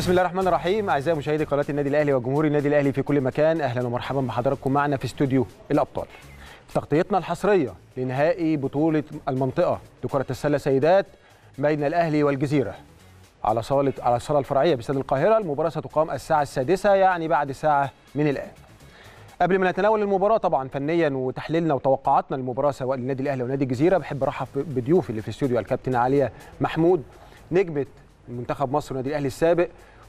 بسم الله الرحمن الرحيم اعزائي مشاهدي قناه النادي الاهلي وجمهور النادي الاهلي في كل مكان اهلا ومرحبا بحضراتكم معنا في استوديو الابطال في تغطيتنا الحصريه لنهائي بطوله المنطقه لكره السله سيدات بين الاهلي والجزيره على صاله على الصاله الفرعيه باستاد القاهره المباراه ستقام الساعه السادسة يعني بعد ساعه من الان قبل ما نتناول المباراه طبعا فنيا وتحليلنا وتوقعاتنا للمباراه سواء للنادي الاهلي ونادي الجزيره بحب ارحب بضيوفي اللي في الاستوديو الكابتن عليا محمود نجمه منتخب مصر والنادي الاهلي السابق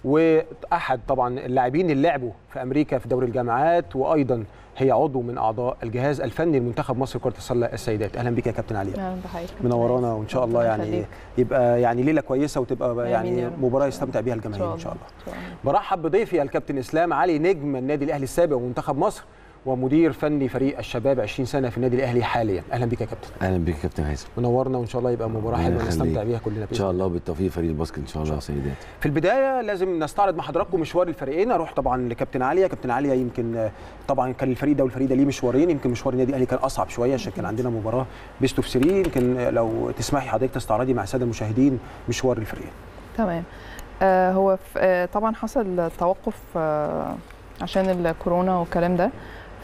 واحد طبعا اللاعبين اللي لعبوا في امريكا في دوري الجامعات وايضا هي عضو من اعضاء الجهاز الفني لمنتخب مصر كره السله السيدات اهلا بك يا كابتن عليا اهلا بحضرتك منورانا وان شاء الله يعني يبقى يعني ليله كويسه وتبقى يعني مباراه يستمتع بيها الجماهير ان شاء الله برحب بضيفي الكابتن اسلام علي نجم النادي الاهلي السابق ومنتخب مصر ومدير فني فريق الشباب 20 سنه في النادي الاهلي حاليا اهلا بك يا كابتن اهلا بك يا كابتن هيثم منورنا وان شاء الله يبقى مباراه حلوه نستمتع بيها كلنا ان شاء الله بالتوفيق فريق الباسكت ان شاء الله يا سيدات في البدايه لازم نستعرض مع حضراتكم مشوار الفريقين اروح طبعا لكابتن عليا كابتن عليا يمكن طبعا كان الفريق ده والفريق ده ليه مشوارين يمكن مشوار النادي الاهلي كان اصعب شويه عشان كان عندنا مباراه بيست اوف 3 يمكن لو تسمحي حضرتك تستعرضي مع الساده المشاهدين مشوار الفريقين تمام آه هو آه طبعا حصل توقف آه عشان الكورونا والكلام ده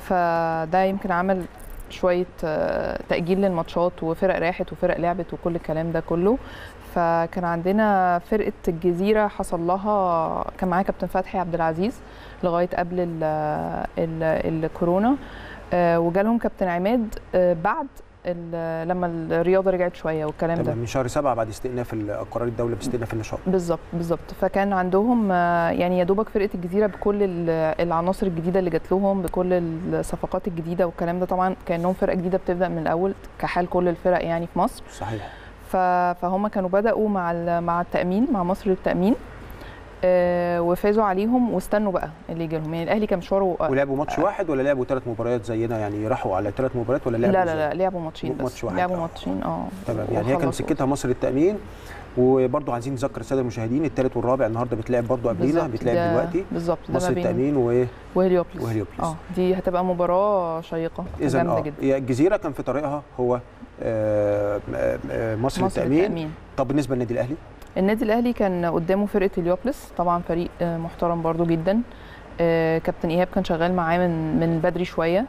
فده يمكن عمل شويه تاجيل للماتشات وفرق راحت وفرق لعبت وكل الكلام ده كله فكان عندنا فرقه الجزيره حصل لها كان معايا كابتن فتحي عبد العزيز لغايه قبل ال ال الكورونا وجالهم كابتن عماد بعد لما الرياضه رجعت شويه والكلام ده من شهر سبعة بعد استئناف قرار الدوله باستئناف النشاط بالظبط بالظبط فكان عندهم يعني يا دوبك فرقه الجزيره بكل العناصر الجديده اللي جات لهم بكل الصفقات الجديده والكلام ده طبعا كانهم فرقه جديده بتبدا من الاول كحال كل الفرق يعني في مصر صحيح فهم كانوا بداوا مع مع التامين مع مصر للتامين آه وفازوا عليهم واستنوا بقى اللي يجي لهم يعني الاهلي كان مشواره ولعبوا ماتش آه واحد ولا لعبوا ثلاث مباريات زينا يعني راحوا على ثلاث مباريات ولا لعبوا لا لا لا لعبوا ماتشين بس ماتش واحد لعبوا ماتشين اه تمام يعني هي كان سكتها مصر التامين وبرضه عايزين نذكر الساده المشاهدين الثالث والرابع النهارده بتلعب برضه قبلينا بتلعب دلوقتي بالظبط مصر التامين و وهليوبلس وهليوبلس اه دي هتبقى مباراه شيقه جامده آه. جدا الجزيره كان في طريقها هو آه آه مصر, مصر التامين. التامين طب بالنسبه للنادي الاهلي النادي الاهلي كان قدامه فرقه اليوبلس طبعا فريق محترم برضو جدا كابتن ايهاب كان شغال معاه من من بدري شويه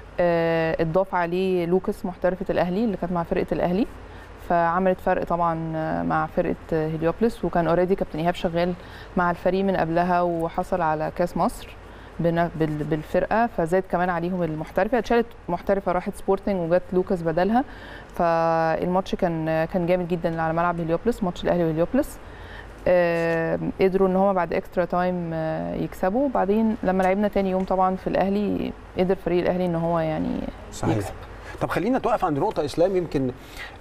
اتضاف عليه لوكاس محترفه الاهلي اللي كانت مع فرقه الاهلي فعملت فرق طبعا مع فرقه هليوبلس وكان اوريدي كابتن ايهاب شغال مع الفريق من قبلها وحصل على كاس مصر بالفرقه فزاد كمان عليهم المحترفه اتشالت محترفه راحت سبورتنج وجت لوكاس بدلها فالماتش كان كان جامد جدا على ملعب هليوبلس ماتش الاهلي وهليوبلس آه قدروا ان هم بعد اكسترا تايم آه يكسبوا وبعدين لما لعبنا تاني يوم طبعا في الاهلي قدر فريق الاهلي ان هو يعني صحيح. يكسب طب خلينا توقف عند نقطة إسلام يمكن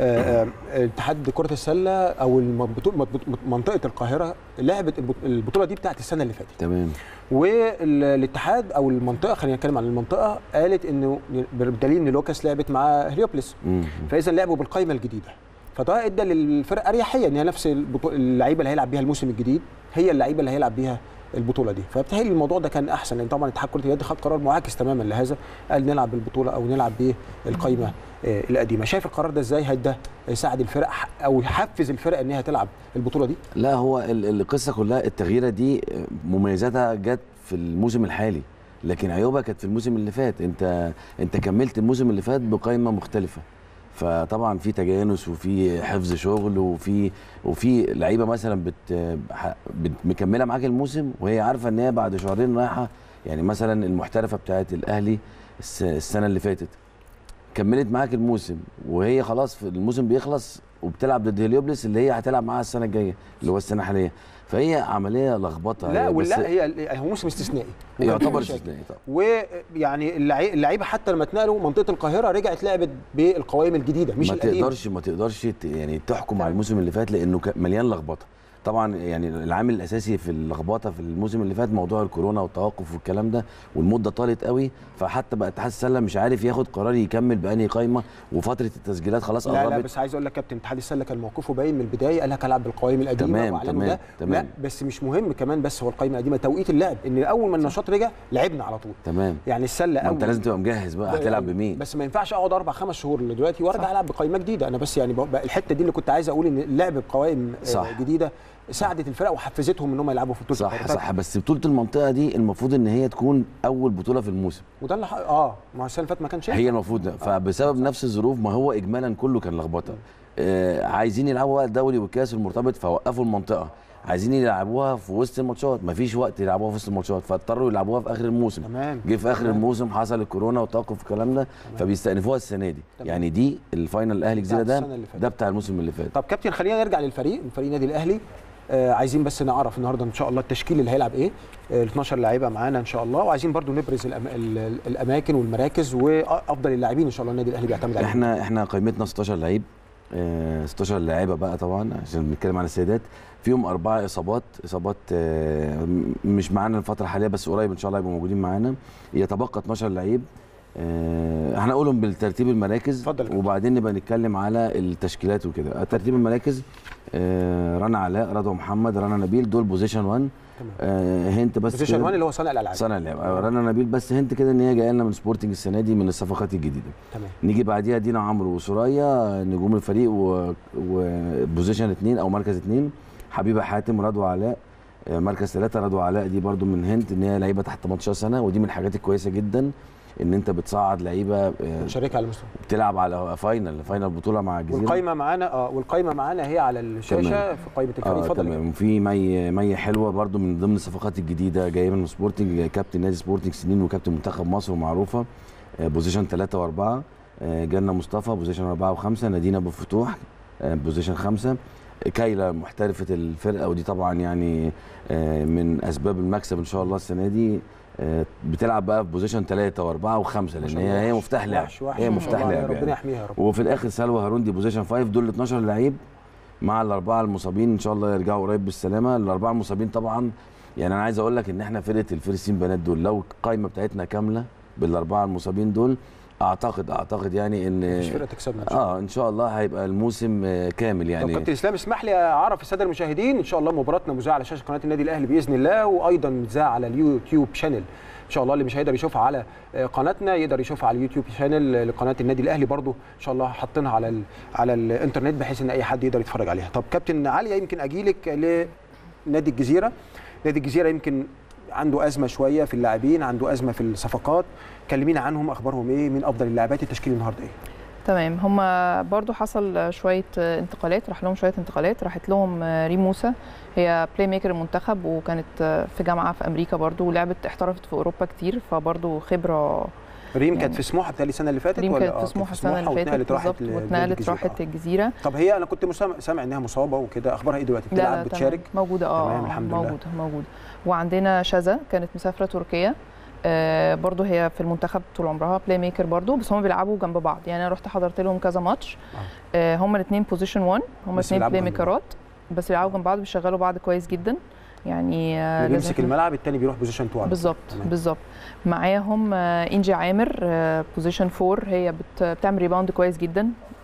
اتحاد كرة السلة أو منطقة القاهرة لعبت البطولة دي بتاعت السنة اللي فاتت. تمام. والاتحاد أو المنطقة خلينا نتكلم عن المنطقة قالت إنه بدليل إن لوكاس لعبت مع هليوبلس. فإذا لعبوا بالقائمة الجديدة. فده ادى للفرق اريحيه ان هي نفس اللعيبه اللي هيلعب بيها الموسم الجديد هي اللعيبه اللي هيلعب بيها البطوله دي فبالتالي الموضوع ده كان احسن لان طبعا اتحاد كره اليد خد قرار معاكس تماما لهذا قال نلعب بالبطوله او نلعب بالقائمه القديمه شايف القرار ده ازاي هيدا يساعد الفرق او يحفز الفرق ان هي تلعب البطوله دي لا هو القصه كلها التغييره دي مميزاتها جت في الموسم الحالي لكن عيوبها كانت في الموسم اللي فات انت انت كملت الموسم اللي فات بقائمه مختلفه فطبعا في تجانس وفي حفظ شغل وفي وفي لعيبه مثلا بت, بت مكمله معاك الموسم وهي عارفه ان هي بعد شهرين رايحه يعني مثلا المحترفه بتاعه الاهلي السنه اللي فاتت كملت معاك الموسم وهي خلاص الموسم بيخلص وبتلعب ضد هليوبلس اللي هي هتلعب معاها السنه الجايه اللي هو السنه الحاليه فهي عمليه لخبطه لا ولا هي هو موسم استثنائي يعتبر استثنائي طبعا ويعني اللعيبه حتى لما اتنقلوا منطقه القاهره رجعت لعبت بالقوائم الجديده مش ما تقدرش ما تقدرش يعني تحكم على الموسم اللي فات لانه مليان لخبطه طبعا يعني العامل الاساسي في اللخبطه في الموسم اللي فات موضوع الكورونا والتوقف والكلام ده والمده طالت قوي فحتى بقى اتحاد السله مش عارف ياخد قرار يكمل بانهي قايمه وفتره التسجيلات خلاص لا قربت لا بس عايز اقول لك كابتن اتحاد السله كان موقفه باين من البدايه قال لك هلعب بالقوائم القديمه تمام وأعلنوا تمام ده. تمام لا بس مش مهم كمان بس هو القائمه القديمه توقيت اللعب ان اول ما النشاط رجع لعبنا على طول تمام يعني السله ما انت اول لازم تبقى مجهز بقى هتلعب بمين بس ما ينفعش اقعد اربع خمس شهور اللي دلوقتي وارجع صح. العب بقائمه جديده انا بس يعني بقى الحته دي اللي كنت عايز اقول ان اللعب بقوائم آه، صح. جديده ساعدت الفرق وحفزتهم ان هم يلعبوا في بطوله صح القارة. صح بس بطوله المنطقه دي المفروض ان هي تكون اول بطوله في الموسم وده اللي ح- اه ما هو السنه اللي فاتت ما كانش هي المفروض ده فبسبب نفس الظروف ما هو اجمالا كله كان لخبطه آه عايزين يلعبوا بقى الدوري والكاس المرتبط فوقفوا المنطقه عايزين يلعبوها في وسط الماتشات مفيش وقت يلعبوها في وسط الماتشات فاضطروا يلعبوها في اخر الموسم تمام جه في اخر تمام. الموسم حصل الكورونا وتوقف الكلام ده فبيستأنفوها السنه دي تمام. يعني دي الفاينل الاهلي بتاعت الجزيره ده السنة اللي فاتت. ده بتاع الموسم اللي فات طب كابتن خلينا نرجع للفريق فريق النادي الاهلي آه عايزين بس نعرف النهارده ان شاء الله التشكيل اللي هيلعب ايه ال 12 لعيبه معانا ان شاء الله وعايزين برضو نبرز الأم... ال... ال- الاماكن والمراكز وافضل اللاعبين ان شاء الله النادي الاهلي بيعتمد عليهم احنا احنا قائمتنا 16 لعيب آه، 16 لاعيبه بقى طبعا عشان بنتكلم عن السيدات فيهم اربعه اصابات اصابات آه، م- مش معانا الفتره الحاليه بس قريب ان شاء الله يبقوا موجودين معانا يتبقى 12 لعيب آه، هنقولهم بالترتيب المراكز اتفضل يا كابتن. وبعدين نبقى نتكلم على التشكيلات وكده ترتيب المراكز آه، رنا علاء رضوى محمد رنا نبيل دول بوزيشن 1 تمام آه، هنت بس بوزيشن كده. 1 اللي هو صانع الالعاب صانع اللعب آه، رنا نبيل بس هنت كده ان هي جايه لنا من سبورتنج السنه دي من الصفقات الجديده تمام نيجي بعديها دينا عمرو وسوريا نجوم الفريق و- وبوزيشن اثنين او مركز اثنين حبيبه حاتم رضوى علاء آه، مركز ثلاثة رضوى علاء دي برضو من هنت ان هي لعيبه تحت 18 سنه ودي من الحاجات الكويسه جدا ان انت بتصعد لعيبه آه، مشاركه على المستوى بتلعب على فاينل فاينل بطوله مع الجزيره والقايمه معانا اه والقايمه معانا هي على الشاشه تمام. في قائمه الفريق اه اتفضل يا تمام وفي مي مي حلوه برضو من ضمن الصفقات الجديده جايه من سبورتنج كابتن نادي سبورتنج سنين وكابتن منتخب مصر ومعروفه آه، بوزيشن ثلاثة وأربعة آه، جنة مصطفى بوزيشن أربعة وخمسة نادينا أبو فتوح آه، بوزيشن خمسة كايلا محترفة الفرقة ودي طبعا يعني آه، من أسباب المكسب إن شاء الله السنة دي آه، بتلعب بقى في بوزيشن ثلاثة وأربعة وخمسة ما لأن شاء هي الله. هي مفتاح لعب وحش وحش هي ما شاء مفتاح الله، لعب ربنا يعني. يحميها يا رب وفي الاخر سلوى هارون دي بوزيشن 5 دول 12 لعيب مع الاربعه المصابين ان شاء الله يرجعوا قريب بالسلامه الاربعه المصابين طبعا يعني انا عايز اقول لك ان احنا فرقه الفرسين بنات دول لو القايمه بتاعتنا كامله بالاربعه المصابين دول اعتقد اعتقد يعني ان مفيش فرقه تكسبنا ان شاء الله اه ان شاء الله هيبقى الموسم آه، كامل طب يعني كابتن اسلام اسمح لي اعرف الساده المشاهدين ان شاء الله مباراتنا مذاعه على شاشه قناه النادي الاهلي باذن الله وايضا مذاعه على اليوتيوب شانل ان شاء الله اللي مش هيقدر يشوفها على آه، قناتنا يقدر يشوفها على اليوتيوب شانل لقناه النادي الاهلي برضو ان شاء الله حاطينها على ال على الانترنت بحيث ان اي حد يقدر يتفرج عليها طب كابتن عليا يمكن اجيلك لنادي الجزيره نادي الجزيره يمكن عنده ازمه شويه في اللاعبين عنده ازمه في الصفقات كلمينا عنهم اخبارهم ايه من افضل اللاعبات التشكيل النهارده ايه تمام هم برضو حصل شويه انتقالات راح لهم شويه انتقالات راحت لهم ريم موسى هي بلاي ميكر المنتخب وكانت في جامعه في امريكا برضو ولعبت احترفت في اوروبا كتير فبرضو خبره ريم كانت يعني- في سموحه بتهيألي السنه اللي فاتت ريم ولا كانت آه، في سموحه السنه اللي واتنقلت فاتت راحت بالظبط ل- واتنقلت للجزيرة. راحت آه. الجزيره طب هي انا كنت مسام- سامع انها مصابه وكده اخبارها ايه دلوقتي لا بتلعب لا بتشارك تمام. موجوده اه تمام، آه، الحمد لله. موجوده موجوده وعندنا شذا كانت مسافره تركيا آه برضو هي في المنتخب طول عمرها بلاي ميكر برضو بس هم بيلعبوا جنب بعض يعني انا رحت حضرت لهم كذا ماتش آه هم الاثنين بوزيشن 1 هم بس الاثنين بيلعبوا بلاي جنب ميكرات بس بيلعبوا جنب بعض بيشغلوا بعض كويس جدا يعني آه اللي لازم بيمسك إحنا- الملعب الثاني بيروح بوزيشن 2 بالظبط تمام. بالظبط معاهم آه، انجي عامر بوزيشن 4 هي بت- بتعمل ريباوند كويس جدا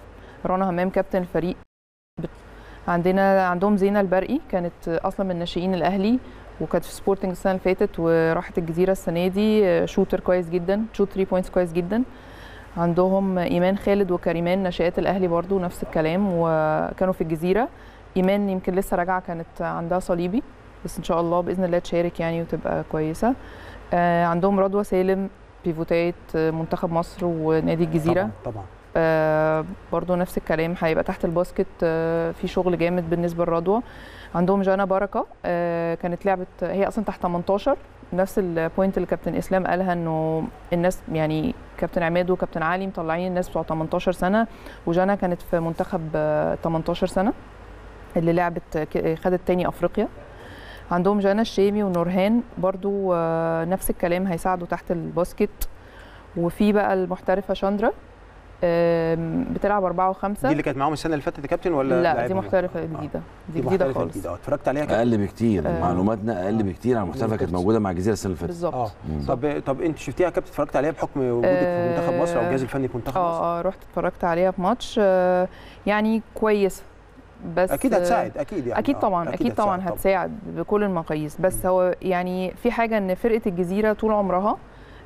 رنا همام كابتن الفريق بت... عندنا عندهم زينه البرقي كانت آه، اصلا من ناشئين الاهلي وكانت في سبورتنج السنه اللي فاتت وراحت الجزيره السنه دي آه، شوتر كويس جدا شوت 3 بوينتس كويس جدا عندهم ايمان خالد وكريمان ناشئات الاهلي برضو نفس الكلام وكانوا في الجزيره ايمان يمكن لسه راجعه كانت عندها صليبي بس ان شاء الله باذن الله تشارك يعني وتبقى كويسه آه، عندهم رضوى سالم بيفوتات آه، منتخب مصر ونادي الجزيره طبعا طبعا آه برضو نفس الكلام هيبقى تحت الباسكت آه في شغل جامد بالنسبه لرضوى عندهم جانا بركه آه كانت لعبت هي اصلا تحت 18 نفس البوينت اللي كابتن اسلام قالها انه الناس يعني كابتن عماد وكابتن علي مطلعين الناس بتوع 18 سنه وجانا كانت في منتخب آه 18 سنه اللي لعبت ك- خدت تاني افريقيا عندهم جانا الشيمي ونورهان برضو آه نفس الكلام هيساعدوا تحت الباسكت وفي بقى المحترفه شاندرا آم، بتلعب أربعة وخمسة دي اللي كانت معاهم السنه اللي فاتت يا كابتن ولا لا لاعب دي مهم؟ محترفة آه. جديدة دي دي جديدة محترفة خالص جديده آه، اتفرجت عليها كابتن اقل بكتير آه. معلوماتنا اقل بكتير عن المحترفه كانت موجوده مع الجزيره السنه اللي فاتت بالظبط اه مم. طب طب انت شفتيها يا كابتن اتفرجت عليها بحكم وجودك في منتخب مصر او الجهاز الفني في منتخب مصر اه اه رحت اتفرجت عليها في ماتش آه، يعني كويسة بس اكيد هتساعد اكيد يعني اكيد آه، طبعا اكيد طبعا هتساعد بكل المقاييس بس هو يعني في حاجه ان فرقه الجزيره طول عمرها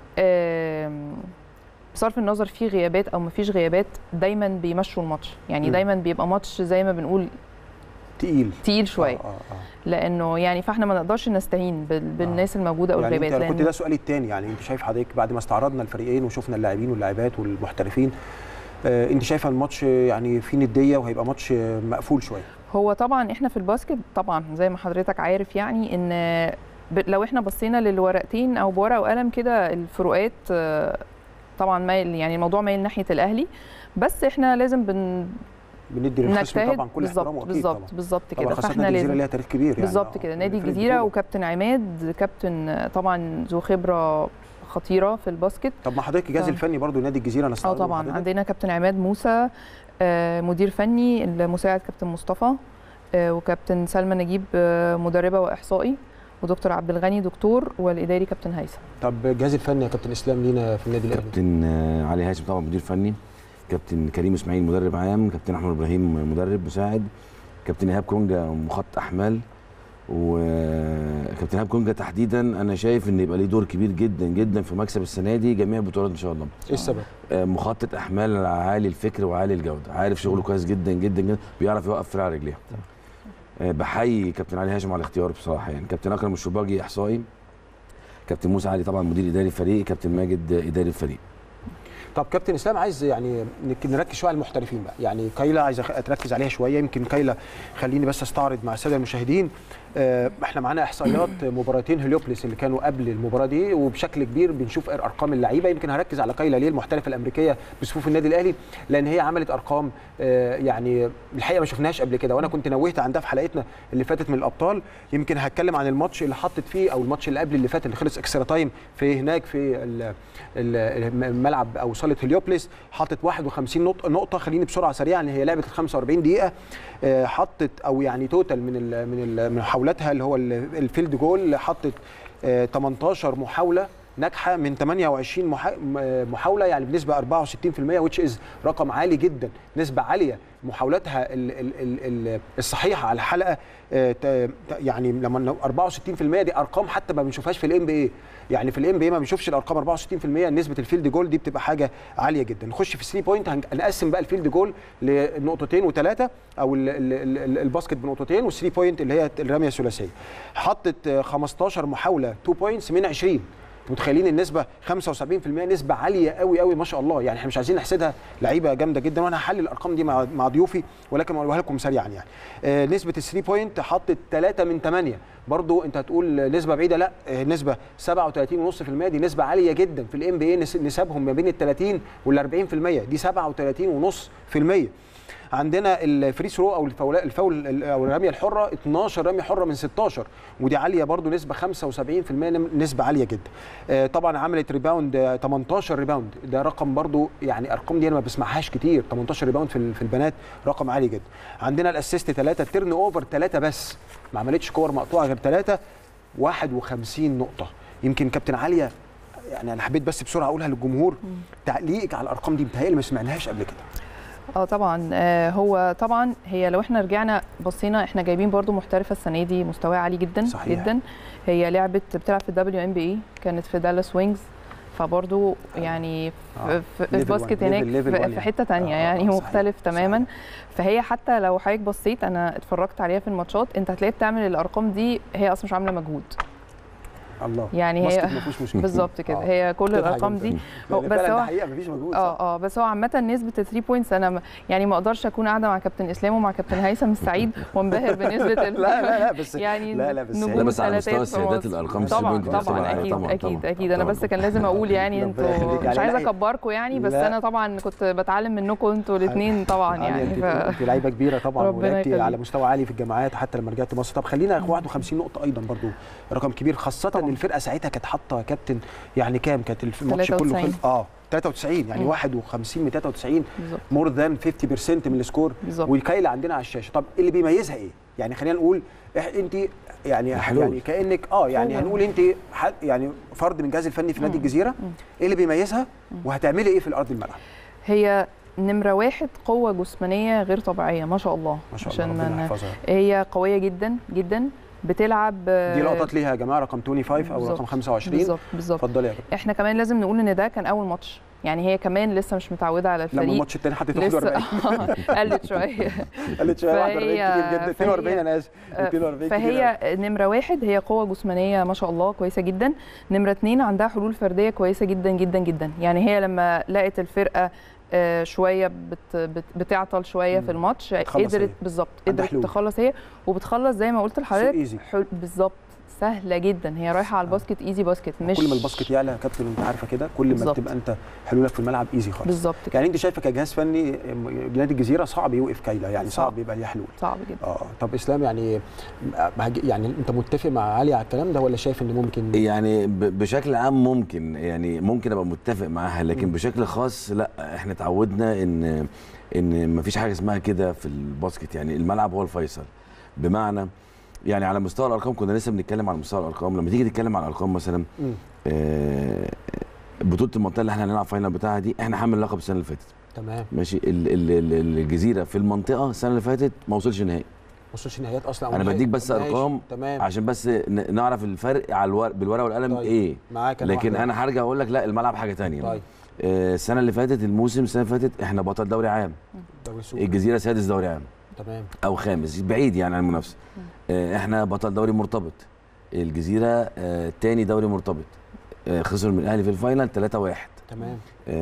آم، بصرف النظر في غيابات او مفيش غيابات دايما بيمشوا الماتش يعني مم. دايما بيبقى ماتش زي ما بنقول تقيل تقيل شويه آه آه آه. لانه يعني فاحنا ما نقدرش نستهين بال- بالناس الموجوده او يعني الغيبات انت أنا كنت لان ده سؤالي الثاني يعني انت شايف حضرتك بعد ما استعرضنا الفريقين وشفنا اللاعبين واللاعبات والمحترفين آه انت شايفه الماتش يعني فيه نديه وهيبقى ماتش آه، مقفول شويه هو طبعا احنا في الباسكت طبعا زي ما حضرتك عارف يعني ان ب- لو احنا بصينا للورقتين او بورقه وقلم كده الفروقات آه، طبعا مايل يعني الموضوع مايل ناحيه الاهلي بس احنا لازم بن بندي للخصم نجتهد طبعا كل احترامه بالظبط اكيد بالظبط طبعا بالظبط طبعا كده خاصه فاحنا نادي الجزيره لازم ليها تاريخ كبير يعني بالظبط آه، كده نادي فريق الجزيره بطولة. وكابتن عماد كابتن آه، طبعا ذو خبره خطيره في الباسكت طب ما حضرتك الجهاز آه. الفني برضو نادي الجزيره انا اه استعرضه طبعا لحضرتك. عندنا كابتن عماد موسى آه، مدير فني المساعد كابتن مصطفى آه، وكابتن سلمى نجيب آه، مدربه واحصائي ودكتور عبد الغني دكتور والاداري كابتن هيثم طب الجهاز الفني يا كابتن اسلام لينا في النادي الاهلي كابتن آه، علي هاشم طبعا مدير فني كابتن كريم اسماعيل مدرب عام كابتن احمد ابراهيم مدرب مساعد كابتن ايهاب كونجا مخطط احمال وكابتن ايهاب كونجا تحديدا انا شايف ان يبقى ليه دور كبير جدا جدا في مكسب السنه دي جميع البطولات ان شاء الله ايه السبب؟ آه، مخطط احمال عالي الفكر وعالي الجوده عارف شغله كويس جدا جدا جدا بيعرف يوقف فرقه على رجليها آه، بحيي كابتن علي هاشم على الاختيار بصراحه يعني كابتن اكرم الشباجي احصائي كابتن موسى علي طبعا مدير اداري الفريق كابتن ماجد آه، اداري الفريق طب كابتن اسلام عايز يعني نك- نركز شويه على المحترفين بقى يعني كايلا عايز أخ- اتركز عليها شويه يمكن كايلا خليني بس استعرض مع الساده المشاهدين آه، احنا معانا احصائيات مباراتين هليوبلس اللي كانوا قبل المباراه دي وبشكل كبير بنشوف ارقام اللعيبه يمكن هركز على كايلا ليه المحترفه الامريكيه بصفوف النادي الاهلي لان هي عملت ارقام آه، يعني الحقيقه ما شفناهاش قبل كده وانا كنت نوهت عندها في حلقتنا اللي فاتت من الابطال يمكن هتكلم عن الماتش اللي حطت فيه او الماتش اللي قبل اللي فات اللي خلص اكسترا تايم في هناك في ال- ال- الملعب او صاله هليوبلس حطت 51 نقطه نقطه خليني بسرعه سريعا هي لعبت ال 45 دقيقه آه، حطت او يعني توتال من ال من ال من محاولاتها اللي هو ال- الفيلد جول حطت آه، 18 محاوله ناجحه من 28 محا- م- محاوله يعني بنسبه 64% which is رقم عالي جدا نسبه عاليه محاولاتها ال ال ال ال الصحيحه على الحلقه آه، ت- ت- يعني لما ن- 64% دي ارقام حتى ما بنشوفهاش في الام بي اي يعني في الام بي اي ما بنشوفش الارقام 64% نسبه الفيلد جول دي بتبقى حاجه عاليه جدا نخش في 3 بوينت هنقسم بقى الفيلد جول لنقطتين وثلاثه او ال- ال- ال- الباسكت بنقطتين وال3 بوينت اللي هي الرميه الثلاثيه حطت آه، 15 محاوله 2 بوينتس من 20 متخيلين النسبه 75% نسبه عاليه قوي قوي ما شاء الله يعني احنا مش عايزين نحسدها لعيبه جامده جدا وانا هحلل الارقام دي مع مع ضيوفي ولكن اقولها لكم سريعا يعني آه نسبه الثري بوينت حطت 3 من 8 برضو انت هتقول نسبه بعيده لا آه نسبه 37.5% دي نسبه عاليه جدا في الام بي اي نسبهم ما بين ال 30 وال 40% دي 37.5% عندنا الفري ثرو او الفاول الفاول او الرميه الحره 12 رميه حره من 16 ودي عاليه برضو نسبه 75% نسبه عاليه جدا آه، طبعا عملت ريباوند آه، 18 ريباوند ده رقم برضو يعني ارقام دي انا ما بسمعهاش كتير 18 ريباوند في ال- في البنات رقم عالي جدا عندنا الاسيست 3 التيرن اوفر 3 بس ما عملتش كور مقطوعه غير 3 51 نقطه يمكن كابتن عاليه يعني انا حبيت بس بسرعه اقولها للجمهور تعليقك على الارقام دي متهيألي ما سمعناهاش قبل كده اه طبعا آه هو طبعا هي لو احنا رجعنا بصينا احنا جايبين برضو محترفه السنه دي مستواها عالي جدا صحيح. جدا هي لعبت بتلعب في الدبليو ام بي اي كانت في دالاس وينجز فبرضو يعني آه. في, في Level الباسكت one. هناك Level- level one في, يعني. في حته تانية آه، آه، يعني آه، مختلف صحيح. تماما فهي حتى لو حضرتك بصيت انا اتفرجت عليها في الماتشات انت هتلاقيها بتعمل الارقام دي هي اصلا مش عامله مجهود الله يعني هي- باسكت ما فيهوش مشكله بالظبط كده آه. هي كل تضحك الارقام أنت. دي لا، هو- لا، بس فعلا هو ده حقيقه مفيش مجهود صح. اه اه بس هو عامة نسبة ال 3 بوينتس انا م- يعني ما اقدرش اكون قاعدة مع كابتن اسلام ومع كابتن هيثم السعيد وانبهر بنسبة ال لا لا لا بس يعني لا لا بس نجوم لا بس على مستوى ثلاثات في السيدات مصر. الارقام طبعا السبوينت دي طبعا طبعا اكيد طبعا اكيد طبعا اكيد انا طبعاً. بس كان لازم اقول يعني ربنا انتوا يخليك. مش يعني عايزه لا، اكبركم يعني بس لا. انا طبعا كنت بتعلم منكم انتوا الاثنين طبعا يعني انت ف... انت لعيبه كبيره طبعا ربنا ولعبتي يخليك. على مستوى عالي في الجامعات حتى لما رجعت مصر طب خلينا 51 نقطه ايضا برضو رقم كبير خاصه ان طبعاً. الفرقه ساعتها كانت حاطه كابتن يعني كام كانت الف- الماتش كله 93. خلص اه 93 يعني مم. 51 من 93 بالظبط مور ذان 50% من السكور بالظبط والكايله عندنا على الشاشه طب اللي بيميزها ايه يعني خلينا نقول إح- انت يعني الحلول. يعني كانك اه يعني هو- هنقول انت حد- يعني فرد من الجهاز الفني في نادي مم. الجزيره مم. ايه اللي بيميزها وهتعملي ايه في الارض الملعب هي نمرة واحد قوة جسمانية غير طبيعية ما شاء الله ما شاء الله عشان ربنا ما ن- يحفظها هي قوية جدا جدا بتلعب دي لقطات ليها يا جماعه رقم 25 او بالظبط. رقم 25 بالظبط بالظبط اتفضلي يا كابتن احنا كمان لازم نقول ان ده كان اول ماتش يعني هي كمان لسه مش متعوده على لما الفريق الماتش الثاني حطيت 41 لسه قلت شويه قلت شويه 41 فهي- كتير جدا 42 انا اسف 42 كتير أوي. فهي نمره واحد هي قوه جسمانيه ما شاء الله كويسه جدا نمره اتنين عندها حلول فرديه كويسه جدا جدا جدا يعني هي لما لقت الفرقه آه، شويه بت بت بتعطل شويه مم. في الماتش بتخلص قدرت هي. بالظبط عندها قدرت حلول. تخلص هي وبتخلص زي ما قلت لحضرتك ايزي حل- بالظبط سهله جدا هي رايحه على الباسكت ايزي باسكت مش كل ما الباسكت يعلى يا كابتن انت عارفه كده كل ما بالظبط. بتبقى انت حلولك في الملعب ايزي خالص بالظبط كده يعني انت شايفه كجهاز فني نادي الجزيره صعب يوقف كايلا يعني صعب صعب. يبقى ليه حلول صعب جدا اه طب اسلام يعني يعني انت متفق مع علي على الكلام ده ولا شايف ان ممكن يعني ب- بشكل عام ممكن يعني ممكن ابقى متفق معاها لكن مم. بشكل خاص لا احنا اتعودنا ان ان مفيش حاجه اسمها كده في الباسكت يعني الملعب هو الفيصل بمعنى يعني على مستوى الارقام كنا لسه بنتكلم على مستوى الارقام لما تيجي تتكلم على الارقام مثلا مم. آه، بطوله المنطقه اللي احنا هنلعب فاينل بتاعها دي احنا حامل اللقب السنه اللي فاتت تمام ماشي ال- ال- ال- الجزيره في المنطقه السنه اللي فاتت ما وصلش نهائي ما وصلش نهائيات اصلا أو أنا نهائي. بديك بس ماشي، أرقام تمام عشان بس ن- نعرف الفرق على الورق بالورقه والقلم طيب. ايه معاك أنا لكن واحدة. انا هرجع اقول لك لا الملعب حاجه تانية طيب آه، السنه اللي فاتت الموسم السنه اللي فاتت احنا بطل دوري عام دوري السوبر الجزيره سادس دوري عام تمام او خامس بعيد يعني عن المنافسه آه، احنا بطل دوري مرتبط الجزيره آه، تاني دوري مرتبط آه، خسر من الاهلي في الفاينل 3-1 تمام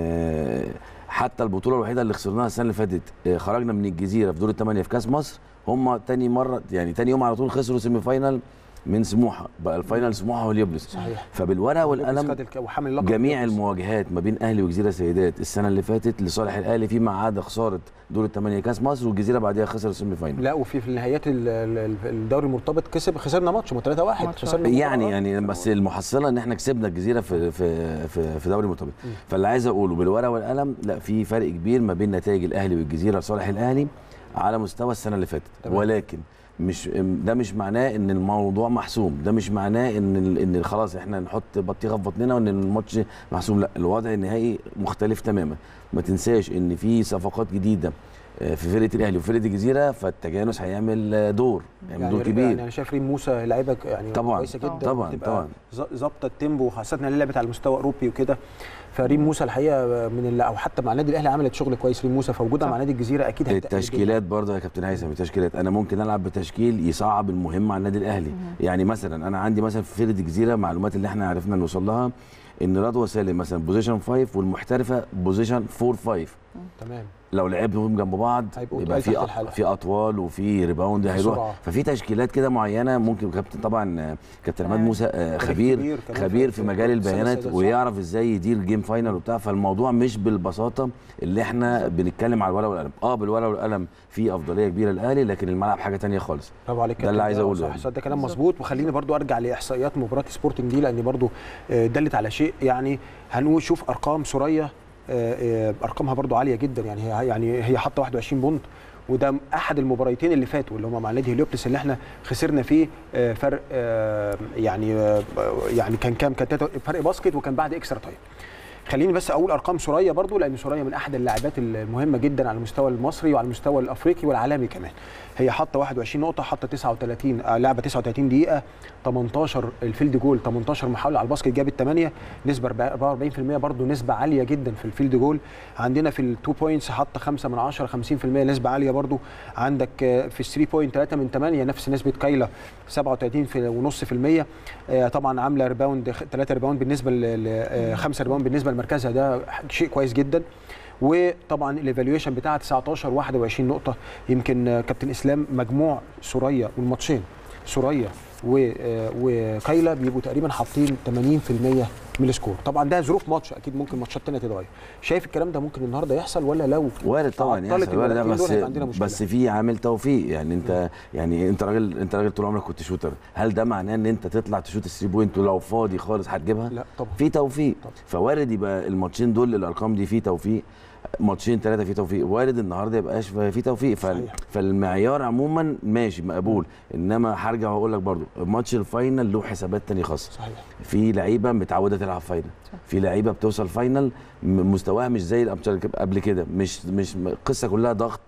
آه، حتى البطوله الوحيده اللي خسرناها السنه اللي فاتت آه، خرجنا من الجزيره في دور الثمانيه في كاس مصر هم تاني مره يعني تاني يوم على طول خسروا سيمي فاينل من سموحه بقى الفاينل سموحه واليوبلس صحيح فبالورقه والقلم خد الك- وحامل اللقب جميع بس. المواجهات ما بين اهلي وجزيره سيدات السنه اللي فاتت لصالح الاهلي فيما عدا خساره دور الثمانيه كاس مصر والجزيره بعدها خسر السيمي فاينل لا وفي في النهايات ال- ال- الدوري المرتبط كسب خسرنا ماتش 3 1 ماتش خسرنا يعني مباراة. يعني بس المحصله ان احنا كسبنا الجزيره في في في, في دوري مرتبط م. فاللي عايز اقوله بالورقه والقلم لا في فرق كبير ما بين نتائج الاهلي والجزيره لصالح الاهلي على مستوى السنه اللي فاتت تمام. ولكن مش ده مش معناه ان الموضوع محسوم ده مش معناه ان ال- ان خلاص احنا نحط بطيخه في بطننا وان الماتش محسوم لا الوضع النهائي مختلف تماما ما تنساش ان في صفقات جديده آه، في فرقه الاهلي وفرقه الجزيره فالتجانس هيعمل آه، دور هيعمل دور كبير يعني انا شايف ريم موسى لعيبه يعني طبعاً. كويسه جدا طبعاً، بتبقى طبعاً. ظ- ظابطه التيمبو خاصه انها لعبت على المستوى الاوروبي وكده فريم موسى الحقيقه من اللي او حتى مع النادي الاهلي عملت شغل كويس ريم موسى فوجودها صح. مع نادي الجزيره اكيد هتقل التشكيلات برضه يا كابتن هيثم التشكيلات انا ممكن العب بتشكيل يصعب المهمه على النادي الاهلي يعني مثلا انا عندي مثلا في فرقه الجزيره معلومات اللي احنا عرفنا نوصل لها ان رضوى سالم مثلا بوزيشن 5 والمحترفه بوزيشن 4 5 جدا. تمام لو لعبهم جنب بعض هيبقوا يبقى تقال في تحت أط- الحلقة. في اطوال وفي ريباوند هيروح سرعة. ففي تشكيلات كده معينه ممكن كابتن طبعا آه، كابتن عماد تمام. موسى آه، تاريخ خبير كبير كمان خبير في- في في مجال السنة البيانات السادسة. ويعرف ازاي يدير جيم فاينل وبتاع فالموضوع مش بالبساطه اللي احنا بنتكلم على الورقه والقلم اه بالورقه والقلم في افضليه كبيره للاهلي لكن الملعب حاجه تانية خالص برافو عليك ده كابتن. اللي عايز أقوله صح يعني. صح ده كلام بالظبط. مظبوط وخليني برضو ارجع لاحصائيات مباراه سبورتنج دي لان برضو آه، دلت على شيء يعني هنقول شوف ارقام سوريا آه، آه، ارقامها برضو عاليه جدا يعني هي يعني هي حاطه 21 بونت وده احد المباراتين اللي فاتوا اللي هم مع نادي هليوبلس اللي احنا خسرنا فيه آه، فرق آه، يعني آه، يعني كان كام كان تلاتة- فرق باسكت وكان بعد اكسترا تايم خليني بس اقول ارقام سوريا برضو لان سوريا من احد اللاعبات المهمه جدا على المستوى المصري وعلى المستوى الافريقي والعالمي كمان هي حاطه 21 نقطه حاطه 39 آه لعبه 39 دقيقه 18 الفيلد جول 18 محاوله على الباسكت جابت 8 نسبه 44% برضو نسبه عاليه جدا في الفيلد جول عندنا في التو بوينتس حاطه 5 من 10 50% نسبه عاليه برضو عندك آه، في 3 بوينت 3 من 8 نفس نسبه كايلا 37 في ونص في المية آه، طبعا عامله ريباوند 3 ريباوند بالنسبه ل 5 ريباوند بالنسبه لمركزها ده شيء كويس جدا وطبعا الايفالويشن بتاعها 19 21 نقطه يمكن آه، كابتن اسلام مجموع سوريا والماتشين سوريا و- آه، وكايلا بيبقوا تقريبا حاطين 80% من السكور طبعا ده ظروف ماتش اكيد ممكن ماتشات تانية تتغير شايف الكلام ده ممكن النهارده يحصل ولا لو وارد طبعا تعطلت يحصل وارد المباراتين بس دول هيبقى عندنا مشكلة. بس في عامل توفيق يعني انت يعني انت راجل انت راجل طول عمرك كنت شوتر هل ده معناه ان انت تطلع تشوت الثري بوينت ولو فاضي خالص هتجيبها؟ لا طبعا في توفيق طبعا. فوارد يبقى الماتشين دول الارقام دي في توفيق ماتشين ثلاثه في توفيق وارد النهارده يبقاش في توفيق فال... صحيح. فالمعيار عموما ماشي مقبول انما هرجع واقول لك برضو ماتش الفاينل له حسابات تانية خاصه صحيح في لعيبه متعوده تلعب فاينل صح. في لعيبه بتوصل فاينل م- مستواها مش زي الأمثال قبل كده مش مش القصه كلها ضغط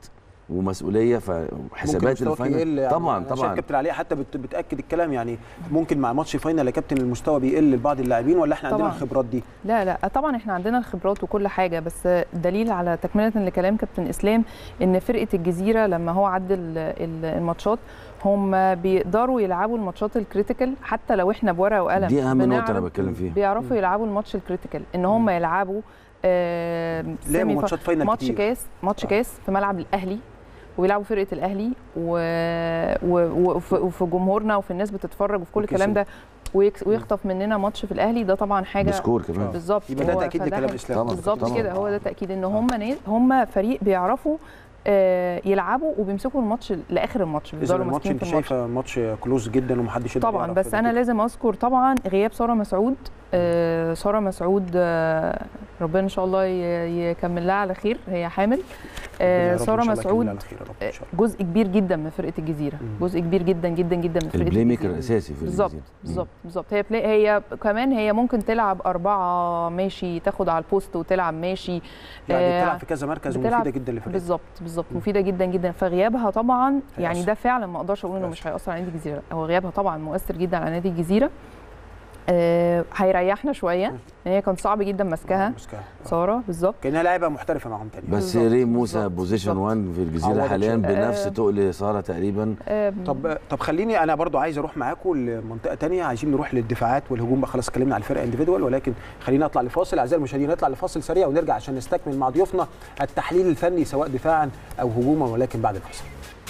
ومسؤوليه ممكن فحسابات مستواك يقل الفاينل يعني طبعا أنا شايف طبعا كابتن علي حتى بت- بتاكد الكلام يعني ممكن مع ماتش فاينل يا كابتن المستوى بيقل لبعض اللاعبين ولا احنا عندنا طبعاً. الخبرات دي لا لا طبعا احنا عندنا الخبرات وكل حاجه بس دليل على تكمله لكلام كابتن اسلام ان فرقه الجزيره لما هو عدل ال- الماتشات هم بيقدروا يلعبوا الماتشات الكريتيكال حتى لو احنا بورقه وقلم دي اهم نقطه انا بنعرف- بتكلم فيها بيعرفوا يلعبوا الماتش الكريتيكال ان هم يلعبوا آه لعبوا سيمي فا- ماتشات فاينل ماتش كتير. كاس ماتش آه. كاس في ملعب الاهلي وبيلعبوا فرقه الاهلي و... و... وفي... وفي جمهورنا وفي الناس بتتفرج وفي كل الكلام ده ويكس... ويخطف مننا ماتش في الاهلي ده طبعا حاجه بسكور كمان بالظبط يبقى ده هو تاكيد فده لكلام هي- اسلام طبعاً. بالظبط طبعاً. كده هو ده تاكيد ان هم ناس هم فريق بيعرفوا آه، يلعبوا وبيمسكوا الماتش لاخر الماتش اذا بيفضلوا الماتش ماسكين انت في الماتش شايفه ماتش كلوز جدا ومحدش يقدر طبعا يعرف بس انا النتيجة. لازم اذكر طبعا غياب ساره مسعود آه، ساره مسعود آه، ربنا ان شاء الله ي- يكمل لها على خير هي حامل آه، ربنا يا رب إن ساره شاء الله يكمل مسعود على خير يا رب إن شاء الله. جزء كبير جدا من فرقه الجزيره مم. جزء كبير جدا جدا جدا من فرقه البلاي ميكر الجزيرة. الاساسي في بالظبط الجزيرة. بالظبط بالظبط هي بلاي هي كمان هي ممكن تلعب أربعة ماشي تاخد على البوست وتلعب ماشي يعني آه، بتلعب في كذا مركز بتلعب ومفيده جدا لفرقتك بالظبط بالظبط مفيده جدا جدا فغيابها طبعا يعني هيأثر. ده فعلا ما اقدرش اقول انه هيأثر. مش هياثر على نادي الجزيره هو غيابها طبعا مؤثر جدا على نادي الجزيره آه هيريحنا شويه لان هي كان صعب جدا ماسكاها مسكها. آه. ساره بالظبط كانها لاعبه محترفه معاهم تاني بس بالظبط، ريم موسى بالظبط، بوزيشن بالظبط. 1 في الجزيره عوضت حاليا شوية. بنفس آه. تقل ساره تقريبا آه طب طب خليني انا برضو عايز اروح معاكم لمنطقه تانية عايزين نروح للدفاعات والهجوم بقى خلاص اتكلمنا على الفرقه انديفيدوال ولكن خلينا نطلع لفاصل اعزائي المشاهدين نطلع لفاصل سريع ونرجع عشان نستكمل مع ضيوفنا التحليل الفني سواء دفاعا او هجوما ولكن بعد الفاصل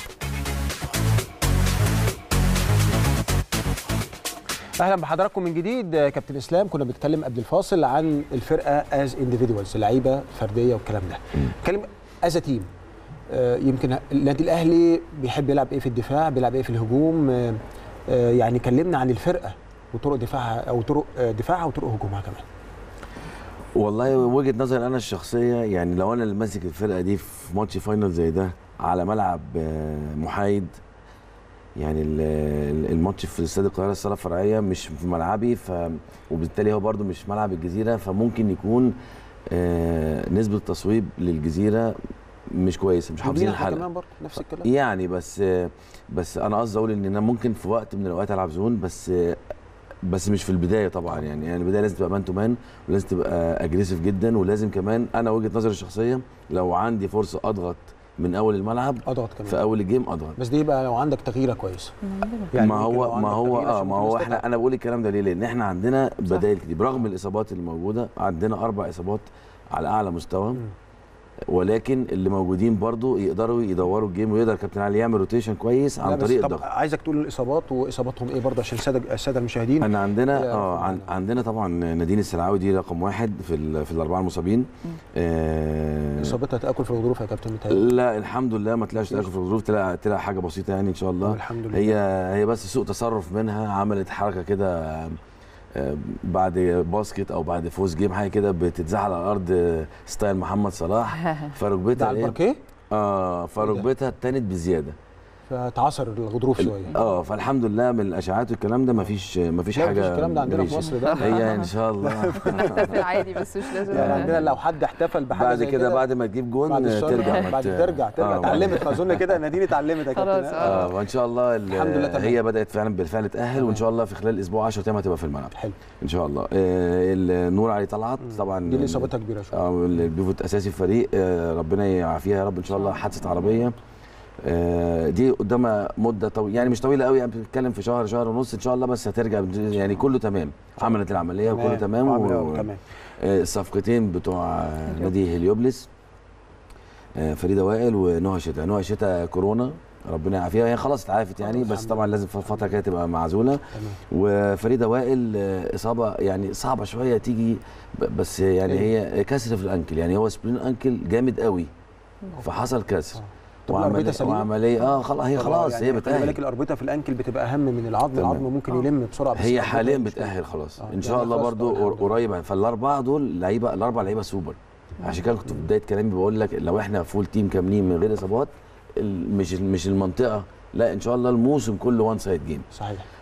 اهلا بحضراتكم من جديد آه، كابتن اسلام كنا بنتكلم قبل الفاصل عن الفرقه از انديفيدوالز لعيبه فرديه والكلام ده نتكلم از تيم يمكن النادي الاهلي بيحب يلعب ايه في الدفاع بيلعب ايه في الهجوم آه، آه، يعني كلمنا عن الفرقه وطرق دفاعها او طرق آه، دفاعها وطرق هجومها كمان والله وجهه نظري انا الشخصيه يعني لو انا اللي ماسك الفرقه دي في ماتش فاينل زي ده على ملعب آه، محايد يعني ال- ال- الماتش في استاد القاهره الصاله الفرعيه مش في ملعبي ف وبالتالي هو برده مش ملعب الجزيره فممكن يكون آه، نسبه التصويب للجزيره مش كويسه مش حافظين ودينا إحنا الحلقه كمان برضه نفس الكلام يعني بس بس انا قصدي اقول ان انا ممكن في وقت من الاوقات العب زون بس بس مش في البدايه طبعا يعني يعني البدايه لازم تبقى مان تو مان ولازم تبقى اجريسيف جدا ولازم كمان انا وجهه نظري الشخصيه لو عندي فرصه اضغط من اول الملعب اضغط كمان في اول الجيم اضغط بس دي بقى لو عندك تغييره كويسه يعني ما يمكن لو هو ما عندك هو تغيير اه عشان ما هو ممكن احنا نستفاد. انا بقول الكلام ده ليه؟ لان احنا عندنا بدائل كتير برغم الاصابات اللي موجوده عندنا اربع اصابات على اعلى مستوى مم. ولكن اللي موجودين برضو يقدروا يدوروا الجيم ويقدر كابتن علي يعمل روتيشن كويس لا عن بس طريق طب الضغط عايزك تقول الاصابات واصاباتهم ايه برضه عشان الساده الساده المشاهدين انا عندنا يا اه رب عن معنا. عندنا طبعا نادين السلعاوي دي رقم واحد في ال- في الاربعه المصابين آه اصابتها تاكل في الغضروف يا كابتن متهيألي لا الحمد لله ما طلعش تاكل في الظروف طلع طلع حاجه بسيطه يعني ان شاء الله الحمد لله هي هي بس سوء تصرف منها عملت حركه كده آه، بعد باسكت او بعد فوز جيم حاجه كده بتتزحل على الارض آه، ستايل محمد صلاح ده فركبتها على إيه؟ الباركيه اه فركبتها اتنت بزياده فتعصر الغضروف شويه اه فالحمد لله من الاشعاعات والكلام ده مفيش مفيش لا حاجه مفيش الكلام ده عندنا في مفيش. مصر ده هي ان شاء الله في عادي بس مش لازم يعني عندنا لو حد احتفل بحاجه بعد زي كده بعد ما تجيب جون بعد الشر ترجع ما بعد ت- ترجع ترجع آه، اتعلمت اظن كده نادين اتعلمت يا خلاص، كابتن آه. اه وان شاء الله ال- الحمد لله تمام. هي بدات فعلا بالفعل تاهل وان شاء الله في خلال اسبوع 10 ايام هتبقى في الملعب حلو ان شاء الله آه النور علي طلعت طبعا دي اللي اصابتها كبيره شويه اه البيفوت اساسي في الفريق آه ربنا يعافيها يا رب ان شاء الله حادثه عربيه آه دي قدامها مده طويله يعني مش طويله قوي يعني بنتكلم في شهر شهر ونص ان شاء الله بس هترجع يعني كله تمام عملت العمليه وكله تمام عامل و- أوي، تمام آه، الصفقتين بتوع آه، نادي هليوبلس آه، فريده وائل ونهى شتا نهى شتا كورونا ربنا يعافيها هي خلاص اتعافت يعني خلاص، بس الحمد طبعا لازم في فتره كده تبقى معزوله تمام وفريده وائل آه، اصابه يعني صعبه شويه تيجي ب- بس يعني هي كسر في الانكل يعني هو سبرين انكل جامد قوي فحصل كسر آه. طب الأربطة وعمليه سليمة؟ وعمليه اه خلاص هي طبعاً خلاص يعني هي خلي بتاهل بالك الاربطه في الانكل بتبقى اهم من العظم تمام. العظم ممكن آه. يلم بسرعه بس هي الأربطة حاليا مش بتاهل خلاص آه، ان يعني شاء الله خلاص برضو الحمد لله. قريبه فالاربعه دول لعيبه الاربع لعيبه سوبر عشان كده كنت في بدايه كلامي بقول لك لو احنا فول تيم كاملين من غير اصابات ال- مش مش المنطقه لا ان شاء الله الموسم كله وان سايد جيم صحيح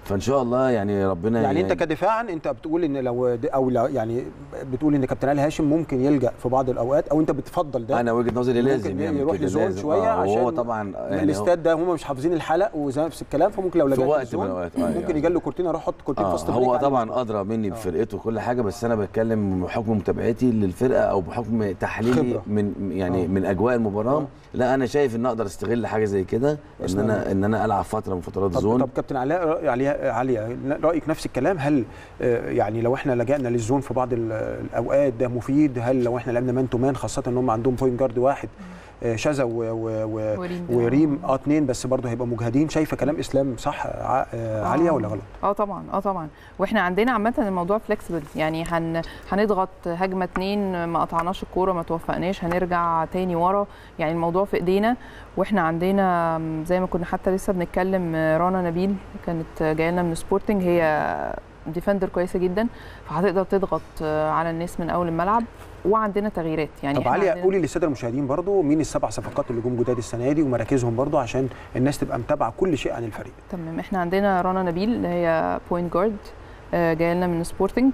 فان شاء الله يعني ربنا يعني انت كدفاعا انت بتقول ان لو د- او لو يعني بتقول ان كابتن علي هاشم ممكن يلجا في بعض الاوقات او انت بتفضل ده انا وجهه نظري ممكن لازم يعمل يروح كده، لزون لازم. شويه آه، عشان وهو طبعا يعني هو- الاستاد ده هم مش حافظين الحلق وزي نفس الكلام فممكن لو في لجأت وقت من للزون الأوقات، آه، ممكن يعني. يجي له كورتين اروح احط كورتين آه فاست هو بريك على طبعا الزون. ادرى مني بفرقته وكل حاجه بس انا بتكلم بحكم متابعتي للفرقه او بحكم تحليلي خبرة. من يعني آه. من اجواء المباراه آه. لا انا شايف ان اقدر استغل حاجه زي كده بس ان نعم. انا ان انا العب فتره من فترات طب, الزون طب كابتن علاء رأي- علي علي رايك نفس الكلام هل آه، يعني لو احنا لجأنا للزون في بعض ال- الاوقات ده مفيد هل لو احنا لعبنا مان تو مان خاصه ان هم عندهم بوينت جارد واحد آه، شذا و- و- و- وريم. وريم اه اتنين بس برضه هيبقى مجهدين شايفه كلام اسلام صح ع- آه، عاليه ولا غلط؟ اه طبعا اه طبعا واحنا عندنا عامه الموضوع فليكسبل يعني هن هنضغط هجمه اتنين ما قطعناش الكوره ما توفقناش هنرجع تاني ورا يعني الموضوع في ايدينا واحنا عندنا م، زي ما كنا حتى لسه بنتكلم آه، رنا نبيل كانت جايه لنا من سبورتنج هي ديفندر كويسه جدا فهتقدر تضغط آه، على الناس من اول الملعب وعندنا تغييرات يعني طب إحنا علي عندنا- قولي للساده المشاهدين برضه مين السبع صفقات اللي جم جداد السنه دي ومراكزهم برضه عشان الناس تبقى متابعه كل شيء عن الفريق تمام احنا عندنا رنا نبيل اللي هي بوينت جارد جايه لنا من سبورتنج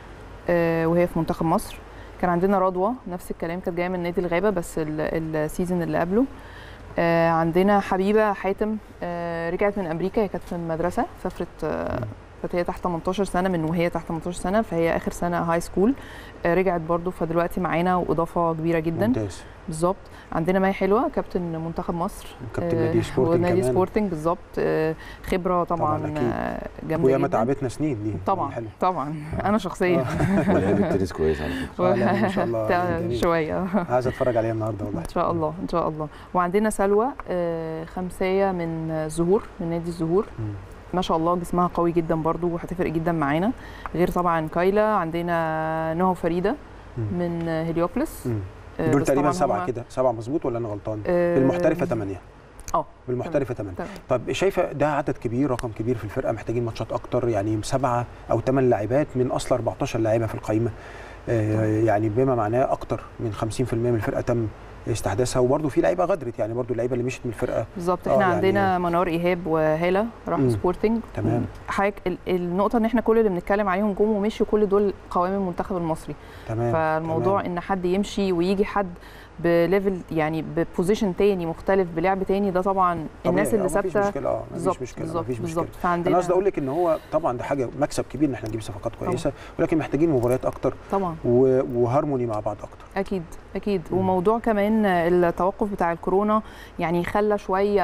آه، وهي في منتخب مصر كان عندنا رضوى نفس الكلام كانت جايه من نادي الغابه بس ال- السيزون اللي قبله آه، عندنا حبيبه حاتم آه، رجعت من امريكا هي كانت في المدرسه سافرت آه، كانت هي تحت 18 سنه من وهي تحت 18 سنه فهي اخر سنه هاي سكول آه، رجعت برضو فدلوقتي معانا واضافه كبيره جدا ممتاز بالظبط عندنا مي حلوه كابتن منتخب مصر كابتن آه، نادي سبورتنج ونادي كمان. سبورتنج بالظبط آه، خبره طبعا, طبعاً أكيد. آه، جامده وياما جدا تعبتنا سنين دي طبعا حلو طبعا انا شخصيا ولعب التنس كويس على فكره آه، لا، ما شاء الله، تا- جميل. شويه عايز اتفرج عليها النهارده والله ان شاء الله ان شاء الله وعندنا سلوى آه، خمسيه من الزهور من نادي الزهور مم. ما شاء الله جسمها قوي جدا برضو وهتفرق جدا معانا غير طبعا كايلا عندنا نهى فريده مم. من هليوبلس مم. آه، دول بس تقريبا طبعاً سبعه هما- كده سبعه مظبوط ولا انا غلطان؟ آه، بالمحترفه ثمانيه اه بالمحترفه ثمانيه تمام. طب شايفه ده عدد كبير رقم كبير في الفرقه محتاجين ماتشات اكتر يعني سبعه او ثمان لاعبات من اصل 14 لاعيبه في القائمه آه، يعني بما معناه اكتر من 50% من الفرقه تم استحداثها وبرده في لعيبه غدرت يعني برده اللعيبه اللي مشت من الفرقه بالظبط آه، احنا يعني- عندنا منار ايهاب وهاله راحوا مم. سبورتنج تمام. حضرتك ال- النقطه ان احنا كل اللي بنتكلم عليهم جم ومشوا كل دول قوام المنتخب المصري تمام فالموضوع تمام. ان حد يمشي ويجي حد بليفل يعني ببوزيشن تاني مختلف بلعب تاني ده طبعا الناس طبيعي، اللي آه، مفيش ثابته مشكله اه بالظبط مفيش مشكله بالظبط مفيش مشكله بالظبط انا فعندنا قصدي اقول لك ان هو طبعا ده حاجه مكسب كبير ان احنا نجيب صفقات كويسه ولكن محتاجين مباريات اكتر طبعا و- وهارموني مع بعض اكتر اكيد اكيد مم. وموضوع كمان التوقف بتاع الكورونا يعني خلى شويه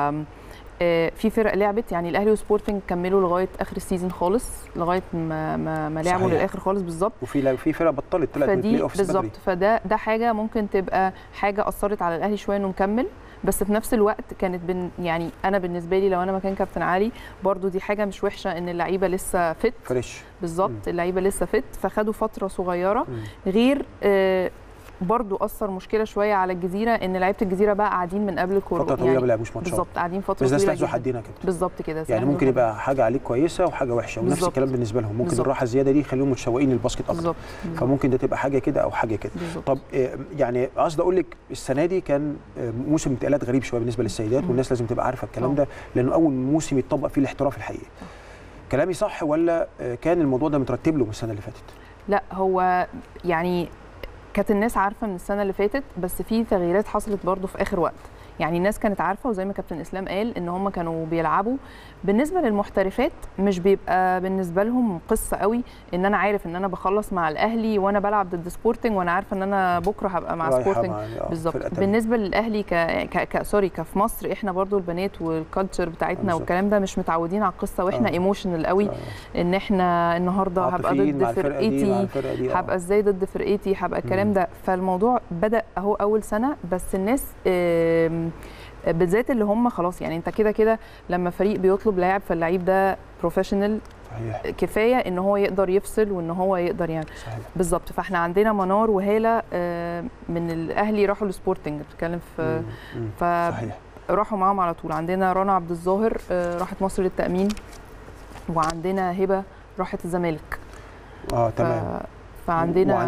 آه، في فرق لعبت يعني الاهلي وسبورتنج كملوا لغايه اخر السيزون خالص لغايه ما ما, ما لعبوا صحيح. للاخر خالص بالظبط وفي لا- في فرق بطلت طلعت من البلاي فدي اوفس بدري بالظبط فده ده حاجه ممكن تبقى حاجه اثرت على الاهلي شويه انه نكمل بس في نفس الوقت كانت بن يعني انا بالنسبه لي لو انا مكان كابتن علي برضو دي حاجه مش وحشه ان اللعيبه لسه فت فريش بالظبط اللعيبه لسه فت فخدوا فتره صغيره مم. غير آه، برضو اثر مشكله شويه على الجزيره ان لعيبه الجزيره بقى قاعدين من قبل الكورونا فتره طويله ما لعبوش ماتشات بالظبط قاعدين فتره بس ده طويله سلاح ذو جدا حدين يا كابتن بالظبط كده يعني سلاح ذو ممكن حدين. يبقى حاجه عليك كويسه وحاجه وحشه ونفس بالظبط. الكلام بالنسبه لهم ممكن بالظبط. الراحه الزياده دي يخليهم متشوقين للباسكت اكتر بالظبط بالظبط. فممكن ده تبقى حاجه كده او حاجه كده بالظبط طب آه، يعني قصدي اقول لك السنه دي كان آه، موسم انتقالات غريب شويه بالنسبه للسيدات مم. والناس لازم تبقى عارفه الكلام طبعا. ده لانه اول موسم يتطبق فيه الاحتراف الحقيقي كلامي صح ولا آه، كان الموضوع ده مترتب له من السنه اللي فاتت لا هو يعني كانت الناس عارفه من السنه اللي فاتت بس في تغييرات حصلت برضو في اخر وقت يعني الناس كانت عارفه وزي ما كابتن اسلام قال ان هم كانوا بيلعبوا بالنسبه للمحترفات مش بيبقى بالنسبه لهم قصه قوي ان انا عارف ان انا بخلص مع الاهلي وانا بلعب ضد سبورتنج وانا عارفه ان انا بكره هبقى مع رايحة سبورتنج مع- آه، بالظبط فرقة تانية. بالنسبه للاهلي ك... ك... ك... سوري كفي مصر احنا برضو البنات والكالتشر بتاعتنا بالظبط. والكلام ده مش متعودين على القصه واحنا آه. ايموشنال قوي آه، ان احنا النهارده هبقى عاطفيين ضد مع الفرقه دي مع فرقتي الفرقه دي آه. هبقى ازاي ضد فرقتي هبقى الكلام مم. ده فالموضوع بدا اهو اول سنه بس الناس آم، بالذات اللي هم خلاص يعني انت كده كده لما فريق بيطلب لاعب فاللعيب ده بروفيشنال صحيح كفايه ان هو يقدر يفصل وان هو يقدر يعني صحيح بالظبط فاحنا عندنا منار وهاله آه، من الاهلي راحوا لسبورتنج بتتكلم في مم، مم. ف صحيح راحوا معاهم على طول عندنا رنا عبد الظاهر آه، راحت مصر للتامين وعندنا هبه راحت الزمالك اه ف... تمام فعندنا وعن-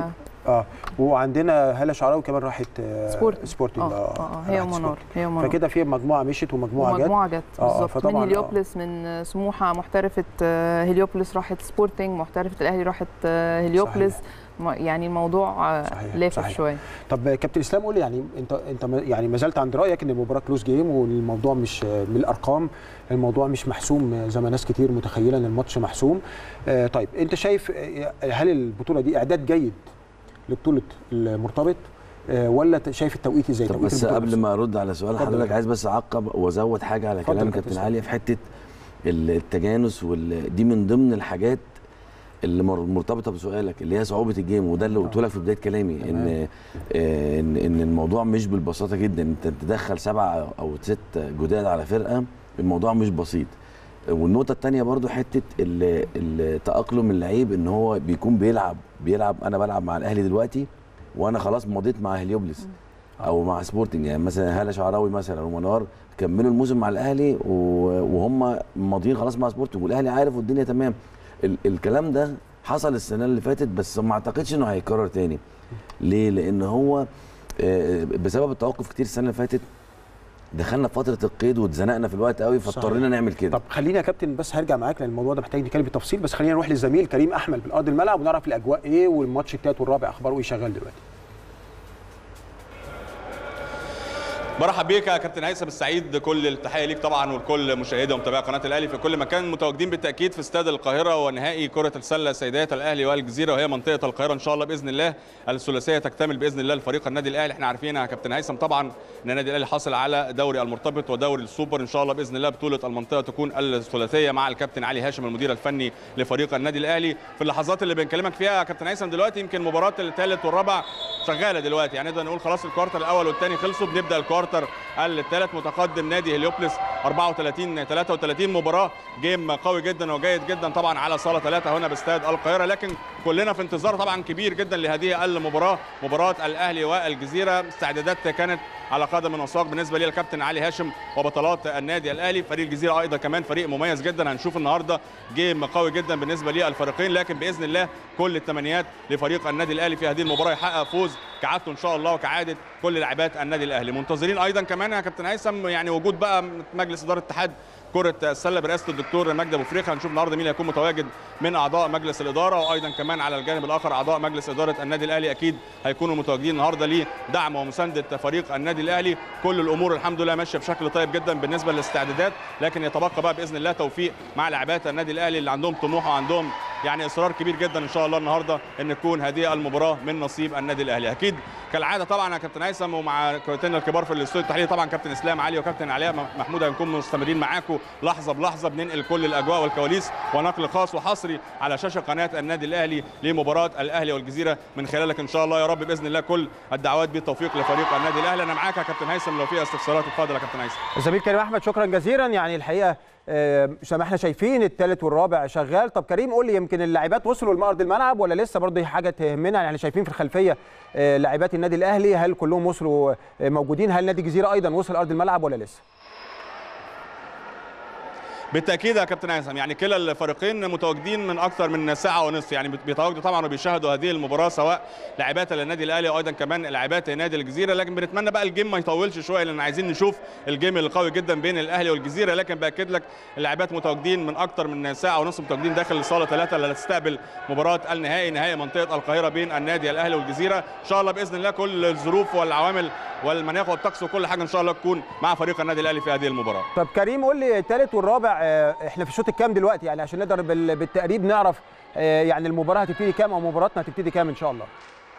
اه وعندنا هاله شعراوي كمان راحت آه، سبورتنج. سبورتنج اه اه هي راحت ومنار سبورتنج. هي ومنار فكده في مجموعه مشيت ومجموعه جت مجموعه جت آه، بالظبط فطبعاً، من آه. هليوبلس من سموحه محترفه آه، هليوبلس راحت سبورتنج محترفه الاهلي راحت آه، هليوبلس صحيح. ما- يعني الموضوع آه، صحيح، لافف صحيح. شويه طب كابتن اسلام قول لي يعني انت انت ما- يعني ما زلت عند رايك ان المباراه كلوز جيم والموضوع مش من الارقام الموضوع مش محسوم زي ما ناس كتير متخيله ان الماتش محسوم آه، طيب انت شايف آه، هل البطوله دي اعداد جيد لبطوله المرتبط آه، ولا ت- شايف التوقيت ازاي طب توقيت بس البطولة قبل ما ارد على سؤال اتفضل يا حضرتك كابتن. عايز بس اعقب وازود حاجه على اتفضل يا كلام كابتن كابتن اسلام. علي في حته التجانس وال... دي من ضمن الحاجات اللي مر- مرتبطه بسؤالك اللي هي صعوبه الجيم وده اللي قلته لك في بدايه كلامي ان آه، ان ان الموضوع مش بالبساطه جدا انت تدخل سبعه او ست جداد على فرقه الموضوع مش بسيط والنقطه الثانيه برضو حته ال- التاقلم اللعيب ان هو بيكون بيلعب بيلعب انا بلعب مع الاهلي دلوقتي وانا خلاص مضيت مع هليوبلس او مع سبورتنج يعني مثلا هاله شعراوي مثلا ومنار كملوا الموسم مع الاهلي و- وهم ماضيين خلاص مع سبورتنج والاهلي عارف والدنيا تمام ال الكلام ده حصل السنه اللي فاتت بس ما اعتقدش انه هيتكرر تاني ليه لان هو آه، بسبب التوقف كتير السنه اللي فاتت دخلنا في فتره القيد واتزنقنا في الوقت قوي فاضطرينا صحيح. نعمل كده طب خلينا يا كابتن بس هرجع معاك لان الموضوع ده محتاج نتكلم بالتفصيل بس خلينا نروح للزميل كريم احمد بالارض الملعب ونعرف الاجواء ايه والماتش الثالث والرابع اخباره ايه شغال دلوقتي برحب بيك يا كابتن هيثم السعيد كل التحيه ليك طبعا ولكل مشاهدي ومتابعي قناه الاهلي في كل مكان متواجدين بالتاكيد في استاد القاهره ونهائي كره السله سيدات الاهلي والجزيره وهي منطقه القاهره ان شاء الله باذن الله الثلاثيه تكتمل باذن الله لفريق النادي الاهلي احنا عارفين يا كابتن هيثم طبعا ان النادي الاهلي حاصل على دوري المرتبط ودوري السوبر ان شاء الله باذن الله بطوله المنطقه تكون الثلاثيه مع الكابتن علي هاشم المدير الفني لفريق النادي الاهلي في اللحظات اللي بنكلمك فيها يا كابتن هيثم دلوقتي يمكن مباراه الثالث والرابع شغاله دلوقتي يعني نقدر نقول خلاص الكوارتر الاول والثاني خلصوا بنبدا الكوارتر الثالث متقدم نادي هليوبلس 34 33 مباراه جيم قوي جدا وجيد جدا طبعا على صاله ثلاثه هنا باستاد القاهره لكن كلنا في انتظار طبعا كبير جدا لهذه المباراه مباراه الاهلي والجزيره استعدادات كانت على قدم وساق بالنسبه لي الكابتن علي هاشم وبطلات النادي الاهلي فريق الجزيره ايضا كمان فريق مميز جدا هنشوف النهارده جيم قوي جدا بالنسبه للفريقين لكن باذن الله كل التمنيات لفريق النادي الاهلي في هذه المباراه يحقق فوز كعادته ان شاء الله وكعاده كل لاعبات النادي الاهلي منتظرين ايضا كمان يا كابتن هيثم يعني وجود بقى مجلس اداره اتحاد كرة السلة برئاسة الدكتور مجدي أبو فريخة هنشوف النهارده مين هيكون متواجد من أعضاء مجلس الإدارة وأيضا كمان على الجانب الآخر أعضاء مجلس إدارة النادي الأهلي أكيد هيكونوا متواجدين النهارده لدعم ومساندة فريق النادي الأهلي كل الأمور الحمد لله ماشية بشكل طيب جدا بالنسبة للاستعدادات لكن يتبقى بقى بإذن الله توفيق مع لاعبات النادي الأهلي اللي عندهم طموح وعندهم يعني اصرار كبير جدا ان شاء الله النهارده ان تكون هذه المباراه من نصيب النادي الاهلي اكيد كالعاده طبعا يا كابتن هيثم ومع كابتننا الكبار في الاستوديو التحليلي طبعا كابتن اسلام علي وكابتن علاء محمود هنكون مستمرين معاكم لحظه بلحظه بننقل كل الاجواء والكواليس ونقل خاص وحصري على شاشه قناه النادي الاهلي لمباراه الاهلي والجزيره من خلالك ان شاء الله يا رب باذن الله كل الدعوات بالتوفيق لفريق النادي الاهلي انا معاك يا كابتن هيثم لو في استفسارات اتفضل يا كابتن هيثم الزميل كريم احمد شكرا جزيلا يعني الحقيقه آه، زي ما احنا شايفين الثالث والرابع شغال طب كريم قول لي يمكن اللاعبات وصلوا لارض الملعب ولا لسه برضه دي حاجه تهمنا يعني شايفين في الخلفيه آه، لاعبات النادي الاهلي هل كلهم وصلوا آه، موجودين هل نادي الجزيره ايضا وصل ارض الملعب ولا لسه بالتاكيد يا كابتن هيثم يعني كلا الفريقين متواجدين من اكثر من ساعه ونصف يعني بيتواجدوا طبعا وبيشاهدوا هذه المباراه سواء لاعبات النادي الاهلي وايضا كمان لاعبات نادي الجزيره لكن بنتمنى بقى الجيم ما يطولش شويه لان عايزين نشوف الجيم القوي جدا بين الاهلي والجزيره لكن باكد لك اللاعبات متواجدين من اكثر من ساعه ونصف متواجدين داخل الصاله ثلاثه اللي هتستقبل مباراه النهائي نهائي منطقه القاهره بين النادي الاهلي والجزيره ان شاء الله باذن الله كل الظروف والعوامل والمناخ والطقس وكل حاجه ان شاء الله تكون مع فريق النادي الاهلي في هذه المباراه طب كريم قول لي الثالث والرابع آه، احنا في الشوط الكام دلوقتي يعني عشان نقدر بال- بالتقريب نعرف آه، يعني المباراه هتبتدي كام او مباراتنا هتبتدي كام ان شاء الله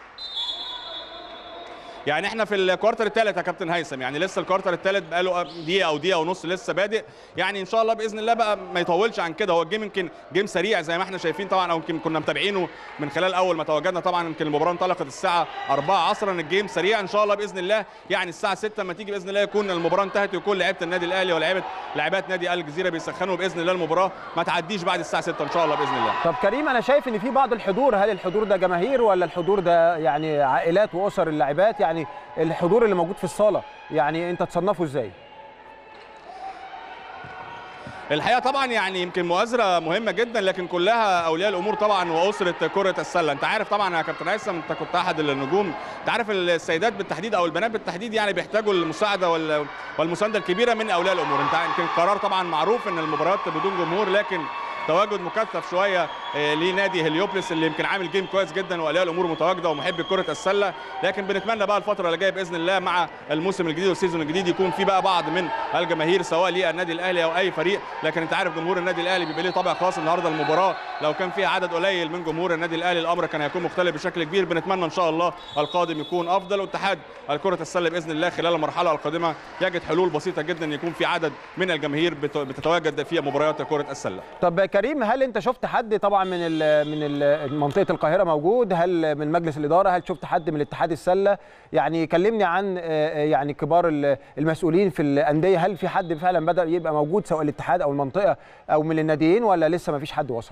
يعني احنا في الكوارتر الثالث يا كابتن هيثم يعني لسه الكوارتر الثالث بقاله دقيقه او دقيقه ونص لسه بادئ يعني ان شاء الله باذن الله بقى ما يطولش عن كده هو الجيم يمكن جيم سريع زي ما احنا شايفين طبعا او يمكن كنا متابعينه من خلال اول ما تواجدنا طبعا يمكن المباراه انطلقت الساعه 4 عصرا الجيم سريع ان شاء الله باذن الله يعني الساعه 6 لما تيجي باذن الله يكون المباراه انتهت ويكون لعيبه النادي الاهلي ولاعيبه لاعبات نادي الجزيره بيسخنوا باذن الله المباراه ما تعديش بعد الساعه 6 ان شاء الله باذن الله طب كريم انا شايف ان في بعض الحضور هل الحضور ده جماهير ولا الحضور ده يعني عائلات واسر اللاعبات يعني الحضور اللي موجود في الصاله يعني انت تصنفه ازاي الحقيقه طبعا يعني يمكن مؤازره مهمه جدا لكن كلها اولياء الامور طبعا واسره كره السله انت عارف طبعا يا كابتن هيثم انت كنت احد النجوم انت عارف السيدات بالتحديد او البنات بالتحديد يعني بيحتاجوا المساعده وال- والمسانده الكبيره من اولياء الامور انت يمكن قرار طبعا معروف ان المباريات بدون جمهور لكن تواجد مكثف شويه آه، لنادي هليوبلس اللي يمكن عامل جيم كويس جدا واولياء الامور متواجده ومحبي كره السله لكن بنتمنى بقى الفتره اللي جايه باذن الله مع الموسم الجديد والسيزون الجديد يكون في بقى بعض من الجماهير سواء للنادي الاهلي او اي فريق لكن انت عارف جمهور النادي الاهلي بيبقى ليه طابع خاص النهارده المباراه لو كان فيها عدد قليل من جمهور النادي الاهلي الامر كان هيكون مختلف بشكل كبير بنتمنى ان شاء الله القادم يكون افضل واتحاد كره السله باذن الله خلال المرحله القادمه يجد حلول بسيطه جدا يكون في عدد من الجماهير بت- بتتواجد في مباريات كره السله طب كريم هل انت شفت حد طبعا من ال من ال منطقه القاهره موجود هل من مجلس الاداره هل شفت حد من اتحاد السله يعني كلمني عن آه، آه، يعني كبار ال- المسؤولين في الانديه هل في حد فعلا بدا يبقى موجود سواء الاتحاد او المنطقه او من الناديين ولا لسه ما فيش حد وصل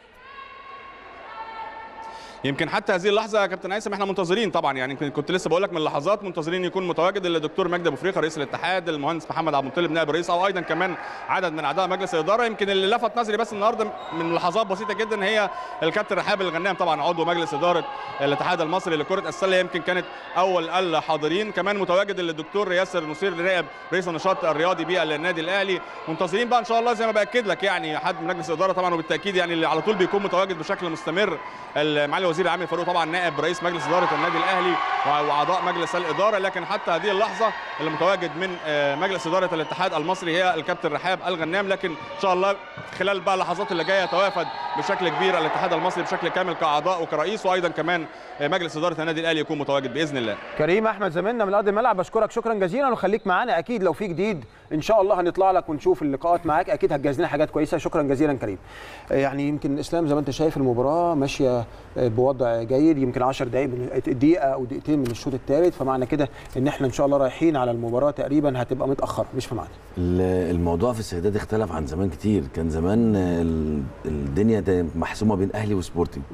يمكن حتى هذه اللحظه يا كابتن هيثم احنا منتظرين طبعا يعني كنت- كنت لسه بقول لك من لحظات منتظرين يكون متواجد الدكتور مجدي ابو فريقه رئيس الاتحاد المهندس محمد عبد المطلب نائب الرئيس او ايضا كمان عدد من اعضاء مجلس الاداره يمكن اللي لفت نظري بس النهارده من لحظات بسيطه جدا هي الكابتن رحاب الغنام طبعا عضو مجلس اداره الاتحاد المصري لكره السله يمكن كانت اول الحاضرين كمان متواجد الدكتور ياسر نصير نائب رئيس النشاط الرياضي بالنادي الاهلي منتظرين بقى ان شاء الله زي ما باكد لك يعني حد من مجلس الاداره طبعا وبالتاكيد يعني اللي على طول بيكون متواجد بشكل مستمر معالي الوزير عامر فاروق طبعا نائب رئيس مجلس اداره النادي الاهلي واعضاء مجلس الاداره لكن حتى هذه اللحظه اللي متواجد من آه، مجلس اداره الاتحاد المصري هي الكابتن رحاب الغنام لكن ان شاء الله خلال بقى اللحظات اللي جايه يتوافد بشكل كبير الاتحاد المصري بشكل كامل كاعضاء وكرئيس وايضا كمان آه، مجلس اداره النادي الاهلي يكون متواجد باذن الله كريم احمد زميلنا من ارض الملعب بشكرك شكرا جزيلا وخليك معانا اكيد لو في جديد ان شاء الله هنطلع لك ونشوف اللقاءات معاك اكيد هتجهز لنا حاجات كويسه شكرا جزيلا كريم آه، يعني يمكن اسلام زي ما انت شايف المباراه ماشيه آه، بوضع جيد يمكن 10 دقائق من دقيقه او دقيقتين من الشوط الثالث فمعنى كده ان احنا ان شاء الله رايحين على المباراه تقريبا هتبقى متاخره مش في ميعاد ال- الموضوع في السيدات اختلف عن زمان كتير كان زمان ال- الدنيا ده محسومه بين اهلي وسبورتنج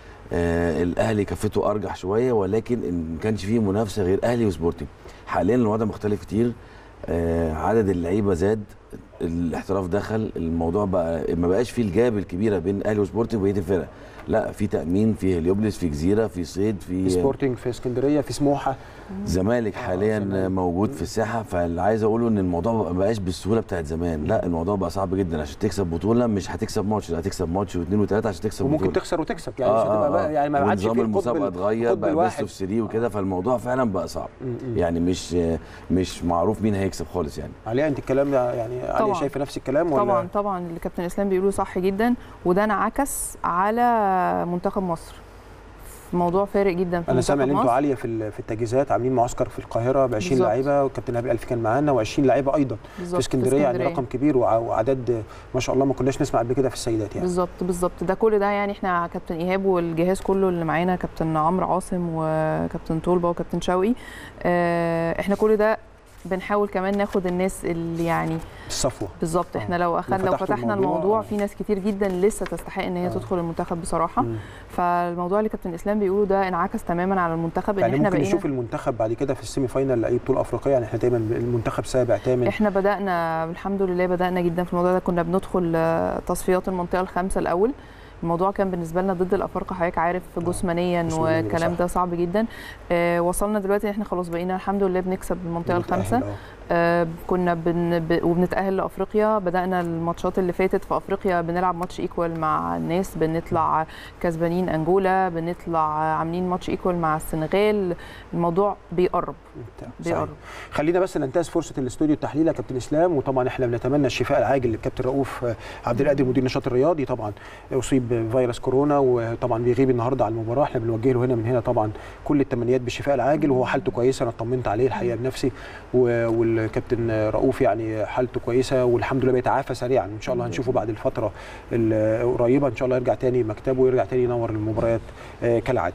آه الاهلي كفته ارجح شويه ولكن إن ما كانش فيه منافسه غير اهلي وسبورتنج حاليا الوضع مختلف كتير آه عدد اللعيبه زاد الاحتراف دخل الموضوع بقى ما بقاش فيه الجاب الكبيره بين اهلي وسبورتنج وبقيه الفرق لا في تامين في هليوبلس في جزيره في صيد في سبورتنج في اسكندريه في سموحه زمالك حاليا زمالك. موجود في الساحه فاللي عايز اقوله ان الموضوع ما بقاش بالسهوله بتاعت زمان لا الموضوع بقى صعب جدا عشان تكسب بطوله مش هتكسب ماتش لا هتكسب ماتش واثنين وثلاثه عشان تكسب وممكن بطوله تخسر وتكسب يعني مش آه، هتبقى آه، بقى آه. يعني ما عادش ونظام في القطب المسابقه ال- اتغير القطب بقى بيست الواحد اوف 3 وكده فالموضوع فعلا بقى صعب م- م. يعني مش مش معروف مين هيكسب خالص يعني عليا انت الكلام ده يعني عليا طبعاً. شايفه نفس الكلام ولا طبعا طبعا اللي كابتن اسلام بيقوله صح جدا وده انعكس على منتخب مصر في موضوع فارق جدا في انا منتخب سامع ان انتوا مصر عاليه في ال- في التجهيزات عاملين معسكر في القاهره ب 20 بالظبط. لعيبه والكابتن نبيل الف كان معانا و20 لعيبه ايضا بالظبط، في اسكندريه يعني رقم كبير وع- وعدد ما شاء الله ما كناش نسمع قبل كده في السيدات يعني بالظبط بالظبط ده كل ده يعني احنا كابتن ايهاب والجهاز كله اللي معانا كابتن عمرو عاصم وكابتن طلبه وكابتن شوقي اه، احنا كل ده بنحاول كمان ناخد الناس اللي يعني الصفوه بالظبط احنا لو اخدنا لو فتحتوا فتحنا الموضوع، الموضوع اه. في ناس كتير جدا لسه تستحق ان هي اه. تدخل المنتخب بصراحه مم. فالموضوع اللي كابتن اسلام بيقوله ده انعكس تماما على المنتخب ان يعني احنا ممكن بقينا نشوف المنتخب بعد كده في السيمي فاينال لاي بطوله افريقيه يعني احنا دايما المنتخب سابع ثامن احنا بدانا الحمد لله بدانا جدا في الموضوع ده كنا بندخل آه، تصفيات المنطقه الخامسه الاول الموضوع كان بالنسبه لنا ضد الافارقه حضرتك عارف جسمانيا جسمانيا والكلام صح. ده صعب جدا آه وصلنا دلوقتي ان احنا خلاص بقينا الحمد لله بنكسب المنطقه بنتأهل، الخامسه اه. آه كنا بن ب... وبنتاهل لافريقيا بدانا الماتشات اللي فاتت في افريقيا بنلعب ماتش ايكوال مع الناس بنطلع كسبانين انجولا بنطلع عاملين ماتش ايكوال مع السنغال الموضوع بيقرب بتاع. بيقرب صحيح. خلينا بس ننتهز فرصه الاستوديو التحليل يا كابتن اسلام وطبعا احنا بنتمنى الشفاء العاجل للكابتن رؤوف آه، عبد القادر مدير النشاط الرياضي طبعا اصيب بفيروس كورونا وطبعا بيغيب النهارده على المباراه احنا بنوجه له هنا من هنا طبعا كل التمنيات بالشفاء العاجل وهو حالته كويسه انا اطمنت عليه الحقيقه بنفسي و- والكابتن رؤوف يعني حالته كويسه والحمد لله بيتعافى سريعا ان شاء الله هنشوفه بعد الفتره القريبه ان شاء الله يرجع تاني مكتبه ويرجع تاني ينور المباريات آه، كالعاده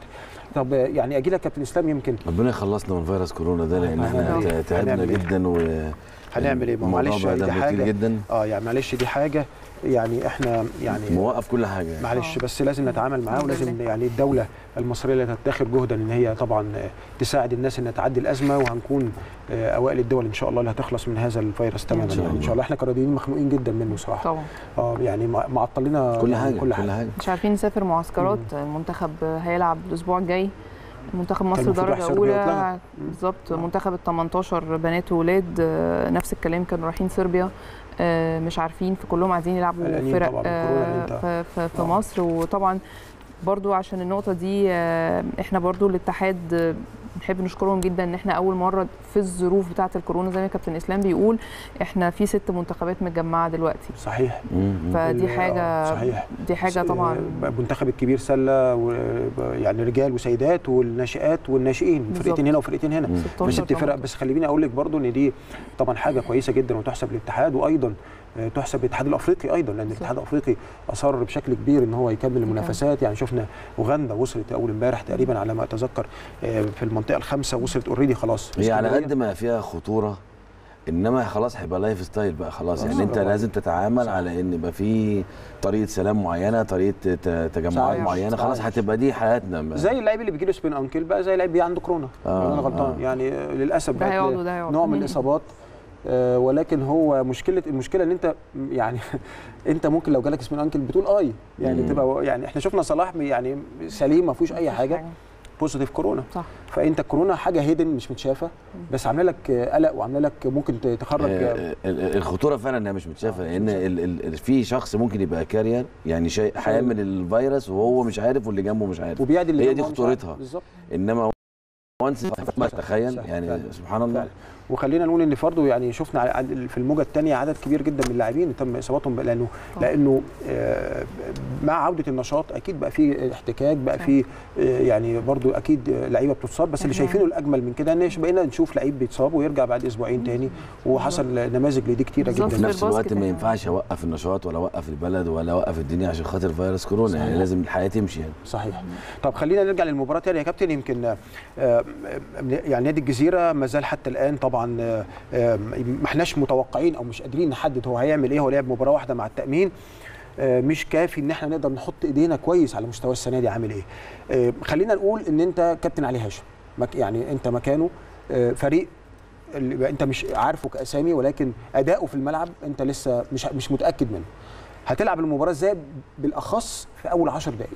طب يعني اجي لك كابتن اسلام يمكن ربنا يخلصنا من فيروس كورونا ده لان احنا هنعمل تعبنا هنعمل إيه؟ جدا و هنعمل ايه ما هو الموضوع معلش بقى دي دمه تقيل حاجه جدا اه يعني معلش دي حاجه يعني احنا يعني موقف كل حاجه يعني. معلش آه. بس لازم نتعامل معاه الحمد ولازم لله. يعني الدوله المصريه اللي تتخذ جهدا ان هي طبعا آه، تساعد الناس انها تعدي الازمه وهنكون آه، اوائل الدول ان شاء الله اللي هتخلص من هذا الفيروس تماما شاء يعني ان الله. شاء الله احنا كرياضيين مخنوقين جدا منه صراحه طبعا اه يعني مع- معطلنا كل يعني حاجه كل حاجه, مش عارفين نسافر معسكرات المنتخب هيلعب الاسبوع الجاي منتخب مصر المفروض درجه رايح صربيا واتلغى. اولى بالظبط منتخب ال 18 بنات وولاد آه، نفس الكلام كانوا رايحين صربيا آه، مش عارفين فكلهم عايزين يلعبوا قلقانين فرق طبعاً بالكورونا اللي آه، انت- في, في, في آه. مصر وطبعا برضو عشان النقطه دي آه، احنا برضو الاتحاد آه، بنحب نشكرهم جدا ان احنا اول مره في الظروف بتاعه الكورونا زي ما كابتن اسلام بيقول احنا في ست منتخبات متجمعه دلوقتي صحيح مم. فدي ال- حاجه آه، صحيح دي حاجه طبعا آه، المنتخب الكبير سله و- يعني رجال وسيدات والناشئات والناشئين بالظبط. فرقتين هنا وفرقتين هنا مم. 16 ست فرق طبعاً. بس خليني اقول لك برضو ان دي طبعا حاجه كويسه جدا وتحسب للاتحاد وايضا آه، تحسب للاتحاد الافريقي ايضا لان الاتحاد الافريقي اصر بشكل كبير ان هو يكمل المنافسات يعني شفنا اوغندا وصلت اول امبارح تقريبا على ما اتذكر آه، في المنطقه الخامسه وصلت اوريدي خلاص هي على اسكندرية. قد ما فيها خطوره انما خلاص هيبقى لايف ستايل بقى خلاص خلاص. يعني انت برافو لازم تتعامل صح. على ان يبقى في طريقه سلام معينه طريقه ت- تجمعات صحيح. معينه خلاص صحيح. هتبقى دي حياتنا ما- زي اللعيب اللي بيجي له سبين انكل بقى زي اللعيب عنده كورونا آه، انا غلطان آه. يعني آه، للاسف ده بقت هيقعد وده هيقعد. نوع من مم. الاصابات آه، ولكن هو مشكله المشكله ان انت يعني انت ممكن لو جالك سبين انكل بتقول اي يعني مم. تبقى يعني احنا شفنا صلاح يعني سليم ما فيهوش اي حاجه بوزيتيف كورونا صح فانت الكورونا حاجه هيدن مش متشافه بس عامله لك آه، قلق وعامله لك ممكن ت- تخرج آه، آه، ال- الخطوره فعلا انها مش متشافه آه، مش لان متشافة. ال- ال- ال- في شخص ممكن يبقى كارير يعني شيء حامل الفيروس وهو مش عارف واللي جنبه مش عارف وبيعدي اللي هي جنبه دي هو مش خطورتها. عارف. بالظبط انما وانس تخيل صح، يعني فعلا. سبحان الله فعلا. وخلينا نقول ان برضه يعني شفنا على- على- في الموجه الثانيه عدد كبير جدا من اللاعبين تم اصاباتهم بقى لانه لانه آه، مع عوده النشاط اكيد بقى في احتكاك بقى صح. في آه، يعني برضه اكيد آه، لعيبه بتتصاب بس اللي إحنا- شايفينه الاجمل من كده ان بقينا نشوف لعيب بيتصاب ويرجع بعد اسبوعين تاني وحصل نماذج لدي كتيره بالظبط. في جدا نفس الباسكت الوقت ما يعني. ينفعش اوقف النشاط ولا اوقف البلد ولا اوقف الدنيا عشان خاطر فيروس كورونا صحيح. يعني لازم الحياه تمشي يعني صحيح طب خلينا نرجع للمباراه تاني يا كابتن يمكن آه، آه، يعني نادي الجزيره ما زال حتى الان طبعا آه، آه، ما احناش متوقعين او مش قادرين نحدد هو هيعمل ايه هو لعب مباراه واحده مع التامين آه، مش كافي ان احنا نقدر نحط ايدينا كويس على مستوى السنه دي عامل ايه آه، خلينا نقول ان انت كابتن علي هاشم مك- يعني انت مكانه آه، فريق اللي بقى انت مش عارفه كاسامي ولكن اداؤه في الملعب انت لسه مش مش متاكد منه هتلعب المباراه ازاي بالاخص في اول 10 دقائق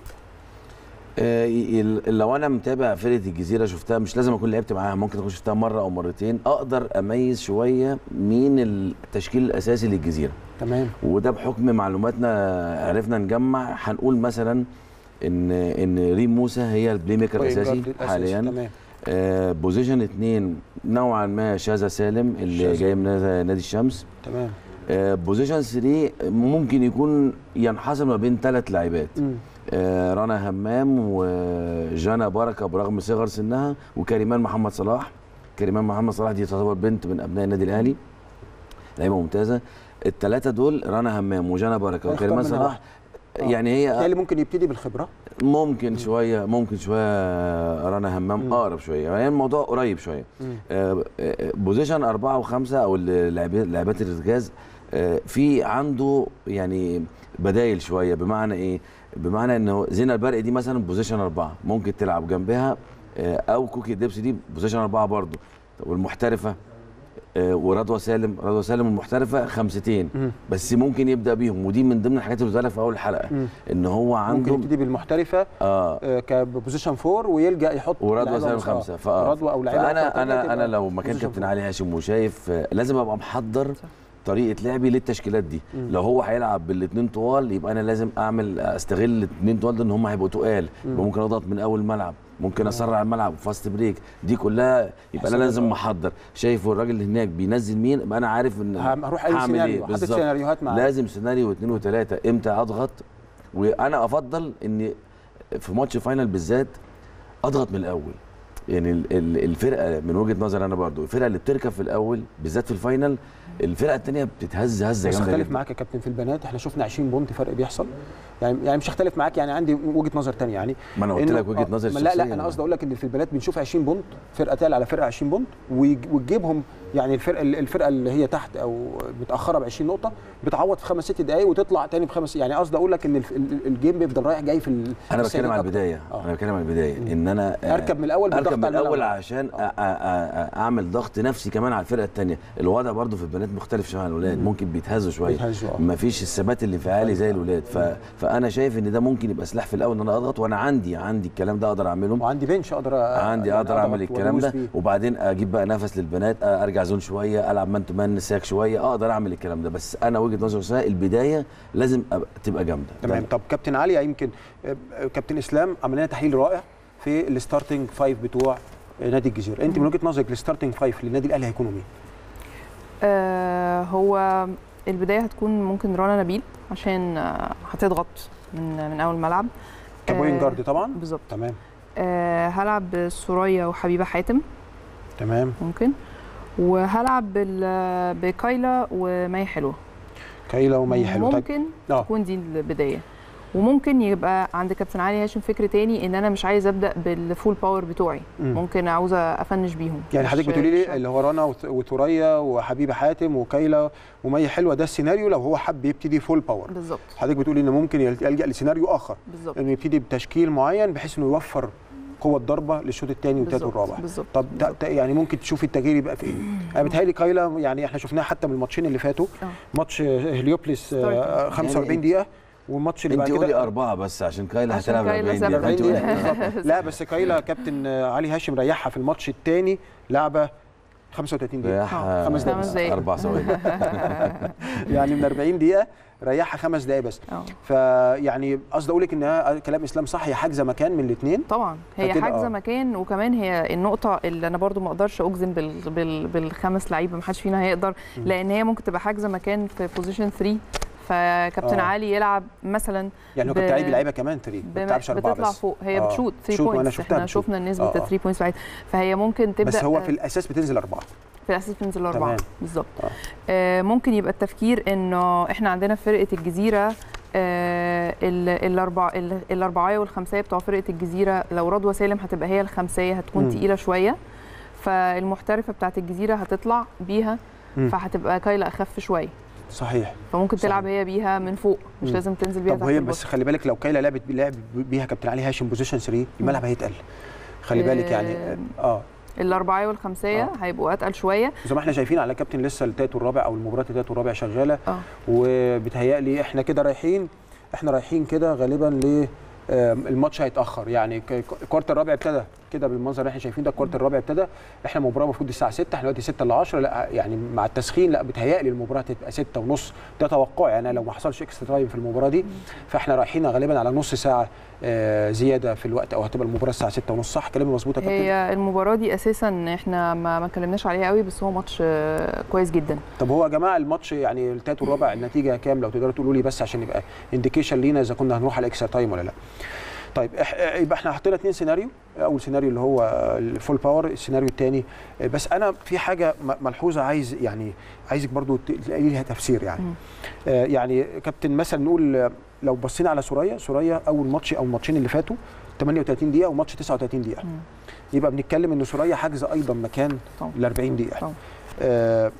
آه، ي- لو انا متابع فرقه الجزيره شفتها مش لازم اكون لعبت معاها ممكن اكون شفتها مره او مرتين اقدر اميز شويه مين التشكيل الاساسي للجزيره تمام وده بحكم معلوماتنا عرفنا نجمع هنقول مثلا ان ان ريم موسى هي البلاي ميكر طيب، الاساسي جارد الأساسي، حاليا تمام آه بوزيشن اثنين نوعا ما شاذا سالم اللي شاذة. جاي من نادي نادي الشمس تمام آه بوزيشن 3 ممكن يكون ينحصر ما بين ثلاث لاعبات مم. آه رنا همام وجانا بركه برغم صغر سنها وكريمان محمد صلاح كريمان محمد صلاح دي تعتبر بنت من ابناء النادي الاهلي لعيبه ممتازه الثلاثه دول رنا همام وجانا بركه هيختار وكريمان منها صلاح واحد. آه. يعني هي بالتالي ممكن يبتدي بالخبره ممكن شويه ممكن شويه رنا همام مم. اقرب شويه يعني الموضوع قريب شويه مم. آه، آه، بوزيشن أربعة وخمسة أو اللاعبات لاعبات الارتكاز آه، في عنده يعني بدايل شوية بمعنى إيه؟ بمعنى إنه زينة البرق دي مثلا بوزيشن أربعة ممكن تلعب جنبها آه، أو كوكي ديبس دي بوزيشن أربعة برضو طب والمحترفة آه، ورضوى سالم رضوى سالم المحترفه خمستين مم. بس ممكن يبدا بيهم ودي من ضمن الحاجات اللي قلتها لك في اول الحلقه مم. ان هو ممكن عنده يبتدي بالمحترفه اه آه، كبوزيشن فور ويلجا يحط ورضوى لعيبة سالم مص- خمسه آه، فآه. رضوى او لعيبه أخرى فانا تانية انا تبقى انا لو مكان position كابتن four. علي هاشم وشايف آه، لازم ابقى محضر صح. طريقه لعبي للتشكيلات دي مم. لو هو هيلعب بالاثنين طوال يبقى انا لازم اعمل استغل الاثنين طوال ده ان هم هيبقوا تقال مم. يبقى ممكن اضغط من اول ملعب ممكن اسرع الملعب فاست بريك دي كلها يبقى انا حسابات لازم بقى. محضر شايف الراجل اللي هناك بينزل مين يبقى انا عارف ان هم- هروح اي هعمل سيناريو إيه حاطط بالظبط. سيناريوهات معاه لازم سيناريو واثنين وثلاثه امتى اضغط وانا افضل ان في ماتش فاينل بالذات اضغط من الاول يعني ال- ال- الفرقه من وجهه نظري انا برضو الفرقه اللي بتركب في الاول بالذات في الفاينل الفرقه الثانيه بتتهز هزه بس جامده اختلف جدا معاك يا كابتن في البنات احنا شفنا 20 بونت فرق بيحصل يعني يعني مش هختلف معاك يعني عندي وجهه نظر ثانيه يعني ما انا قلت إنه- لك وجهه آه، نظري ما لا لا الشخصية. انا قصدي اقول لك ان في البنات بنشوف 20 بونت فرقه تعلى على فرقه 20 بونت ويج- وتجيبهم يعني الفرقه الفرقه اللي هي تحت او متاخره ب 20 نقطه بتعوض في خمس ست دقائق وتطلع تاني بخمس يعني قصدي اقول لك ان الف- ال- الجيم بيفضل رايح جاي في ال- انا السيدات بتكلم على أكتر. البدايه آه. انا بتكلم على البدايه ان انا آه، اركب من الاول بالضغط اركب من على الملعب. الاول عشان أ- أ- أ- اعمل ضغط نفسي كمان على الفرقه الثانيه الوضع برضو في البنات مختلف شويه عن الولاد ممكن بيتهزوا شويه بيتهزوا، آه. ما فيش الثبات الانفعالي زي الولاد ف... فانا شايف ان ده ممكن يبقى سلاح في الاول ان انا اضغط وانا عندي عندي الكلام ده اقدر اعمله وعندي بنش اقدر أ- عندي يعني اقدر اعمل أضغط الكلام وأدوس ده بيه. وبعدين اجيب بقى نفس للبنات ارجع زون شويه العب مان تو مان ساك شويه اقدر اعمل الكلام ده بس انا وجهه نظري شخصية البدايه لازم أبقى تبقى جامده تمام طب كابتن علي يمكن آه، آه، كابتن اسلام عمل لنا تحليل رائع في الستارتنج فايف بتوع آه، نادي الجزيره انت من وجهه نظرك الستارتنج فايف للنادي الاهلي هيكونوا مين آه هو البدايه هتكون ممكن رنا نبيل عشان آه هتضغط من من اول ملعب كبوين آه، جارد طبعا بالظبط تمام آه هلعب سوريا وحبيبه حاتم تمام ممكن وهلعب بال- بكايلا ومي حلوه كايلا ومي حلو طيب ممكن آه. تكون دي البدايه وممكن يبقى عند كابتن علي هاشم فكر تاني ان انا مش عايز ابدا بالفول باور بتوعي مم. ممكن عاوزه افنش بيهم يعني مش- حضرتك بتقولي مش لي اللي هو رنا وث- وثريا وحبيبه حاتم وكايلا ومي حلوه ده السيناريو لو هو حب يبتدي فول باور بالظبط حضرتك بتقولي انه ممكن يل- يلجا لسيناريو اخر بالظبط انه يبتدي بتشكيل معين بحيث انه يوفر قوه ضربه للشوط الثاني والثالث بالظبط، والرابع بالظبط طب تا- بالظبط. تا- يعني ممكن تشوفي التغيير يبقى في ايه؟ انا بيتهيألي كايلا يعني احنا شفناها حتى من الماتشين اللي فاتوا آه. ماتش هليوبلس آه، ستارتنج. 45 يعني دقيقه والماتش اللي انت بعد قولي كده اربعه بس عشان كايلا عشان هتلعب كايلا 40 سابع دقيقه 40 فانت قولي دقيقة. أربعة. بالظبط. لا بس كايلا كابتن آه، علي هاشم ريحها في الماتش الثاني لعبه 35 دقيقه ريحها خمس دقايق. خمس دقايق. اربع ثواني يعني من 40 دقيقه ريحها خمس دقايق بس اه فيعني قصدي اقول لك ان كلام اسلام صح هي حاجزه مكان من الاثنين طبعا هي فتبقى- حاجزه آه. مكان وكمان هي النقطه اللي انا برضو ما اقدرش اجزم بال بال بالخمس لعيبه ما حدش فينا هيقدر لان هي ممكن تبقى حاجزه مكان في بوزيشن 3 فكابتن آه. علي يلعب مثلا يعني هو ب- كانت لعيبه لعيبه كمان 3 ما بما- بتلعبش اربعه بتطلع بس فوق هي آه. بتشوت 3 شوت، وأنا بوينتس شفتها احنا بتشوت. شفنا نسبه آه، آه. 3 بوينتس بتاعتها فهي ممكن تبدا بس هو في الاساس بتنزل اربعه في الاساس بتنزل اربعه تمام. بالظبط آه. آه ممكن يبقى التفكير انه احنا عندنا في فرقه الجزيره آه ال- الاربع ال- الاربعايه والخمسيه بتوع فرقه الجزيره لو رضوى سالم هتبقى هي الخمسيه هتكون مم. تقيله شويه فالمحترفه بتاعت الجزيره هتطلع بيها مم. فهتبقى كايلا اخف شويه صحيح فممكن صحيح. تلعب هي بيها من فوق مش مم. لازم تنزل بيها طب تحت وهي البطن. بس خلي بالك لو كايلا لعبت لعب بيها كابتن علي هاشم بوزيشن 3 الملعب هيتقل خلي بالك يعني آه، اه الاربعايه والخمسيه آه. هيبقوا اتقل شويه زي ما احنا شايفين على كابتن لسه التالت والرابع او المباراه التالت والرابع شغاله اه وبتهيألي احنا كده رايحين احنا رايحين كده غالبا ل آم، الماتش هيتاخر يعني ك- ك- الكوارتر الرابع ابتدى كده بالمنظر اللي احنا شايفين ده الكوارتر الرابع ابتدى احنا المباراه المفروض الساعه 6 احنا دلوقتي 6 ل 10 لا يعني مع التسخين لا بتهيألي المباراه تبقى 6 ونص ده توقعي يعني لو ما حصلش اكسترا تايم في المباراه دي فاحنا رايحين غالبا على نص ساعه آه، زياده في الوقت او هتبقى المباراه الساعه 6 ونص صح كلامي مظبوط يا كابتن هي المباراه دي اساسا احنا ما ما اتكلمناش عليها قوي بس هو ماتش آه، كويس جدا طب هو يا جماعه الماتش يعني التالت والرابع النتيجه كام لو تقدروا تقولوا لي بس عشان يبقى انديكيشن لينا اذا كنا هنروح على اكسترا تايم ولا لا طيب إح- يبقى احنا حطينا اثنين سيناريو اول سيناريو اللي هو الفول باور السيناريو الثاني بس انا في حاجه م- ملحوظه عايز يعني عايزك برضو ت- تلاقي لها تفسير يعني مم. آه يعني كابتن مثلا نقول آه، لو بصينا على سوريا سوريا اول ماتش او الماتشين اللي فاتوا 38 دقيقه وماتش 39 دقيقه مم. يبقى بنتكلم ان سوريا حاجزه ايضا مكان طبعا. ل 40 دقيقه طبعا. آه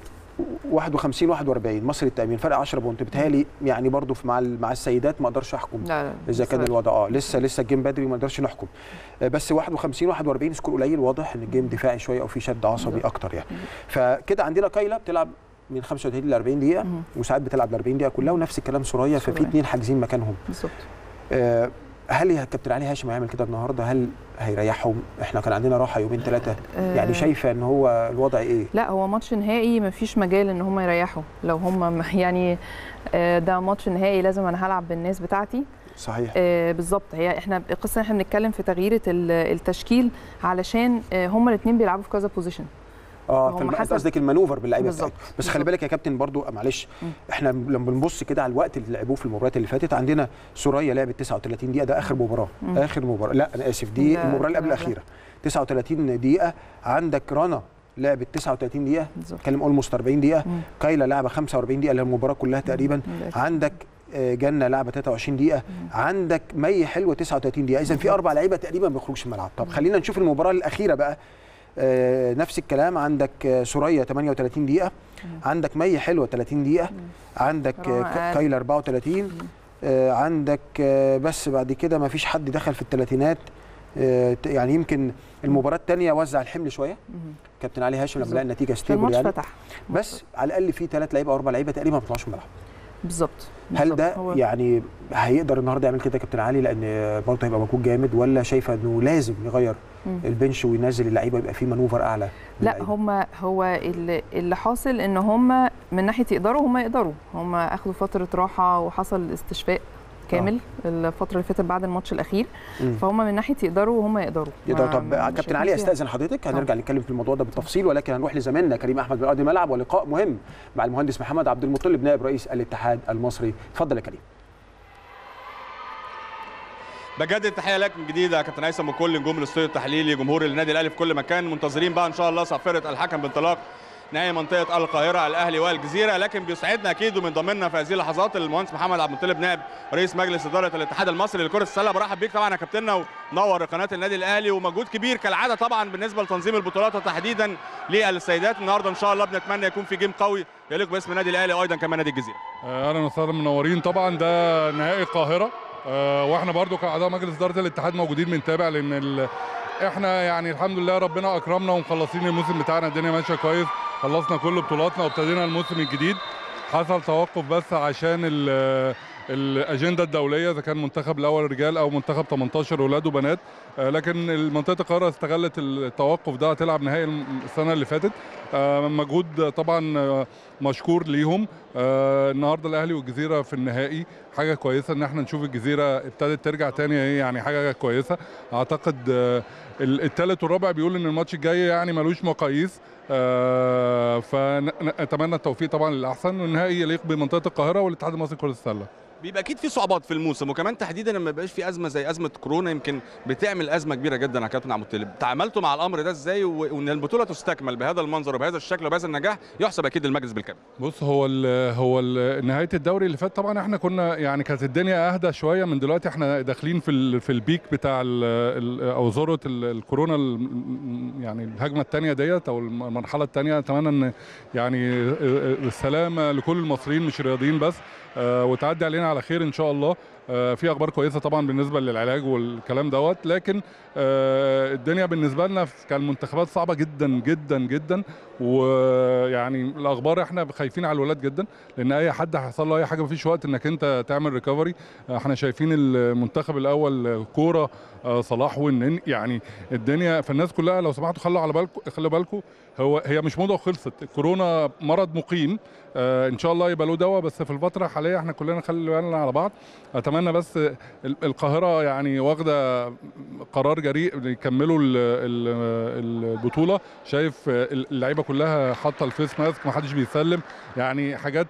51 41 مصر التأمين فرق 10 بونت بيتهيألي يعني برضو في مع ال- مع السيدات ما اقدرش احكم لا لا اذا كان لسه الوضع اه لسه لسه الجيم بدري ما نقدرش نحكم آه، بس 51 41 سكور قليل واضح ان الجيم دفاعي شويه او في شد عصبي اكتر يعني فكده عندنا كايلا بتلعب من 35 ل 40 دقيقه مم. وساعات بتلعب ل 40 دقيقه كلها ونفس الكلام سوريا ففي سوريا. اثنين حاجزين مكانهم بالظبط آه، هل يا كابتن علي هاشم هيعمل كده النهارده هل هيريحهم احنا كان عندنا راحه يومين ثلاثه يعني آه، شايفه ان هو الوضع ايه لا هو ماتش نهائي مفيش مجال ان هم يريحوا لو هم يعني آه، ده ماتش نهائي لازم انا هلعب بالناس بتاعتي صحيح آه، بالظبط هي احنا القصه إن احنا بنتكلم في تغيير ال- التشكيل علشان آه، هما الاثنين بيلعبوا في كذا بوزيشن اه فهم في الم- حسب- قصدك المانوفر باللعيبه بالظبط، بتاعتهم بس خلي بالظبط. بالك يا كابتن برضو معلش احنا لما بنبص كده على الوقت اللي لعبوه في المباريات اللي فاتت عندنا سوريا لعبت 39 دقيقه ده اخر مباراه دي اخر مباراه لا انا اسف دي ده المباراه اللي قبل كده الاخيره 39 دقيقه عندك رنا لعبت 39 دقيقه بالظبط. اتكلم اولموست 40 دقيقه مم. كايلا لعبه 45 دقيقه اللي هي المباراه كلها تقريبا للأسف. عندك آه، جنه لعبه 23 دقيقه عندك مي حلوه 39 دقيقه اذا في اربع لعيبه تقريبا ما بيخرجوش من الملعب طب خلينا نشوف المباراه الاخيره بقى آه، نفس الكلام عندك آه، سوريا 38 دقيقه عندك مي حلوه 30 دقيقه عندك آه، رنا ك- أقل. كايلا 34 آه، عندك آه، بس بعد كده ما فيش حد دخل في الثلاثينات آه، ت- يعني يمكن المباراه الثانيه وزع الحمل شويه كابتن علي هاشم لما بالظبط. لقى النتيجه في ستيبل الماتش يعني فتح بس على الاقل في ثلاث لعيبه او اربع لعيبه تقريبا ما بيطلعوش من الملعب بالظبط هل بالظبط. ده هو- يعني هيقدر النهارده يعمل كده يا كابتن علي لان برضه هيبقى مجهود جامد ولا شايفه انه لازم يغير مم. البنش وينزل اللعيبه يبقى في مانوفر اعلى لا للعيبة؟ هم هو اللي, اللي حاصل ان هم من ناحيه يقدروا هم يقدروا هم اخذوا فتره راحه وحصل استشفاء كامل الفتره اللي فاتت بعد الماتش الاخير مم. فهم من ناحيه يقدروا وهم يقدروا يقدر ما- طب مش كابتن هيكون علي فيها. استاذن حضرتك هنرجع نتكلم في الموضوع ده بالتفصيل ولكن هنروح لزميلنا كريم احمد من ارض الملعب ولقاء مهم مع المهندس محمد عبد المطلب نائب رئيس الاتحاد المصري اتفضل يا كريم بجدد التحيه لك من جديد يا كابتن هيثم وكل نجوم الاستوديو التحليلي جمهور النادي الاهلي في كل مكان منتظرين بقى ان شاء الله صافره الحكم بانطلاق نهائي منطقه القاهره الاهلي والجزيره لكن بيسعدنا اكيد ومن ضمننا في هذه اللحظات المهندس محمد عبد المطلب نائب رئيس مجلس اداره الاتحاد المصري لكره السله برحب بيك طبعا يا كابتننا ونور قناه النادي الاهلي ومجهود كبير كالعاده طبعا بالنسبه لتنظيم البطولات وتحديدا للسيدات النهارده ان شاء الله بنتمنى يكون في جيم قوي يليق باسم النادي الاهلي وايضا كمان نادي الجزيره اهلا وسهلا منورين طبعا ده نهائي القاهره آه، واحنا برضو كاعضاء مجلس اداره الاتحاد موجودين بنتابع لان ال... احنا يعني الحمد لله ربنا اكرمنا ومخلصين الموسم بتاعنا الدنيا ماشيه كويس خلصنا كل بطولاتنا وابتدينا الموسم الجديد حصل توقف بس عشان ال الاجنده الدوليه اذا كان منتخب الاول رجال او منتخب 18 اولاد وبنات آه، لكن منطقه القاهره استغلت التوقف ده تلعب نهائي السنه اللي فاتت آه، مجهود طبعا آه، مشكور ليهم آه، النهارده الاهلي والجزيره في النهائي حاجه كويسه ان احنا نشوف الجزيره ابتدت ترجع تاني هي يعني حاجه كويسه اعتقد آه، ال- التالت والرابع بيقول ان الماتش الجاي يعني ملوش مقاييس آه، فنتمنى التوفيق طبعا للاحسن والنهائي يليق بمنطقه القاهره والاتحاد المصري لكره السله بيبقى اكيد في صعوبات في الموسم وكمان تحديدا لما يبقاش في ازمه زي ازمه كورونا يمكن بتعمل ازمه كبيره جدا يا كابتن عبد المطلب تعاملتوا مع الامر ده ازاي و- وان البطوله تستكمل بهذا المنظر وبهذا الشكل وبهذا النجاح يحسب اكيد للمجلس بالكامل بص هو ال هو ال نهايه الدوري اللي فات طبعا احنا كنا يعني كانت الدنيا اهدى شويه من دلوقتي احنا داخلين في ال في البيك بتاع ال ال او ذروه ال- الكورونا ال- يعني الهجمه الثانيه ديت او المرحله الثانيه اتمنى ان يعني السلامه لكل المصريين مش رياضيين بس آه، وتعدي علينا على خير ان شاء الله آه، في اخبار كويسه طبعا بالنسبه للعلاج والكلام دوت لكن آه، الدنيا بالنسبه لنا كالمنتخبات صعبه جدا جدا جدا ويعني الاخبار احنا خايفين على الولاد جدا لان اي حد هيحصل له اي حاجه مفيش وقت انك انت تعمل ريكفري احنا شايفين المنتخب الاول كوره آه، صلاح والنن يعني الدنيا فالناس كلها لو سمحتوا خلوا على بالكم خلوا بالكم هو هي مش موضه وخلصت الكورونا مرض مقيم آه ان شاء الله يبقى له دواء بس في الفتره الحاليه احنا كلنا نخلي بالنا على بعض اتمنى بس ال- القاهره يعني واخده قرار جريء يكملوا ال- ال- البطوله شايف اللعيبه كلها حاطه الفيس ماسك محدش بيسلم يعني حاجات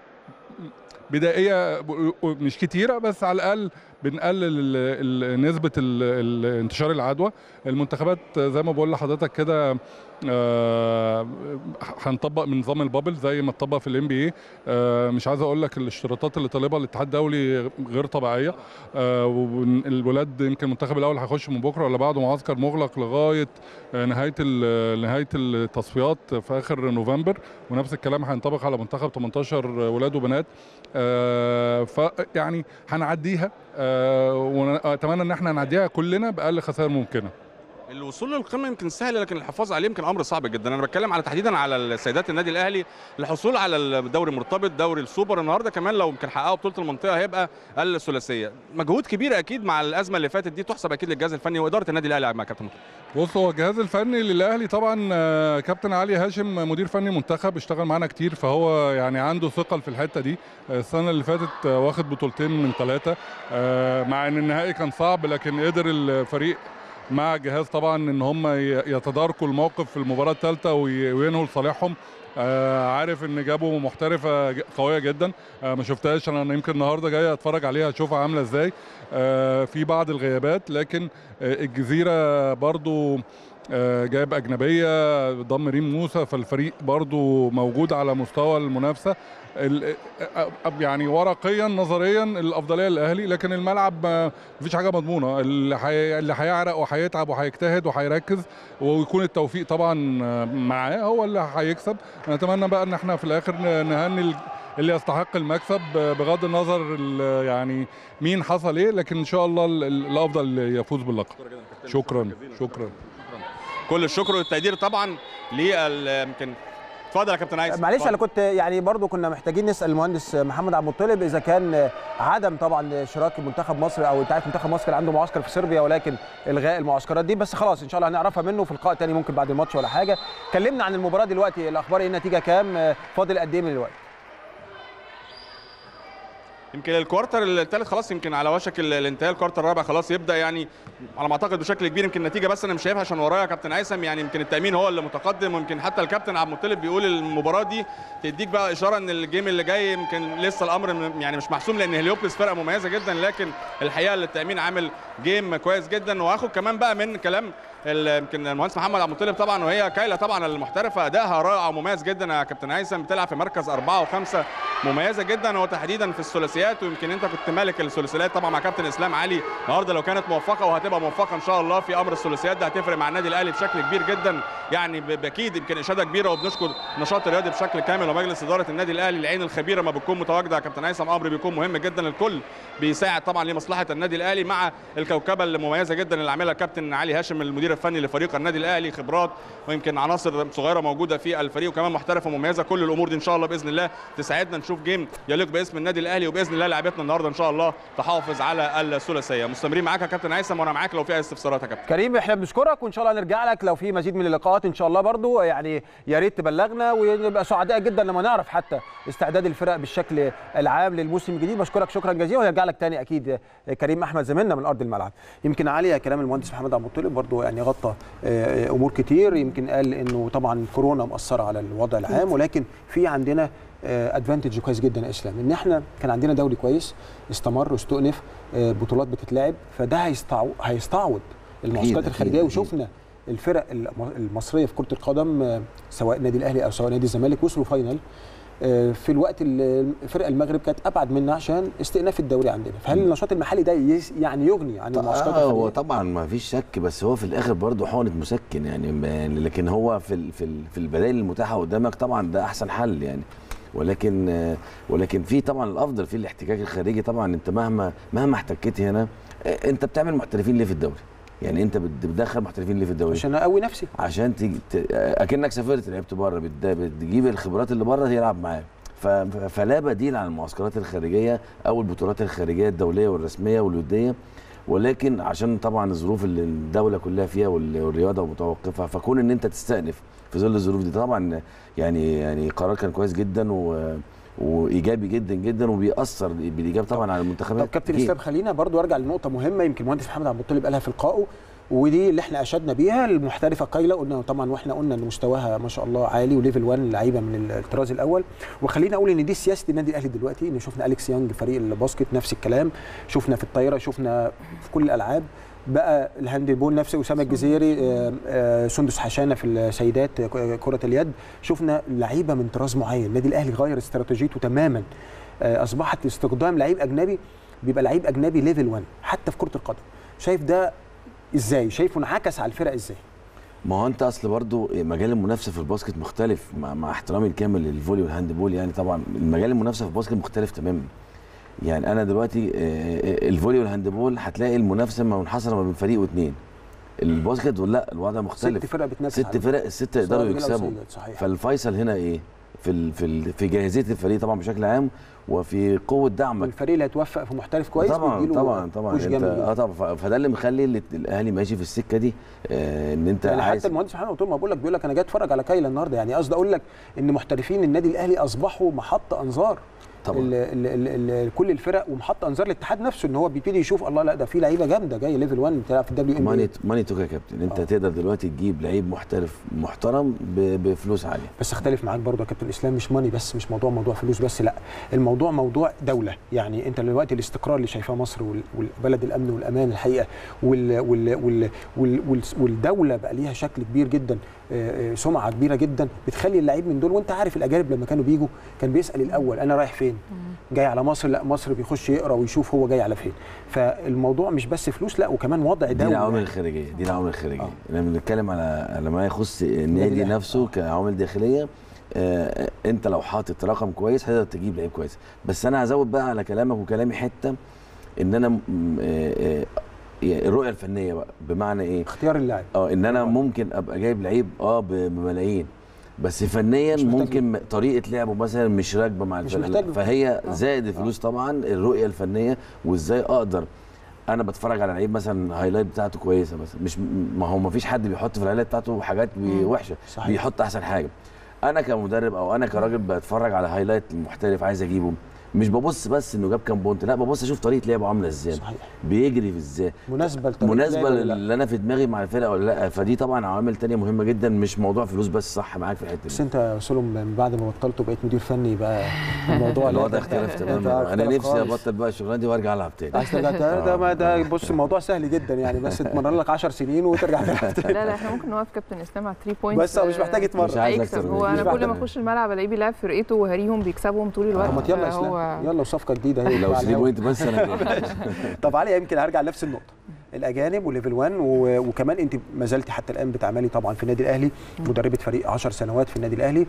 بدائيه ب- مش كتيره بس على الاقل بنقلل ال- ال- نسبه ال- ال- انتشار العدوى المنتخبات زي ما بقول لحضرتك كده آه، هنطبق من نظام البابل زي ما اتطبق في الام بي اي مش عايز اقول لك الاشتراطات اللي طالبها الاتحاد الدولي غير طبيعيه آه، والولاد يمكن المنتخب الاول هيخش من بكره ولا بعده معسكر مغلق لغايه آه، نهايه ال- نهايه التصفيات في اخر نوفمبر ونفس الكلام هينطبق على منتخب 18 ولاد وبنات آه، فيعني هنعديها آه، واتمنى ان احنا نعديها كلنا باقل خسائر ممكنه الوصول للقمه يمكن سهل لكن الحفاظ عليه يمكن امر صعب جدا انا بتكلم على تحديدا على السيدات النادي الاهلي الحصول على الدوري المرتبط دوري السوبر النهارده كمان لو يمكن حققوا بطوله المنطقه هيبقى الثلاثيه مجهود كبير اكيد مع الازمه اللي فاتت دي تحسب اكيد للجهاز الفني واداره النادي الاهلي مع كابتن مطلوب. بص هو الجهاز الفني للاهلي طبعا آه، كابتن علي هاشم مدير فني منتخب اشتغل معانا كتير فهو يعني عنده ثقل في الحته دي آه، السنه اللي فاتت آه، واخد بطولتين من ثلاثه مع ان النهائي كان صعب لكن قدر الفريق مع الجهاز طبعا ان هم ي- يتداركوا الموقف في المباراه الثالثه وي- وينهوا لصالحهم آه، عارف ان جابوا محترفه ج- قويه جدا آه، ما شفتهاش انا أنا يمكن النهارده جاي اتفرج عليها اشوفها عامله ازاي آه، في بعض الغيابات لكن آه، الجزيره برضو آه، جايب اجنبيه ضم ريم موسى فالفريق برضو موجود على مستوى المنافسه ال- آه، آه، يعني ورقيا نظريا الافضليه للاهلي لكن الملعب ما مفيش حاجه مضمونه اللي حي... اللي هيعرق وهيتعب وهيجتهد وهيركز ويكون التوفيق طبعا آه، معاه هو اللي هيكسب نتمنى بقى ان احنا في الاخر ن- نهني ال- اللي يستحق المكسب آه، بغض النظر ال- يعني مين حصل ايه لكن ان شاء الله ال- ال- الافضل يفوز باللقب شكرا شكرا كل الشكر والتقدير طبعا لل يمكن اتفضل يا كابتن عايز معلش انا كنت يعني برضو كنا محتاجين نسال المهندس محمد عبد المطلب اذا كان عدم طبعا اشراك منتخب مصر او انت عارف منتخب مصر عنده معسكر في صربيا ولكن الغاء المعسكرات دي بس خلاص ان شاء الله هنعرفها منه في لقاء تاني ممكن بعد الماتش ولا حاجه كلمنا عن المباراه دلوقتي الاخبار ايه النتيجه كام فاضل قد ايه من الوقت يمكن الكوارتر الثالث خلاص يمكن على وشك ال- الانتهاء الكوارتر الرابع خلاص يبدا يعني على ما اعتقد بشكل كبير يمكن النتيجه بس انا مش شايفها عشان ورايا كابتن هيثم يعني يمكن التامين هو اللي متقدم ويمكن حتى الكابتن عبد المطلب بيقول المباراه دي تديك بقى اشاره ان الجيم اللي جاي يمكن لسه الامر م- يعني مش محسوم لان هليوبلس فرقه مميزه جدا لكن الحقيقه التامين عامل جيم كويس جدا وهاخد كمان بقى من كلام ال- يمكن المهندس محمد عبد المطلب طبعا وهي كايلا طبعا المحترفه ادائها رائع ومميز جدا يا كابتن هيثم بتلعب في مركز اربعه وخمسه مميزه جدا وتحديدا في الثلاثيات ويمكن انت كنت مالك الثلاثيات طبعا مع كابتن اسلام علي النهارده لو كانت موفقه وهتبقى موفقه ان شاء الله في امر الثلاثيات ده هتفرق مع النادي الاهلي بشكل كبير جدا يعني ب- باكيد يمكن اشاده كبيره وبنشكر نشاط الرياضي بشكل كامل ومجلس اداره النادي الاهلي العين الخبيره ما بتكون متواجده يا كابتن هيثم امر بيكون مهم جدا الكل بيساعد طبعا لمصلحه النادي الاهلي مع الكوكبه المميزه جدا اللي عاملها الكابتن علي هاشم المدير الفني لفريق النادي الاهلي خبرات ويمكن عناصر صغيره موجوده في الفريق وكمان محترفه مميزه كل الامور دي ان شاء الله باذن الله تساعدنا نشوف جيم يليق باسم النادي الاهلي وباذن الله لعبتنا النهارده ان شاء الله تحافظ على الثلاثيه مستمرين معاك يا كابتن هيثم وانا معاك لو في اي استفسارات يا كابتن كريم احنا بنشكرك وان شاء الله نرجع لك لو في مزيد من اللقاءات ان شاء الله برضو يعني يا ريت تبلغنا ونبقى سعداء جدا لما نعرف حتى استعداد الفرق بالشكل العام للموسم الجديد بشكرك شكرا جزيلا وهنرجع لك تاني اكيد كريم احمد زميلنا من ارض الملعب يمكن علي كلام المهندس محمد عبد المطلب برضو يعني غطى آه، امور كتير يمكن قال انه طبعا كورونا مأثره على الوضع العام ولكن في عندنا ادفانتج كويس جدا يا اسلام ان احنا كان عندنا دوري كويس استمر واستؤنف آه، بطولات بتتلعب فده هيستعو... هيستعوض المعسكرات أكيد، الخارجيه أكيد. وشفنا الفرق الم- المصريه في كره القدم آه، سواء النادي الاهلي او سواء نادي الزمالك وصلوا فاينل آه، في الوقت اللي فرق المغرب كانت ابعد منا عشان استئناف الدوري عندنا فهل النشاط المحلي ده يس- يعني يغني عن المعسكرات آه هو الخارجيه طبعا ما فيش شك بس هو في الاخر برضه حقنه مسكن يعني ما- لكن هو في ال- في ال- في البدائل المتاحه قدامك طبعا ده احسن حل يعني ولكن آه، ولكن في طبعا الافضل في الاحتكاك الخارجي طبعا انت مهما مهما احتكيت هنا آه، انت بتعمل محترفين ليه في الدوري؟ يعني انت بت- بتدخل محترفين ليه في الدوري؟ عشان اقوي نفسي عشان تيجي ت- اكنك سافرت لعبت بره بت- بتجيب الخبرات اللي بره يلعب معاك ف- ف- فلا بديل عن المعسكرات الخارجيه او البطولات الخارجيه الدوليه والرسميه والوديه ولكن عشان طبعا الظروف اللي الدوله كلها فيها وال- والرياضه متوقفه فكون ان انت تستأنف في ظل الظروف دي طبعا يعني يعني قرار كان كويس جدا و وايجابي جدا جدا وبيأثر بالايجاب طبعا على المنتخبات طب كابتن أكيد. اسلام خلينا برضو ارجع لنقطه مهمه يمكن المهندس محمد عبد المطلب قالها في لقائه ودي اللي احنا اشدنا بيها المحترفه قايله قلنا طبعا واحنا قلنا ان مستواها ما شاء الله عالي وليفل 1 لعيبه من الطراز الاول وخلينا اقول ان دي سياسه النادي الاهلي دلوقتي ان شفنا اليكس يانج فريق الباسكت نفس الكلام شفنا في الطايره شفنا في كل الالعاب بقى الهاند بول نفس اسامه الجزيري آه، آه، سندس حشانه في السيدات آه، كره اليد شفنا لعيبه من طراز معين النادي الاهلي غير استراتيجيته تماما آه، اصبحت استخدام لعيب اجنبي بيبقى لعيب اجنبي ليفل 1 حتى في كره القدم شايف ده ازاي شايفه انعكس على الفرق ازاي ما هو انت اصل برضو مجال المنافسه في الباسكت مختلف مع, مع احترامي الكامل للفولي والهاند بول يعني طبعا المجال المنافسه في الباسكت مختلف تماما يعني انا دلوقتي آه، الفولي والهاند بول هتلاقي المنافسه ما منحصره ما بين فريق واثنين الباسكت لا الوضع مختلف ست فرق بتنافس ست على- فرق الست سواء يقدروا رجالة أو يكسبوا سيدات، صحيح فالفيصل هنا ايه في ال في ال في جاهزيه الفريق طبعا بشكل عام وفي قوه دعمك والفريق اللي هيتوفق في محترف كويس طبعا بيديله طبعا طبعا بوش انت جامد اه جدا. طبعا ف- فده اللي مخلي ال- الاهلي ماشي في السكه دي آه ان انت يعني عايز حتى المهندس محمد قلت له ما بقول لك بيقول لك انا جاي اتفرج على كايلا النهارده يعني قصدي اقول لك ان محترفين النادي الاهلي اصبحوا محط انظار طبعا. ال ال ال ال كل الفرق ومحط انظار الاتحاد نفسه ان هو بيبتدي يشوف الله لا ده في لعيبه جامده جايه ليفل 1 بتلعب في الدبليو ام ماني ماني توك يا كابتن انت آه. تقدر دلوقتي تجيب لعيب محترف محترم ب- بفلوس عاليه بس اختلف معاك برضه يا كابتن اسلام مش ماني بس مش موضوع موضوع فلوس بس لا الموضوع موضوع دوله يعني انت دلوقتي الاستقرار اللي شايفاه مصر وال- والبلد الامن والامان الحقيقه وال وال وال وال وال والدوله بقى ليها شكل كبير جدا آه، آه، سمعه كبيره جدا بتخلي اللعيب من دول وانت عارف الاجانب لما كانوا بيجوا كان بيسال الاول انا رايح فين جاي على مصر لا مصر بيخش يقرا ويشوف هو جاي على فين فالموضوع مش بس فلوس لا وكمان وضع دي دوله العوامل الخارجيه دي العوامل الخارجيه آه. لما بنتكلم على على ما يخص النادي الأهلي. نفسه كعوامل داخليه آه انت لو حاطط رقم كويس هتقدر تجيب لعيب كويس بس انا هزود بقى على كلامك وكلامي حته ان انا م- آه آه يعني الرؤيه الفنيه بقى بمعنى ايه اختيار اللاعب اه ان انا آه. ممكن ابقى جايب لعيب اه ب- بملايين بس فنيا مش محتاج ممكن م- طريقه لعبه مثلا مش راكبه مع مش الفرقه محتاج له. فهي آه. زائد الفلوس طبعا الرؤيه الفنيه وازاي اقدر انا بتفرج على لعيب مثلا هايلايت بتاعته كويسه مثلا مش ما هو ما فيش حد بيحط في الهايلايت بتاعته حاجات بي- مم. وحشه صحيح. بيحط احسن حاجه انا كمدرب او انا كراجل بتفرج على هايلايت المحترف عايز اجيبه مش ببص بس انه جاب كام بونت لا ببص اشوف طريقه لعبه عامله ازاي صحيح بيجري في ازاي مناسبه لطريقة مناسبه لعبه ولا لا؟ اللي انا في دماغي مع الفرقه ولا لا فدي طبعا عوامل تانية مهمه جدا مش موضوع فلوس بس صح معاك في الحته بس دي انت يا سلم من بعد ما بطلت وبقيت مدير فني بقى الموضوع الوضع لا، اختلف انت تماما انا اختلف نفسي خالص. ابطل بقى الشغلانه دي وارجع العب تاني عايز ترجع تاني ده ما ده بص الموضوع سهل جدا يعني بس تتمرن لك 10 سنين وترجع تلعب تاني لا لا احنا ممكن نوقف كابتن اسلام على 3 بوينتس بس هو مش محتاج يتمرن مش عايز هيكسب أكتر من هو دي. انا مش كل ما محتاج. اخش الملعب الاقيه بيلعب فرقته وهريهم بيكسبهم طول الوقت طب ما يلا يا فهو- اسلام يلا وصفقه جديده هي لو على 3 الهوا. بوينت بس انا جاي. طب علي يمكن هرجع لنفس النقطه الاجانب وليفل 1 و- وكمان انت ما زلتي حتى الان بتعملي طبعا في النادي الاهلي مدربه فريق 10 سنوات في النادي الاهلي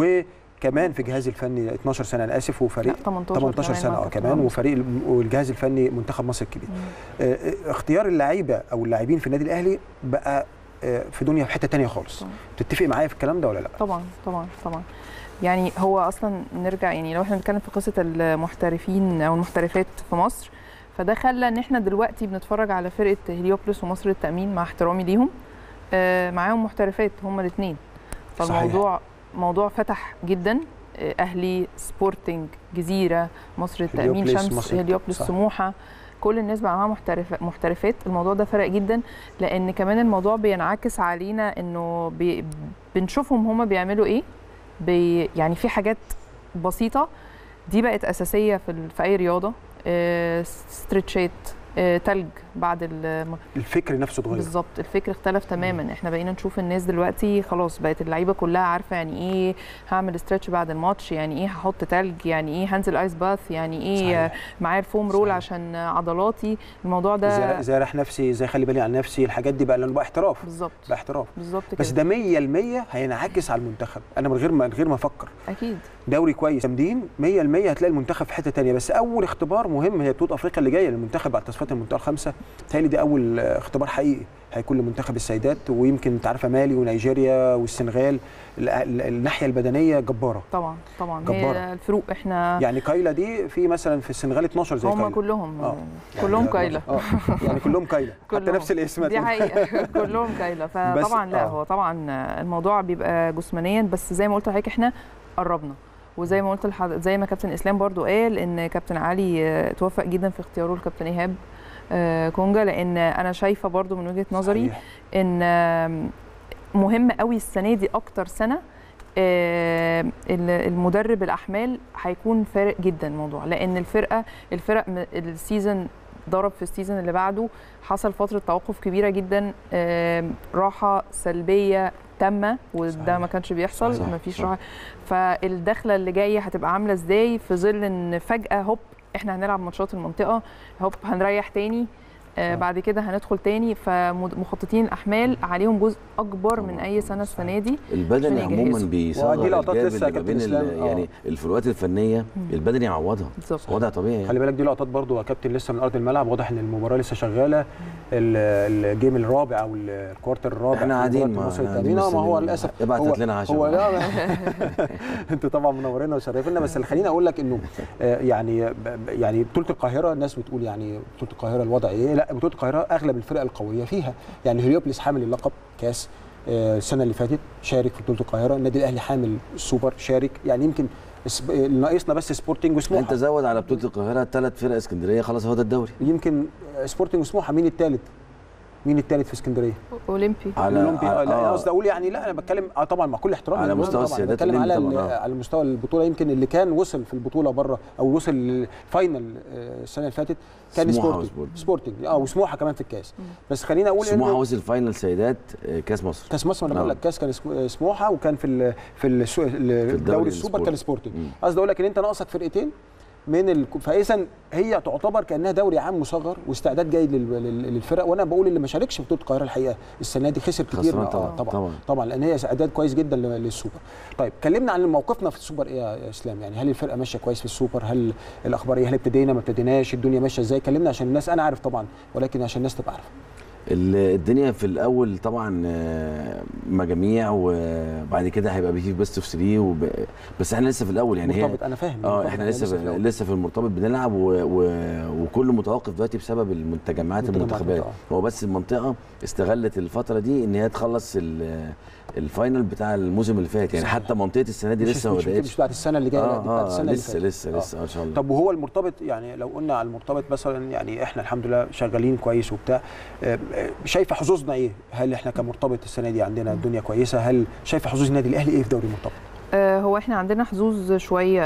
وكمان في الجهاز الفني 12 سنه انا اسف وفريق لا، 18 18 كمان سنه مع اه كابتن كمان عمرو. وفريق الم- والجهاز الفني منتخب مصر الكبير آه، آه، اختيار اللعيبه او اللاعبين في النادي الاهلي بقى آه، في دنيا في حته تانية خالص طبعا. تتفق معايا في الكلام ده ولا لا طبعا طبعا طبعا يعني هو اصلا نرجع يعني لو احنا بنتكلم في قصه المحترفين او المحترفات في مصر فده خلى ان احنا دلوقتي بنتفرج على فرقه هليوبلس ومصر التامين مع احترامي ليهم آه، معاهم محترفات هما الاثنين فالموضوع موضوع فتح جدا آه، اهلي سبورتنج جزيره مصر التامين هليوبلس، شمس مصر- هليوبلس صح. سموحه كل الناس بقى معاها محترف محترفات الموضوع ده فرق جدا لان كمان الموضوع بينعكس علينا انه بي بنشوفهم هما بيعملوا ايه بي يعني في حاجات بسيطه دي بقت اساسيه في, ال- في اي رياضه آه، ستريتشات آه، تلج بعد ال- الفكر نفسه اتغير بالظبط الفكر اختلف تماما احنا بقينا نشوف الناس دلوقتي خلاص بقت اللعيبه كلها عارفه يعني ايه هعمل ستريتش بعد الماتش يعني ايه هحط تلج يعني ايه هنزل ايس باث يعني ايه صحيح. معايا الفوم رول صحيح. عشان عضلاتي الموضوع ده ازاي ازاي اريح نفسي ازاي اخلي بالي عن نفسي الحاجات دي بقى لانه بقى احتراف بالظبط بقى احتراف بالظبط بس كده ده 100% هينعكس على المنتخب انا من غير ما من غير ما افكر اكيد دوري كويس تمرين 100% هتلاقي المنتخب في حته تانية بس اول اختبار مهم هي بطوله افريقيا اللي جايه للمنتخب بعد تصفيات المنطقه الخامسه بتهيألي دي اول آه، اختبار حقيقي هيكون لمنتخب السيدات ويمكن انت عارفه مالي ونيجيريا والسنغال ال- ال- الناحيه البدنيه جباره طبعا طبعا جبارة. هي الفروق احنا يعني كايلا دي في مثلا في السنغال 12 زي هم كايلا كلهم آه. كلهم يعني- كايله اه يعني كلهم كايلا حتى كلهم. نفس الاسم دي هتلاقي. حقيقه كلهم كايله فطبعا لا آه. هو طبعا الموضوع بيبقى جسمانيا بس زي ما قلت لحضرتك احنا قربنا وزي ما قلت لحض... زي ما كابتن اسلام برضو قال ان كابتن علي آه، توفق جدا في اختياره لكابتن ايهاب آه، كونجا لان انا شايفه برضو من وجهه نظري صحيح. ان آم، مهم قوي السنه دي اكتر سنه آم، ال- المدرب الاحمال هيكون فارق جدا الموضوع لان الفرقه الفرق م- السيزون ضرب في السيزون اللي بعده حصل فتره توقف كبيره جدا آم، راحه سلبيه تامه وده صحيح. ما كانش بيحصل صح، ما فيش صح. راحه فالدخله اللي جايه هتبقى عامله ازاي في ظل ان فجاه هوب احنا هنلعب ماتشات المنطقه هوب هنريح تاني آه صح. بعد كده هندخل تاني فمخططين الاحمال عليهم جزء اكبر من طبعاً. اي سنه السنه دي البدني عشان عموما يجهزوا. بيصغر ودي لقطات الجاب لسه يا اللي ما كابتن بين ال- إسلام. آه. يعني الفروقات الفنيه البدني يعوضها بالظبط وضع طبيعي يعني. خلي بالك دي لقطات برضو يا كابتن لسه من ارض الملعب واضح ان المباراه لسه شغاله ال- الجيم الرابع او الكوارتر الرابع احنا في قاعدين مباراة ما مصر احنا التأمين. قاعدين آه، ما هو مستنيين. للاسف ابعت هو هات لنا عشاء هو بقى. لا انتوا طبعا منورينا وشرفنا بس اللي خليني اقول لك انه آه، يعني ب- ب- يعني بطوله القاهره الناس بتقول يعني بطوله القاهره الوضع ايه لا بطوله القاهره اغلب الفرق القويه فيها يعني هليوبلس حامل اللقب كاس آه، السنه اللي فاتت شارك في بطوله القاهره النادي الاهلي حامل السوبر شارك يعني يمكن السب- اللي ناقصنا بس سبورتنج وسموحه انت زود على بطوله القاهره ثلاث فرق اسكندريه خلاص هو ده الدوري يمكن آه، سبورتنج وسموحه مين الثالث مين الثالث في اسكندريه اولمبي على الاولمبي آه، لا آه. انا قصدي اقول يعني لا انا بتكلم اه طبعا مع كل احترامي على للبطولة مستوى طبعاً، السيدات بتكلم على الأولمبي ال- طبعاً، آه. على مستوى البطوله يمكن اللي كان وصل في البطوله بره او وصل الفاينل آه، السنه اللي فاتت كان سموحة سبورتنج وسبورتنج. سبورتنج اه وسموحه كمان في الكاس بس خليني اقول سموحه انه وصل فاينل سيدات آه، كاس مصر كاس مصر انا نعم. بقول لك كاس كان سمو- سموحه وكان في ال في ال الدوري السوبر كان سبورتنج مم. قصدي اقول لك ان انت ناقصك فرقتين من ال... فاذا هي تعتبر كانها دوري عام مصغر واستعداد جيد لل... لل- للفرق وانا بقول اللي ما شاركش في بطوله القاهره الحقيقه السنه دي خسر كتير خسران آه، طبعاً، طبعا طبعاً. طبعا لان هي اعداد كويس جدا لل- للسوبر طيب كلمنا عن موقفنا في السوبر ايه يا اسلام يعني هل الفرقه ماشيه كويس في السوبر هل الاخبار ايه هل ابتدينا ما ابتديناش الدنيا ماشيه ازاي كلمنا عشان الناس انا عارف طبعا ولكن عشان الناس تبقى عارفه ال- الدنيا في الاول طبعا آه، مجاميع وبعد كده هيبقى فيه بيست اوف 3 وب... بس احنا لسه في الاول يعني هي مرتبط انا فاهم اه مرتبط، احنا أنا لسه في الأول. لسه في المرتبط بنلعب و... و... وكله متوقف دلوقتي بسبب المنتجمعات المنتجمعات، المنتخبات آه. هو بس المنطقه استغلت الفتره دي ان هي تخلص ال... الفاينل بتاع الموسم اللي فات يعني صحيح. حتى منطقه السنه دي مش- لسه ما مش- مش بداتش بتاعت السنه اللي جايه لا، اه دي بتاعت اه السنه اللي لسه فاتت. لسه آه. لسه ان شاء الله طب وهو المرتبط يعني لو قلنا على المرتبط مثلا يعني احنا الحمد لله شغالين كويس وبتاع آه، آه، شايفه حظوظنا ايه؟ هل احنا كمرتبط السنه دي عندنا الدنيا كويسه؟ هل شايفه حظوظ النادي الاهلي ايه في دوري المرتبط؟ آه، هو احنا عندنا حظوظ شويه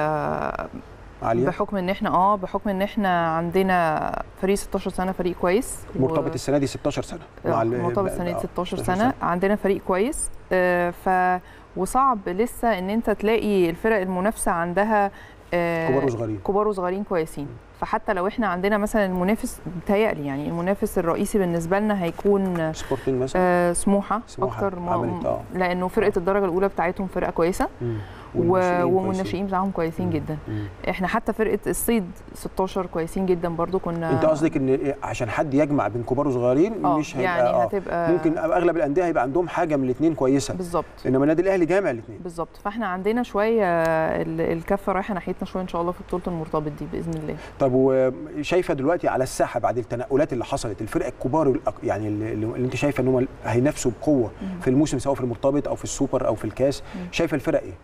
عاليه؟ بحكم ان احنا اه بحكم ان احنا عندنا فريق 16 سنه فريق كويس و- مرتبط السنه دي 16 سنه آه، ال- مرتبط آه، سنه آه، 16 سنه عندنا فريق كويس آه، ف وصعب لسه ان انت تلاقي الفرق المنافسه عندها آه، كبار وصغيرين كبار وصغيرين كويسين فحتى لو احنا عندنا مثلا المنافس بيتهيألي يعني المنافس الرئيسي بالنسبه لنا هيكون سبورتنج مثلا آه، سموحه, سموحة اكتر عملت، آه. لانه فرقه الدرجه الاولى بتاعتهم فرقه كويسه مم. و- والناشئين والناشئين بتاعهم كويسين مم. جدا مم. احنا حتى فرقه الصيد 16 كويسين جدا برضو كنا انت قصدك ان إيه، عشان حد يجمع بين كبار وصغيرين آه، مش هيبقى يعني آه، هتبقى ممكن اغلب الانديه هيبقى عندهم حاجه من الاثنين كويسه بالظبط انما النادي الاهلي جامع الاثنين بالظبط فاحنا عندنا شويه ال- الكفه رايحه ناحيتنا شويه ان شاء الله في بطوله المرتبط دي باذن الله طب وشايفه دلوقتي على الساحه بعد التنقلات اللي حصلت الفرق الكبار والأق- يعني اللي, اللي انت شايفه ان هم هينافسوا بقوه في الموسم سواء في المرتبط او في السوبر او في الكاس شايفه الفرق ايه؟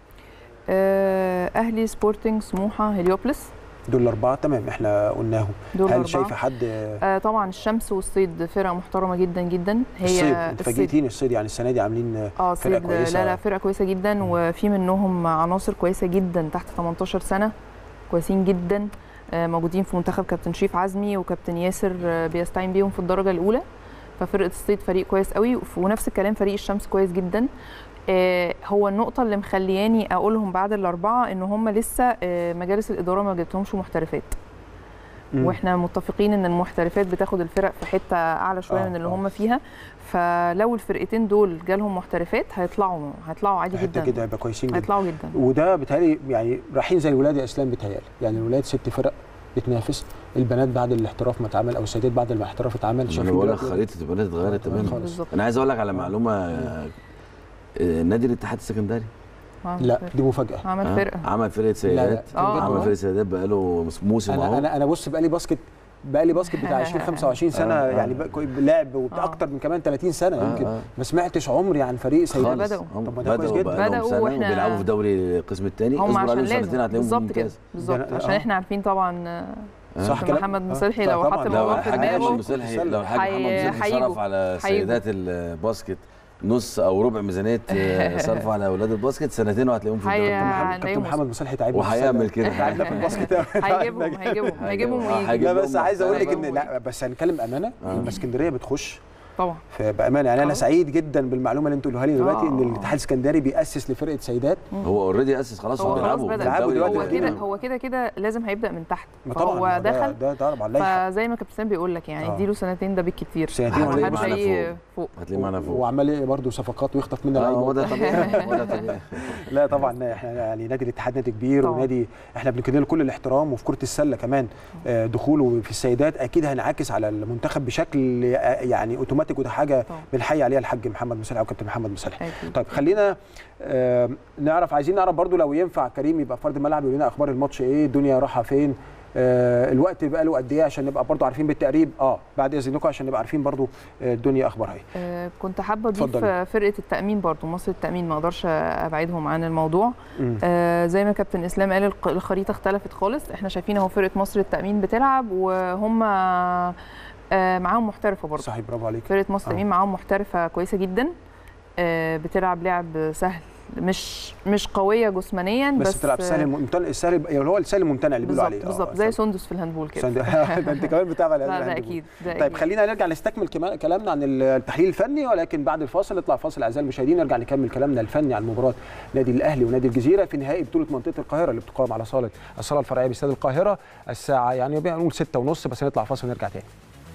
آه، اهلي سبورتنج سموحه هليوبلس دول الاربعه تمام احنا قلناهم دول هل الأربعة. شايفه حد آه طبعا الشمس والصيد فرقه محترمه جدا جدا هي الصيد انت فاجئتيني الصيد يعني السنه دي عاملين اه فرقة صيد كويسة. لا لا فرقه كويسه جدا وفي منهم عناصر كويسه جدا تحت 18 سنه كويسين جدا آه، موجودين في منتخب كابتن شريف عزمي وكابتن ياسر آه، بيستعين بيهم في الدرجه الاولى ففرقه الصيد فريق كويس قوي وف- ونفس الكلام فريق الشمس كويس جدا آه، هو النقطه اللي مخلياني اقولهم بعد الاربعه ان هم لسه آه، مجالس الاداره ما جبتهمش محترفات مم. واحنا متفقين ان المحترفات بتاخد الفرق في حته اعلى شويه آه، من اللي آه. هم فيها فلو الفرقتين دول جالهم محترفات هيطلعوا هيطلعوا عادي حتى جدا كده هيبقى كويسين جدا هيطلعوا جدا وده بيتهيألي يعني رايحين زي الولاد يا اسلام بيتهيألي يعني الولاد ست فرق بتنافس البنات بعد الاحتراف ما اتعمل او السيدات بعد ما الاحتراف اتعمل انا شايفين بقول لك دلوقتي- خريطه البنات اتغيرت تماما خالص. بالظبط انا عايز اقول لك على معلومه آه، آه، نادي الاتحاد السكندري عمل لا فرقة. دي مفاجاه عمل آه، فرقه عمل فرقه سيدات آه. عمل فرقه سيدات بقاله موسم انا اهو انا انا بص بقالي باسكت بقالي باسكت بتاع 20 25 سنه آه، آه. يعني بقى لعب وبتاع آه. اكتر من كمان 30 سنه آه، يمكن آه. ما سمعتش عمري عن فريق سيدات خالص بدأوا. هم طب ما ده كويس بدأوا جدا. بقالهم بدأوا سنه وإحنا- وبيلعبوا في دوري القسم الثاني هم اصبر عشان عليهم لازم سنتين هتلاقيهم بالظبط كده ممتاز بالظبط ده- عشان آه. احنا عارفين طبعا آه، آه. صح كلام محمد آه. مصلحي طبعاً. لو حط لو الموضوع لو في الحاج دماغه محمد مصلحي لو الحاج حي- محمد مصلحي هيجوا. صرف على هيجوا. سيدات الباسكت نص او ربع ميزانيه آه، صرفه على اولاد الباسكت سنتين وهتلاقيهم في هي- الدوري محمد- كابتن هنلاقيهم محمد مصلحي تعبنا في وهيعمل السنة. كده. تعبنا في الباسكت أوي. هيجيبهم هيجيبهم هيجيبهم آه، ويجي هيجيب لا لهم بس عايز اقول لك ان محترف. لا بس هنتكلم امانه آه. لما اسكندريه بتخش طبعا فبامانه يعني انا آه. سعيد جدا بالمعلومه اللي انتوا قولوها لي دلوقتي ان آه. الاتحاد الاسكندري بياسس لفرقه سيدات هو اوريدي اسس خلاص هو هو خلاص بيلعبوا بدأ. بيلعبوا الدوري دلوقتي هو ده- كده هو كده كده لازم هيبدا من تحت ما طبعا فهو ده- دخل ده ده على اللائحه فزي ما كابتن سام بيقول لك يعني آه. اديله سنتين ده بالكتير سنتين ما وهتلاقيه حدش معانا هيجي فوق هتلاقيه معانا فوق وعمال ايه برضه صفقات ويخطف منا اه لعيبه هو ده طبيعي هو ده طبيعي لا طبعا احنا يعني نادي الاتحاد نادي كبير طبعاً. ونادي احنا بنكن له كل الاحترام وفي كره السله كمان آه، دخوله في السيدات اكيد هينعكس على المنتخب بشكل آه، يعني اوتوماتيك وده حاجه طبعاً. بنحيي عليها الحاج محمد مصلحي او كابتن محمد مصلحي أكيد. طيب خلينا آه، نعرف عايزين نعرف برضو لو ينفع كريم يبقى فرد الملعب يقول لنا اخبار الماتش ايه الدنيا رايحه فين آه الوقت بقى له قد ايه عشان نبقى برضو عارفين بالتقريب اه بعد اذنكم عشان نبقى عارفين برضو آه، الدنيا اخبارها ايه آه، كنت حابه اضيف اتفضلي. آه، فرقه التامين برضو مصر التامين ما اقدرش ابعدهم عن الموضوع مم. آه، زي ما كابتن اسلام قال الق- الخريطه اختلفت خالص احنا شايفين اهو فرقه مصر التامين بتلعب وهم آه، معاهم محترفه برضو صحيح برافو عليك فرقه مصر آه. التامين معاهم محترفه كويسه جدا آه، بتلعب لعب سهل مش مش قويه جسمانيا بس, بس, بتلعب سهل الممتنع السهل اللي هو السهل الممتنع اللي بيقولوا بالظبط عليه بالظبط زي سندس في الهاندبول كده سند- ده انت كمان بتابع لا ده الهاندبول. اكيد ده طيب أكيد. خلينا نرجع نستكمل كما- كلامنا عن التحليل الفني ولكن بعد الفاصل نطلع فاصل اعزائي المشاهدين نرجع نكمل كلامنا الفني عن مباراه نادي الاهلي ونادي الجزيره في نهائي بطوله منطقه القاهره اللي بتقام على صاله الصاله الفرعيه باستاد القاهره الساعه يعني بنقول 6 ونص بس نطلع فاصل ونرجع تاني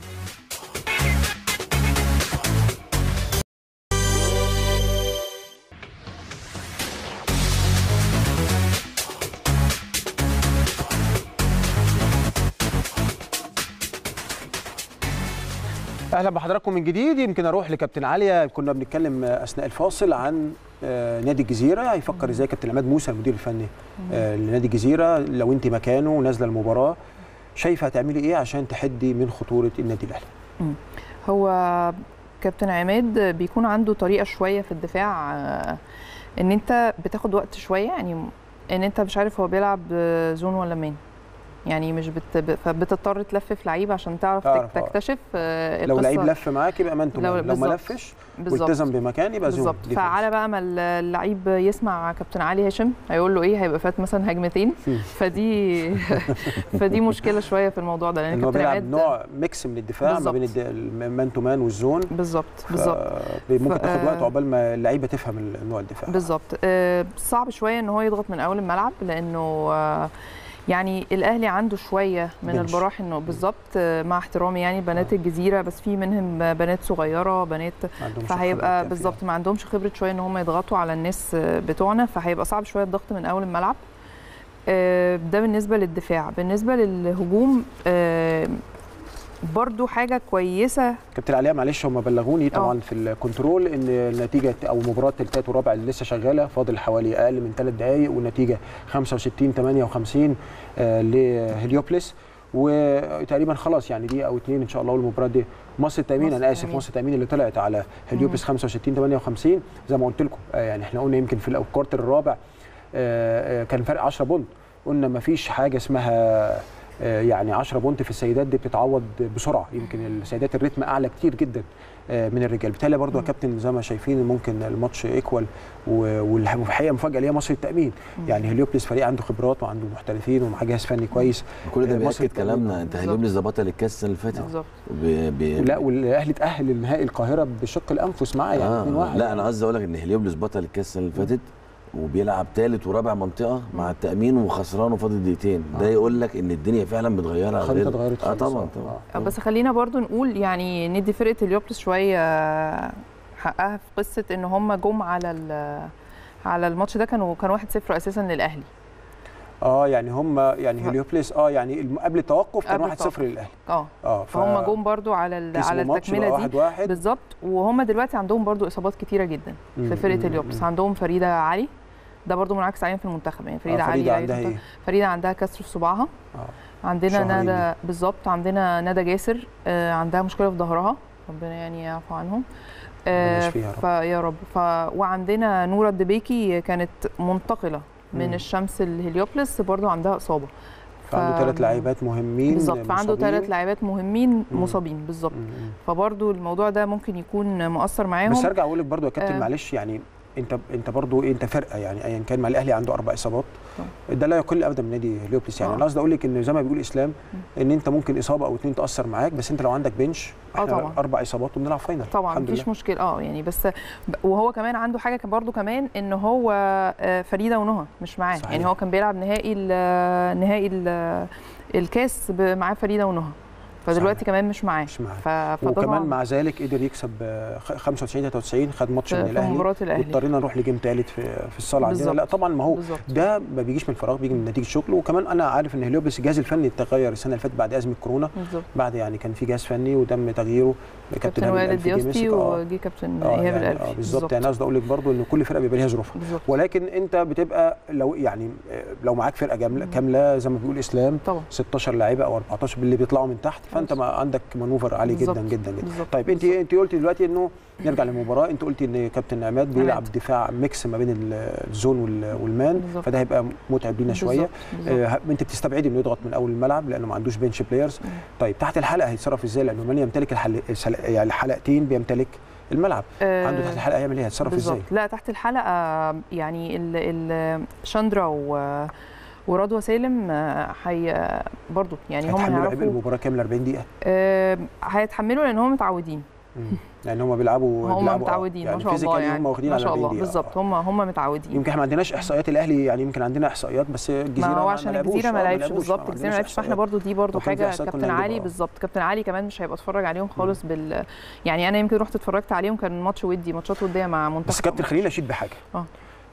اهلا بحضراتكم من جديد يمكن اروح لكابتن عليا كنا بنتكلم اثناء الفاصل عن آه، نادي الجزيره هيفكر ازاي كابتن عماد موسى المدير الفني آه، لنادي الجزيره لو انت مكانه ونازله المباراه شايفه هتعملي ايه عشان تحدي من خطوره النادي الاهلي هو كابتن عماد بيكون عنده طريقه شويه في الدفاع آه، ان انت بتاخد وقت شويه يعني ان انت مش عارف هو بيلعب آه، زون ولا مان يعني مش بت... ب- فبتضطر تلفف لعيب عشان تعرف تعرف، تك- آه. تكتشف آه، لو القصة. لعيب لف معاك يبقى ما انتم لو- لو, لو ما بالظبط. لفش بالظبط والتزم بمكان يبقى زون بالظبط ديفنس. فعلى بقى ما اللعيب يسمع كابتن علي هاشم هيقول له ايه هيبقى فات مثلا هجمتين مم. فدي فدي مشكله شويه في الموضوع ده لان ان هو كابتن بيلعب عماد نوع ميكس من الدفاع ما بين بالظبط. الد- المان تو مان والزون بالظبط بالظبط ف- ممكن ف- تاخد وقت عقبال ما اللعيبه تفهم ال- نوع الدفاع بالظبط آه، صعب شويه ان هو يضغط من اول الملعب لانه آه، يعني الاهلي عنده شويه من بنش. البراح انه بالظبط آه، مع احترامي يعني بنات آه. الجزيره بس في منهم بنات صغيره بنات ما عندهمش خبرة فهيبقى كافية. بالظبط ما عندهمش خبره شويه ان هم يضغطوا على الناس آه، بتوعنا فهيبقى صعب شويه الضغط من اول الملعب آه، ده بالنسبه للدفاع بالنسبه للهجوم آه، برضو حاجه كويسه كابتن عليا معلش هم بلغوني طبعا في الكنترول ان النتيجه او مباراه الثالث والرابع اللي لسه شغاله فاضل حوالي اقل من ثلاث دقائق والنتيجه 65 58 آه لهليوبلس وتقريبا خلاص يعني دقيقه او اثنين ان شاء الله والمباراه دي مصر التامين مصر انا اسف التأمين. مصر التامين اللي طلعت على هليوبلس 65 58 زي ما قلت لكم آه يعني احنا قلنا يمكن في الكوارتر الرابع آه آه كان فرق 10 بونت قلنا ما فيش حاجه اسمها آه، يعني 10 بونت في السيدات دي بتتعوض بسرعه يمكن السيدات الريتم اعلى كتير جدا آه، من الرجال بالتالي برضو يا كابتن زي ما شايفين ممكن الماتش ايكوال والحقيقه مفاجاه اللي هي مصر التامين يعني هليوبلس فريق عنده خبرات وعنده محترفين ومعاه جهاز فني كويس كل ده آه، مصر بياكد التأمين. كلامنا انت بالظبط. هليوبلس ده بطل الكاس السنه اللي فاتت بالظبط ب- ب- لا والاهلي تاهل لنهائي القاهره بشق الانفس معاه يعني آه 2 1 لا انا قصدي اقول لك ان هليوبلس بطل الكاس السنه اللي فاتت وبيلعب ثالث ورابع منطقه مع التامين وخسران وفاضل دقيقتين ده آه. يقول لك ان الدنيا فعلا بتغيرها الخريطه غير- اتغيرت اه خالص. طبعا آه. طبعا آه، بس خلينا برضو نقول يعني ندي فرقه اليوبلس شويه حقها في قصه ان هم جم على ال- على الماتش ده كانوا كان 1-0 اساسا للاهلي اه يعني هم يعني ف- هليوبلس اه يعني الم- قبل التوقف كان قبل 1 0 التوقف. للاهلي اه اه ف- فهم جم برضو على ال- كسبوا على ماتش بقى التكمله دي واحد واحد بالظبط وهم دلوقتي عندهم برضو اصابات كتيره جدا مم، في فرقه مم، اليوبلس مم. عندهم فريده علي ده برضو منعكس عليهم في المنتخب يعني فريده آه، علي فريده لعيبة عندها المنتخب. ايه؟ فريده عندها كسر في صباعها اه عندنا شهرين ندى بالظبط عندنا ندى جاسر آه، عندها مشكله في ظهرها ربنا يعني يعفو عنهم ربنا آه، يشفيها يا رب. فيا رب ف... وعندنا نورة الدبيكي كانت منتقله من مم. الشمس الهليوبلس برضو عندها اصابه فعنده ثلاث لاعبات مهمين بالظبط فعنده مصابين. ثلاث لاعبات مهمين مم. مصابين بالظبط مم، مم. فبرضو الموضوع ده ممكن يكون مؤثر معاهم بس ارجع اقول لك برضو يا كابتن آه. معلش يعني انت انت برضو إيه، انت فرقه يعني ايا كان مع الاهلي عنده اربع اصابات ده لا يقل ابدا من نادي هليوبلس يعني آه. انا قصدي اقول لك ان زي ما بيقول اسلام ان انت ممكن اصابه او اتنين تاثر معاك بس انت لو عندك بنش آه احنا طبعاً. اربع اصابات وبنلعب فاينل طبعا الحمد مفيش لله مشكله اه يعني بس ب- وهو كمان عنده حاجه كان برضو كمان ان هو آه، فريده ونهى مش معاه صحيح. يعني هو كان بيلعب نهائي ال نهائي ال الكاس ب- معاه فريده ونهى فدلوقتي كمان مش معاه مش معاه. ف- فده وكمان طبعاً مع ذلك قدر يكسب آه، خ- 95 93 خد ماتش في- من في الاهلي مباراة الأهلي. واضطرينا نروح لجيم ثالث في في الصاله عندنا بالظبط. لا طبعا ما هو بالظبط. ده ما بيجيش من فراغ بيجي من نتيجه شغل وكمان انا عارف ان هليوبلس الجهاز الفني اتغير السنه اللي فاتت بعد ازمه كورونا بالظبط بعد يعني كان في جهاز فني وتم تغييره كابتن هاني والد الألفي جه دياستي مسك، آه. وجي كابتن اه ايهاب يعني الالفي اه بالظبط يعني قصدي اقول لك برضو ان كل فرقه بيبقى ليها ظروفها بالظبط ولكن انت بتبقى لو يعني آه، لو معاك فرقه كامله كامله زي ما بيقول اسلام طبعا 16 لاعيبه او 14 باللي بيطلعوا من تحت فانت ما عندك مانوفر عالي جدا بالظبط. جدا جدا بالظبط. طيب انت انت قلتي دلوقتي انه نرجع للمباراه انت قلتي ان كابتن عماد بيلعب دفاع ميكس ما بين ال- الزون وال- والمان بالظبط. فده هيبقى متعب لينا شويه بالظبط. بالظبط. آه، انت بتستبعدي انه يضغط من اول الملعب لانه ما عندوش بنش بلايرز طيب تحت الحلقه هيتصرف ازاي لانه مان يمتلك الحل... السل- يعني الحلقتين بيمتلك الملعب آه، عنده تحت الحلقه هيعمل ايه هيتصرف ازاي بالظبط لا تحت الحلقه يعني ال ال شاندرا و ورضوى سالم آه، هي برضو يعني هم هيتحملوا عبء هيعرفوا المباراه كامله 40 دقيقه آه، هيتحملوا لان هم متعودين مم. لان هم بيلعبوا هم بيلعبوا آه. متعودين يعني ما شاء الله physically يعني هم واخدين ما على شاء 40 الله دقيقة. بالظبط آه. هم هم متعودين يمكن احنا ما عندناش احصائيات الاهلي يعني يمكن عندنا احصائيات بس الجزيره ما هو ما- عشان لعبوش. الجزيره ما آه، لعبش لعبوش. بالظبط آه، الجزيره ما عندناش لعبش فاحنا إحصائيات. برضو دي برضو لو كان في حاجه إحصائيات كابتن كنا علي هنجيبها. بالظبط كابتن علي كمان مش هيبقى اتفرج عليهم خالص بال يعني انا يمكن رحت اتفرجت عليهم كان ماتش ودي ماتشات وديه مع منتخب بس كابتن خليني اشيد بحاجه آه.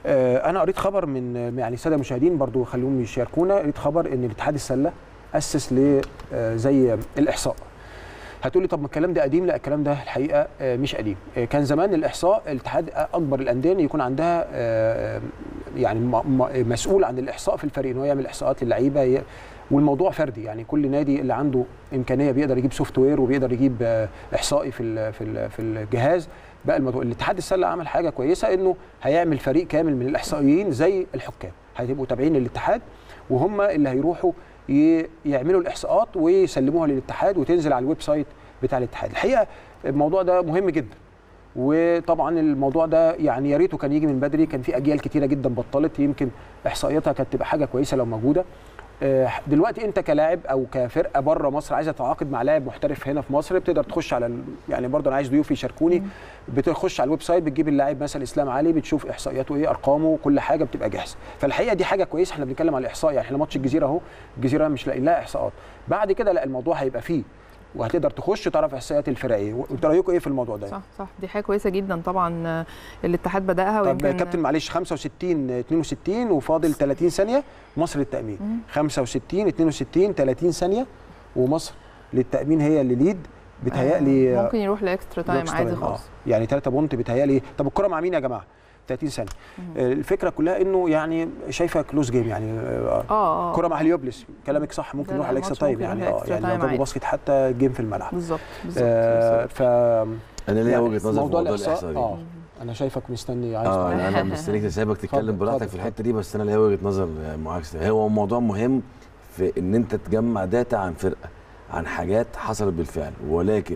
آه انا قريت خبر من يعني الساده المشاهدين برضو خلوهم يشاركونا قريت خبر ان الاتحاد السله اسس ل آه، زي الاحصاء هتقولي طب ما الكلام ده قديم لا الكلام ده الحقيقه آه، مش قديم آه، كان زمان الاحصاء الاتحاد اكبر الانديه إن يكون عندها آه، يعني م- م- مسؤول عن الاحصاء في الفريق ان هو يعمل احصاءات للعيبه ي- والموضوع فردي يعني كل نادي اللي عنده امكانيه بيقدر يجيب سوفت وير وبيقدر يجيب آه، احصائي في ال- في ال- في الجهاز بقى الموضوع الاتحاد السله عمل حاجه كويسه انه هيعمل فريق كامل من الاحصائيين زي الحكام هيبقوا تابعين للاتحاد وهم اللي هيروحوا ي- يعملوا الاحصاءات ويسلموها للاتحاد وتنزل على الويب سايت بتاع الاتحاد الحقيقه الموضوع ده مهم جدا وطبعا الموضوع ده يعني يا ريته كان يجي من بدري كان في اجيال كتيره جدا بطلت يمكن احصائياتها كانت تبقى حاجه كويسه لو موجوده آه، دلوقتي انت كلاعب او كفرقه بره مصر عايزه تتعاقد مع لاعب محترف هنا في مصر بتقدر تخش على ال- يعني برضه انا عايز ضيوفي يشاركوني بتخش على الويب سايت بتجيب اللاعب مثلا اسلام علي بتشوف احصائياته ايه ارقامه كل حاجه بتبقى جاهزه فالحقيقه دي حاجه كويسه احنا بنتكلم على الاحصاء يعني احنا ماتش الجزيره اهو الجزيره مش لاقيين لها احصاءات بعد كده لا الموضوع هيبقى فيه وهتقدر تخش تعرف احصائيات الفرق ايه وانت رايكم ايه في الموضوع ده صح صح دي حاجه كويسه جدا طبعا آه، الاتحاد بداها طب ويمكن كابتن معلش 65 62 وفاضل 30 ثانيه مصر للتامين 65 62 30 ثانيه ومصر للتامين هي اللي ليد بتهيألي آه، ممكن يروح لاكسترا تايم لوكس عادي تايم، آه. خالص يعني 3 بونت بتهيألي طب الكره مع مين يا جماعه 30 ثانيه آه، الفكره كلها انه يعني شايفه كلوز جيم يعني آه، اه اه كرة مع هليوبلس كلامك صح ممكن لا، نروح لا، على الاكسترا الماتش تايم ممكن يعني يروح اه extra يعني لو time جابوا عادي. باسكت حتى جيم في الملعب بالظبط بالظبط آه بالظبط. ف انا ليا يعني وجهه نظر في موضوع الإحصاء- الاحصاء دي اه انا شايفك مستني عايز اه تعرف. انا أنا مستنيك سايبك اتفضل، تتكلم براحتك اتفضل، في الحته دي بس انا ليا وجهه نظر معاكسه هو موضوع مهم في ان انت تجمع داتا عن فرقه عن حاجات حصلت بالفعل ولكن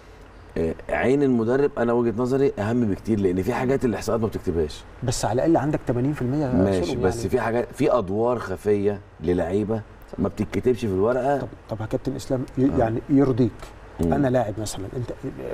آه، عين المدرب انا وجهه نظري اهم بكتير لان في حاجات الاحصاءات ما بتكتبهاش بس على الاقل عندك 80% ماشي شغل بس يعني. في حاجات في ادوار خفيه للعيبه ما بتتكتبش في الورقه طب طب يا كابتن اسلام ي- يعني يرضيك مم. انا لاعب مثلا انت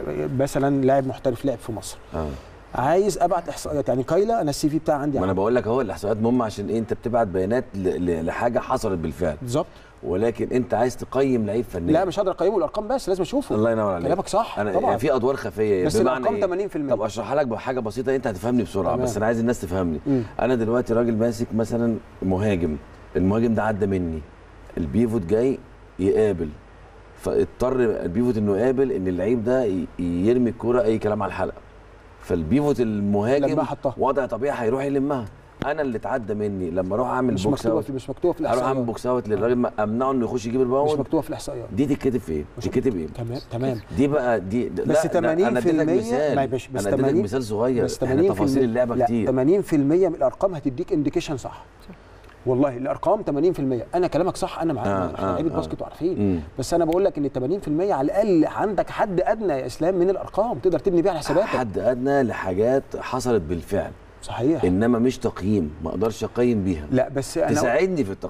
مثلا لاعب محترف لعب في مصر اه عايز ابعت احصائيات يعني كايلا انا السي في بتاعي عندي ما انا عندي. بقول لك اهو الاحصائيات مهمه عشان ايه انت بتبعت بيانات ل- ل- لحاجه حصلت بالفعل بالظبط ولكن انت عايز تقيم لعيب فنيا لا مش هقدر اقيمه الارقام بس لازم اشوفه الله ينور عليك كلامك صح انا طبعا يعني في ادوار خفيه بس بمعنى الارقام إيه؟ 80% طب اشرحها لك بحاجه بسيطه انت هتفهمني بسرعه تمام. بس انا عايز الناس تفهمني مم. انا دلوقتي راجل ماسك مثلا مهاجم المهاجم ده عدى مني البيفوت جاي يقابل فاضطر البيفوت انه يقابل ان اللعيب ده ي- يرمي الكوره اي كلام على الحلقه فالبيفوت المهاجم لما حطها. وضع طبيعي هيروح يلمها انا اللي اتعدى مني لما اروح اعمل مش بوكس مكتوبه اوت في مش مكتوبه في اروح اعمل الاحصائيات بوكس اوت للراجل ما- امنعه انه يخش يجيب مش الباول مكتوبه في الاحصائيات دي تتكتب في ايه؟ مش تتكتب ايه؟ تمام تمام دي بقى دي بس لا، ده انا 80% اديتك مثال ما يبقاش- بس انا اديتك 80 مثال صغير بس 80% احنا تفاصيل اللعبه لا كتير 80% من الارقام هتديك انديكيشن صح والله الارقام 80% انا كلامك صح انا معاك آه، احنا آه، لعيبه آه. باسكت وعارفين مم. بس انا بقول لك ان 80% على الاقل عندك حد ادنى يا اسلام من الارقام تقدر تبني بيها على حساباتك حد ادنى لحاجات حصلت بالفعل صحيح انما مش تقييم ما اقدرش اقيم بيها لا بس انا تساعدني في التقييم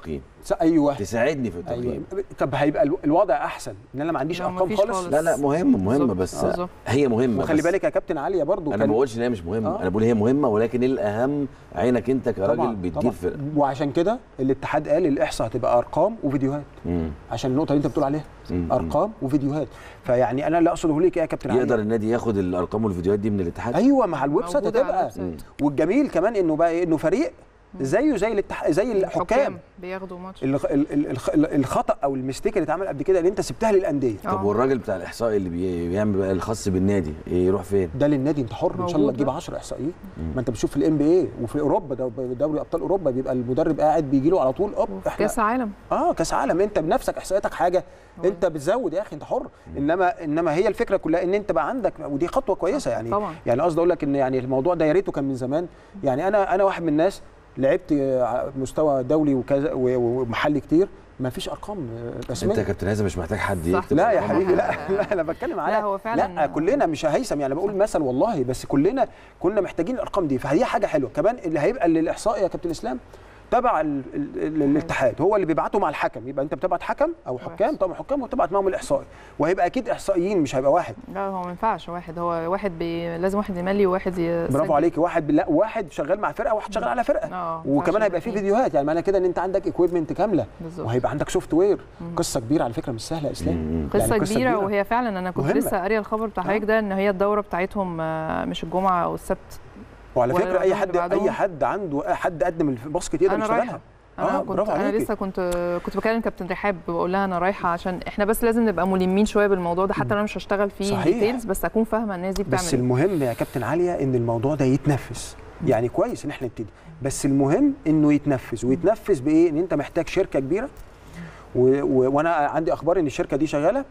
س- ايوه تساعدني في ايوه التقييم طب هيبقى الو- الوضع احسن ان انا ما عنديش لا، ارقام مفيش خالص خالص. لا لا مهمه مهمه بالظبط، بس بالظبط. هي مهمه وخلي بس بالك يا كابتن علي برضو انا ما بقولش ان هي مش مهمه آه. انا بقول هي مهمه ولكن الاهم عينك انت كراجل طبعاً، بتدير طبعاً. فرقه وعشان كده الاتحاد قال الاحصاء هتبقى ارقام وفيديوهات مم. عشان النقطه اللي انت بتقول عليها مم. ارقام وفيديوهات فيعني انا اللي اقصده ليك ايه يا كابتن علي يقدر النادي ياخد الارقام والفيديوهات دي من الاتحاد ايوه مع الويب سايت موجودة على هتبقى الويب سايت. والجميل كمان انه بقى إيه؟ انه فريق زيه زي الاتح... زي الحكام بياخدوا ماتش الخ- ال- ال- الخ- ال- الخطا او المستيك اللي اتعمل قبل كده اللي انت سبتها للانديه آه. طب والراجل بتاع الاحصاء اللي بي- بيعمل بقى الخاص بالنادي يروح فين؟ ده للنادي انت حر ان شاء الله موجود تجيب بقى. 10 احصائيين ما انت بتشوف في الام بي اي وفي اوروبا ده دوري ابطال اوروبا بيبقى المدرب قاعد بيجي له على طول اب احنا كاس عالم اه كاس عالم انت بنفسك احصائياتك حاجه انت بتزود يا اخي انت حر انما انما هي الفكره كلها ان انت بقى عندك ودي خطوه كويسه يعني طبعاً. يعني قصدي اقول لك ان يعني الموضوع ده يا ريته كان من زمان يعني انا انا واحد من الناس لعبت آه، مستوى دولي وكذا و- ومحلي كتير ما فيش ارقام آه، انت يا رسميه كابتن هيثم مش محتاج حد صح. يكتب لا يا أرقام. حبيبي لا لا انا بتكلم على لا، هو فعلاً- لا كلنا مش هيثم يعني بقول مثل والله بس كلنا كنا محتاجين الارقام دي فهي حاجه حلوه كمان اللي هيبقى للاحصاء يا كابتن اسلام تبع ال- ال- ال- الاتحاد هو اللي بيبعته مع الحكم يبقى انت بتبعت حكم او حكام طبعا حكام وتبعت معاهم الاحصائي وهيبقى اكيد احصائيين مش هيبقى واحد لا هو ما ينفعش واحد هو واحد بي... لازم واحد يملي وواحد يسجل. برافو عليك واحد بلا واحد شغال مع فرقه وواحد شغال على فرقه اه وكمان عشان هيبقى في يبقى فيديوهات يعني معنى كده ان انت عندك اكويبمنت كامله بالظبط. وهيبقى عندك سوفت وير قصه كبيره على فكره مش سهله يا اسلام مم. قصه, يعني كبيره, وهي فعلا انا كنت مهمة. لسه قاريه الخبر بتاع حضرتك ده ان هي الدوره بتاعتهم آه، مش الجمعه او السبت وعلى ولا فكره اي اللي حد بعدهم. اي حد عنده حد قدم الباسكت يقدر انا يشتغلها رايحه انا آه، كنت برافو انا عليكي. لسه كنت كنت بكلم كابتن رحاب بقول لها انا رايحه عشان احنا بس لازم نبقى ملمين شويه بالموضوع ده حتى انا مش هشتغل فيه صحيح. ديتيلز بس اكون فاهمه الناس دي بتعمل بس ايه المهم يا كابتن عاليه ان الموضوع ده يتنفذ يعني كويس ان احنا نبتدي بس المهم انه يتنفذ ويتنفذ بايه ان انت محتاج شركه كبيره و... و... وانا عندي اخبار ان الشركه دي شغاله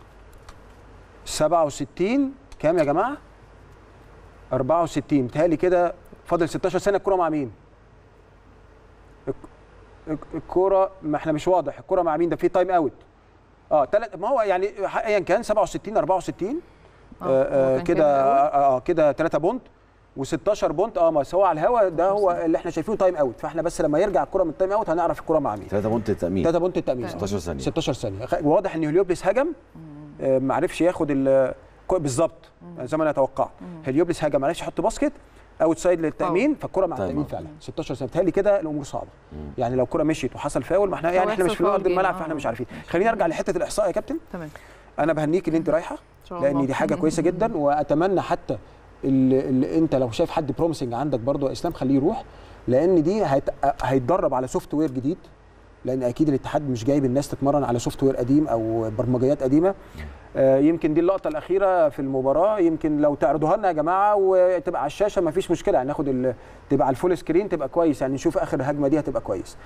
67 كام يا جماعه 64 متهيألي كده فاضل 16 سنه الكوره مع مين الك- الك- الكوره ما احنا مش واضح الكوره مع مين ده في تايم اوت اه تلت ما هو يعني ايا كان 67 64 آه، آه، هو آه، كان كده الأول. اه آه، كده 3 بونت و16 بونت اه بس هو على الهوا ده هو اللي احنا شايفينه تايم اوت فاحنا بس لما يرجع الكره من التايم اوت هنعرف الكره مع مين 3 بونت التامين 3 بونت التامين 16 ثانيه 16 ثانيه خ- واضح ان هليوبلس هجم آه، ما عرفش ياخد ال كو- بالظبط زي ما انا توقعت هليوبلس هجم ما عرفش يحط باسكت اوت سايد للتامين فالكره مع تايم التامين أوت. فعلا 16 سنه بتهيألي كده الامور صعبه يعني لو الكره مشيت وحصل فاول ما احنا يعني احنا يحصل مش في فاول ارض جيم، الملعب آه. فاحنا مش عارفين خلينا نرجع لحته الاحصاء يا كابتن تمام انا بهنيك ان انت رايحه ان شاء الله لان دي حاجه كويسه جدا واتمنى حتى اللي, اللي انت لو شايف حد بروميسنج عندك برضو يا اسلام خليه يروح لان دي هيت... هيتدرب على سوفت وير جديد لان اكيد الاتحاد مش جايب الناس تتمرن على سوفت وير قديم او برمجيات قديمه آه يمكن دي اللقطه الاخيره في المباراه يمكن لو تعرضوها لنا يا جماعه وتبقى على الشاشه ما فيش مشكله يعني ناخد ال... تبقى على الفول سكرين تبقى كويس يعني نشوف اخر هجمه دي هتبقى كويس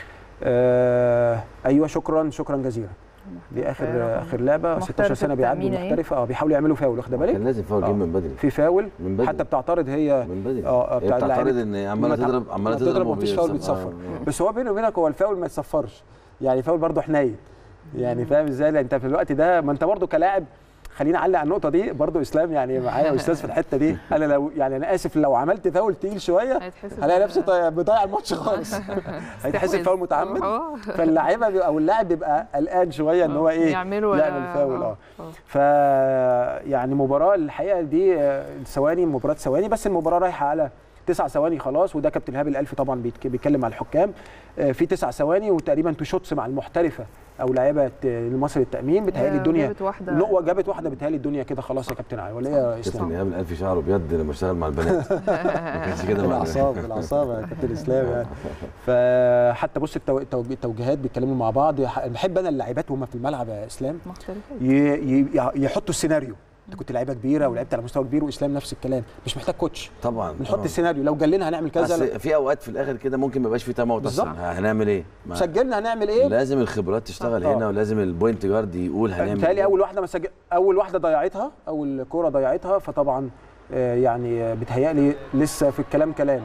آه ايوه شكرا شكرا جزيلا دي اخر رقم اخر لعبه 16 محترف سنه بيعدوا التأمين أهي. محترفه اه بيحاولوا يعملوا فاول واخده بالك كان لازم فاول آه. جيم من بدري في فاول من بدري حتى بتعترض هي من بدري اه اه هي بتعترض اللاعب. ان عماله ما تع- تضرب عماله ما تضرب تضرب ومفيش فاول وبيصف- بيتصفر آه. بس هو بيني وبينك هو الفاول ما يتصفرش يعني فاول برضه حنين يعني فاهم ازاي لأن انت في الوقت ده ما انت برضه كلاعب خليني اعلق على النقطه دي برضه اسلام يعني معايا استاذ في الحته دي انا لو يعني انا اسف لو عملت فاول تقيل شويه هيتحسب هلاقي نفسي طي- بضيع الماتش خالص هيتحسب استحواذ. فاول متعمد آه. فاللاعيبه بيبقى- او اللاعب بيبقى قلقان شويه ان هو ايه يعملوا يعمل فاول اه ف يعني مباراه الحقيقه دي آه، ثواني مباراه ثواني بس المباراه رايحه على تسع ثواني خلاص وده كابتن هاب الالفي طبعا بيتك- بيتكلم مع الحكام آه، في تسع ثواني وتقريبا تو شوتس مع المحترفه او لعيبه آه، مصر التامين بتهيألي هي الدنيا جابت واحدة. نقوه جابت واحده بتهيألي الدنيا كده خلاص يا كابتن علي ولا ايه يا كابتن اسلام؟ ايهاب الالفي شعره ابيض لما اشتغل مع البنات ما كانش كده مع بالاعصاب بالاعصاب يا كابتن اسلام يعني فحتى بص التو- التوج- التوجيهات بيتكلموا مع بعض يح- بحب انا اللاعبات وهم في الملعب يا اسلام مختلفة ي- ي- يحطوا السيناريو انت كنت لعيبه كبيره ولعبت على مستوى كبير واسلام نفس الكلام مش محتاج كوتش طبعا بنحط طبعاً. السيناريو لو جالنا هنعمل كذا بس في اوقات في الاخر كده ممكن ما يبقاش في تايم اوت بالظبط. اصلا هنعمل ايه؟ ما- سجلنا هنعمل ايه لازم الخبرات تشتغل آه. هنا ولازم البوينت جارد يقول هنعمل بيتهيألي إيه. اول واحده ما سجل اول واحده ضيعتها اول كوره ضيعتها فطبعا آه، يعني آه، بيتهيألي لسه في الكلام كلام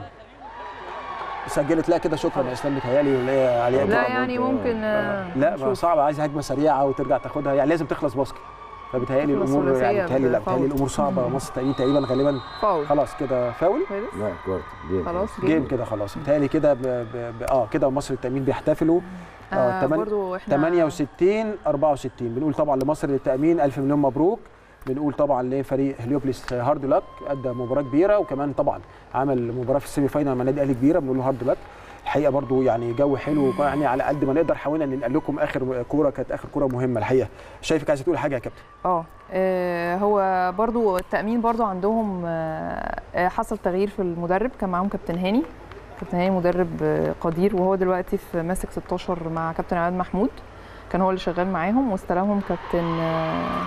سجلت لا كده شكرا يا اسلام بيتهيألي ولا إيه يا علي لا طبعاً يعني برضه. ممكن آه، لا ما نشوف. صعب عايز هجمه سريعه وترجع تاخدها يعني لازم تخلص باسكت فبيتهيألي تخلص الامور يعني ثلاثية بيتهيألي لا بفاول. بيتهيألي الامور صعبه مصر تقريبا تقريبا غالبا فاول خلاص كده فاول كويس لا كوارت جيم خلاص جيم كده خلاص بيتهيألي كده ب... ب... ب... اه كده مصر التأمين بيحتفلوا اه تمن- برضو احنا 68 64 بنقول طبعا لمصر للتامين الف مليون مبروك بنقول طبعا لفريق هليوبلس هارد لك ادى مباراه كبيره وكمان طبعا عمل مباراه في السيمي فاينال مع نادي الاهلي كبيره بنقول له هارد لك الحقيقه برضو يعني جو حلو يعني على قد ما نقدر حاولنا ننقل لكم اخر كوره كانت اخر كوره مهمه الحقيقه شايفك عايز تقول حاجه يا كابتن اه آه، هو برضو التأمين برضو عندهم آه، آه، حصل تغيير في المدرب كان معاهم كابتن هاني كابتن هاني مدرب آه، قدير وهو دلوقتي في ماسك 16 مع كابتن عماد محمود كان هو اللي شغال معاهم واستلمهم كابتن آه،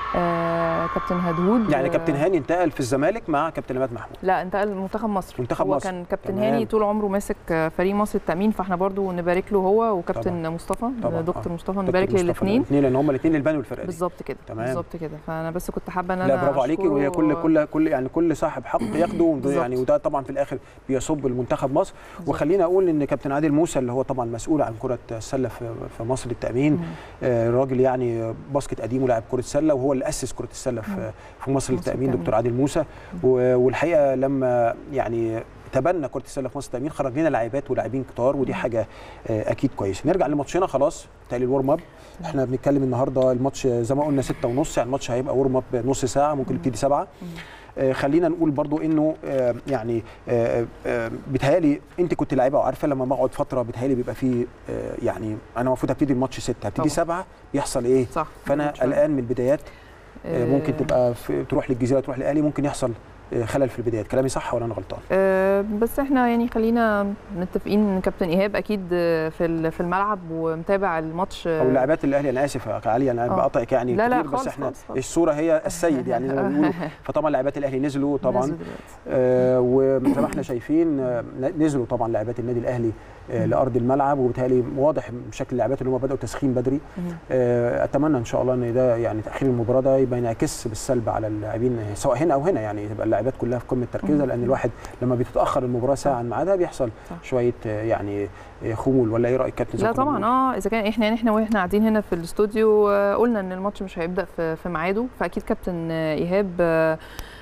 آه، كابتن هدهود يعني آه، كابتن هاني انتقل في الزمالك مع كابتن عماد محمود لا انتقل منتخب مصر منتخب هو مصر. كان كابتن تمام. هاني طول عمره ماسك آه، فريق مصر التأمين فاحنا برضو نبارك له هو وكابتن طبعاً. مصطفى طبعاً. دكتور آه. مصطفى دكتور نبارك مصطفى للاثنين الاثنين لان هم الاثنين اللي بنوا الفرقه دي بالظبط كده تمام. بالظبط كده فانا بس كنت حابه ان انا لا برافو عليكي وهي كل أشكره. كل كل يعني كل صاحب حق ياخده وده بالظبط. يعني وده طبعا في الاخر بيصب المنتخب مصر وخلينا اقول ان كابتن عادل موسى اللي هو طبعا مسؤول عن كره السله في في مصر التامين آه، راجل يعني باسكت قديم ولاعب كره سله وهو اللي اسس كره السله في في مصر مصر التامين التأمين. دكتور عادل موسى و- والحقيقه لما يعني تبنى كره السله في مصر التامين خرج لنا لاعبات ولاعبين كتار ودي حاجه آه، اكيد كويسه نرجع لماتشنا خلاص بتاعي الورم اب احنا بنتكلم النهارده الماتش زي ما قلنا ستة ونص يعني الماتش هيبقى ورم اب نص ساعه ممكن يبتدي سبعة آه، خلينا نقول برضو انه آه، يعني آه، آه، بيتهيألي انت كنت لعيبه وعارفه لما بقعد فتره بيتهيألي بيبقى فيه آه، يعني انا المفروض ابتدي الماتش ستة هبتدي طبعا. سبعة بيحصل ايه صح فانا مظبوط شوية. قلقان من البدايات آه، آه، ممكن تبقى في تروح للجزيره تروح للاهلي ممكن يحصل آه، خلل في البدايات كلامي صح ولا انا غلطان آه، بس احنا يعني خلينا متفقين ان كابتن ايهاب اكيد آه، في ال- في الملعب ومتابع الماتش آه، او لاعبات الاهلي انا اسف يا علي انا آه. بقطعك يعني لا لا كتير بس خالص احنا خالص خالص. الصوره هي السيد يعني زي ما بيقولوا فطبعا لاعبات الاهلي نزلوا طبعا نزلوا دلوقتي. آه، وزي ما احنا شايفين آه، نزلوا طبعا لاعبات النادي الاهلي آه، لارض الملعب وبالتالي واضح بشكل اللاعبات اللي هم بداوا تسخين بدري مم. آه، اتمنى ان شاء الله ان ده يعني تاخير المباراه ده يبقى ينعكس بالسلب على اللاعبين سواء هنا او هنا يعني تبقى اللاعبات كلها في قمه تركيزها مم. لان الواحد لما بيتاخر المباراه ساعه عن ميعادها بيحصل صح. شويه آه، يعني آه، خمول ولا ايه رايك كابتن زي لا ما كنا طبعا بنقول؟ اه اذا كان احنا يعني احنا واحنا قاعدين هنا في الاستوديو آه، قلنا ان الماتش مش هيبدا في في ميعاده فاكيد كابتن آه، ايهاب آه،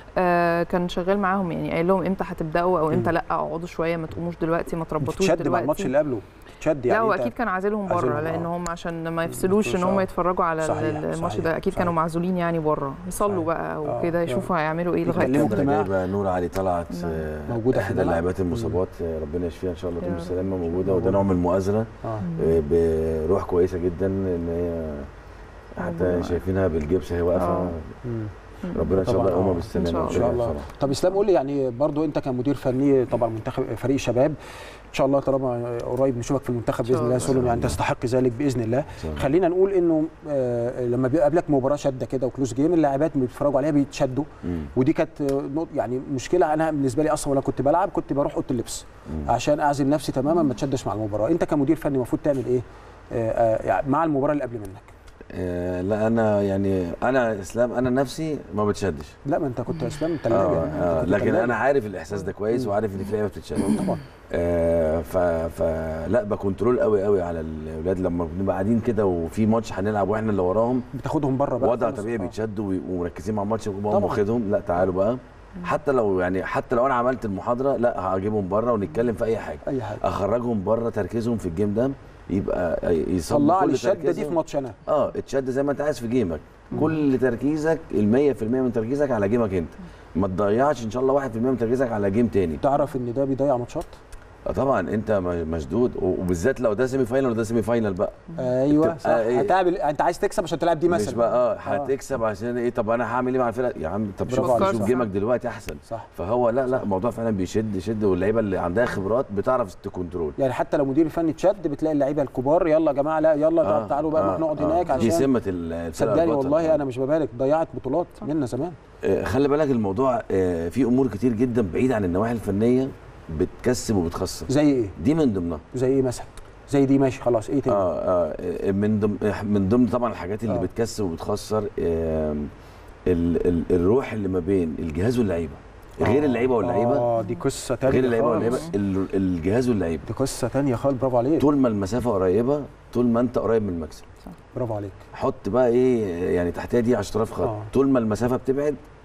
آه، كان شغال معاهم يعني قايل لهم امتى هتبداوا او امتى مم. لا اقعدوا شويه ما تقوموش دلوقتي ما تربطوش تشد مع دلوقتي الماتش اللي قبله تشد يعني لا هو أنت- اكيد كان عازلهم بره عازلهم، لان آه. هم عشان ما يفصلوش ان يفصلوش، هم آه. يتفرجوا على صحيح، الماتش صحيح، ده اكيد كانوا صحيح. معزولين يعني بره يصلوا صحيح. بقى آه، وكده آه. يشوفوا هيعملوا ايه لغايه يتكلموا كده. الفترة اجتماع. الجاية بقى نور علي طلعت نعم. آه، موجودة في احدى الملعب. اللاعبات المصابات آه، ربنا يشفيها ان شاء الله يا تقوم رب. بالسلامه موجوده وده نوع من المؤازره آه. آه، بروح كويسه جدا ان هي حتى موجودة. شايفينها بالجبس هي واقفه آه. مم. ربنا ان شاء طبعاً، الله يقومها آه. بالسلامه إن شاء ان شاء الله بصراحة. طب اسلام قول لي يعني برضو انت كمدير فني طبعا منتخب فريق شباب ان شاء الله طالما قريب نشوفك في المنتخب إن شاء باذن الله الله. سلم يعني تستحق ذلك باذن الله إن شاء الله. خلينا نقول انه آه، لما بيقابلك مباراه شاده كده وكلوز جيم اللاعبات اللي بيتفرجوا عليها بيتشدوا مم. ودي كانت آه، نقط- يعني مشكله انا بالنسبه لي اصلا ولا كنت بلعب كنت بروح اوضه اللبس مم. عشان اعزل نفسي تماما ما اتشدش مع المباراه انت كمدير فني المفروض تعمل ايه آه، آه، يعني مع المباراه اللي قبل منك آه، لا انا يعني انا اسلام انا نفسي ما بتشدش لا ما انت كنت اسلام انت اه, لاعب يعني. آه أنت كنت لكن لاعب. انا عارف الاحساس ده كويس مم. وعارف ان في لعيبه بتتشد طبعا آه ف فلا بكنترول قوي قوي على الاولاد لما بنبقى قاعدين كده وفي ماتش هنلعب واحنا اللي وراهم بتاخدهم بره بقى وضع خالص. طبيعي آه. بيتشدوا وي- ومركزين مع الماتش طبعاً. وهم واخدهم لا تعالوا بقى حتى لو يعني حتى لو انا عملت المحاضره لا هجيبهم بره ونتكلم في اي حاجه اي حاجه اخرجهم بره تركيزهم في الجيم ده يبقى يصلوا طلع لي كل الشده دي تركيزهم. في ماتش انا اه اتشد زي ما انت عايز في جيمك كل تركيزك ال 100% من تركيزك على جيمك انت ما تضيعش ان شاء الله 1% من تركيزك على جيم تاني تعرف ان ده بيضيع ماتشات آه طبعا انت م- مشدود و- وبالذات لو ده سيمي فاينل وده سيمي فاينل بقى ايوه بتبقى صح إيه؟ هتلعب انت عايز تكسب عشان تلعب دي مثلا مش بقى اه هتكسب عشان ايه طب انا هعمل ايه مع الفرقه يا عم طب برافو شوف عليك. شوف صح. جيمك دلوقتي احسن صح فهو لا لا الموضوع فعلا بيشد يشد واللعيبه اللي عندها خبرات بتعرف تكنترول يعني حتى لو مدير فني تشد بتلاقي اللعيبه الكبار يلا يا جماعه لا يلا آه، تعالوا بقى نروح نقعد هناك دي عشان سمه ال- الفرقه صدقني البطل. والله انا مش ببالغ ضيعت بطولات منا زمان آه، خلي بالك الموضوع آه، فيه امور كتير جدا بعيد عن النواحي الفنيه بتكسب وبتخسر زي ايه دي من ضمنها زي ايه مثلا زي دي ماشي خلاص ايه تاني اه اه من ضمن من ضمن طبعا الحاجات اللي آه. بتكسب وبتخسر آم، ال ال الروح اللي ما بين الجهاز واللعيبه غير آه، اللعيبه واللعيبه اه دي قصه تانية غير اللعيبه خالص. واللعيبه ال- الجهاز واللعيبه دي قصه تانية خالص برافو عليك طول ما المسافه قريبه طول ما انت قريب من المكسب برافو عليك حط بقى ايه يعني تحتها دي 10000 خط آه. طول ما المسافه بتبعد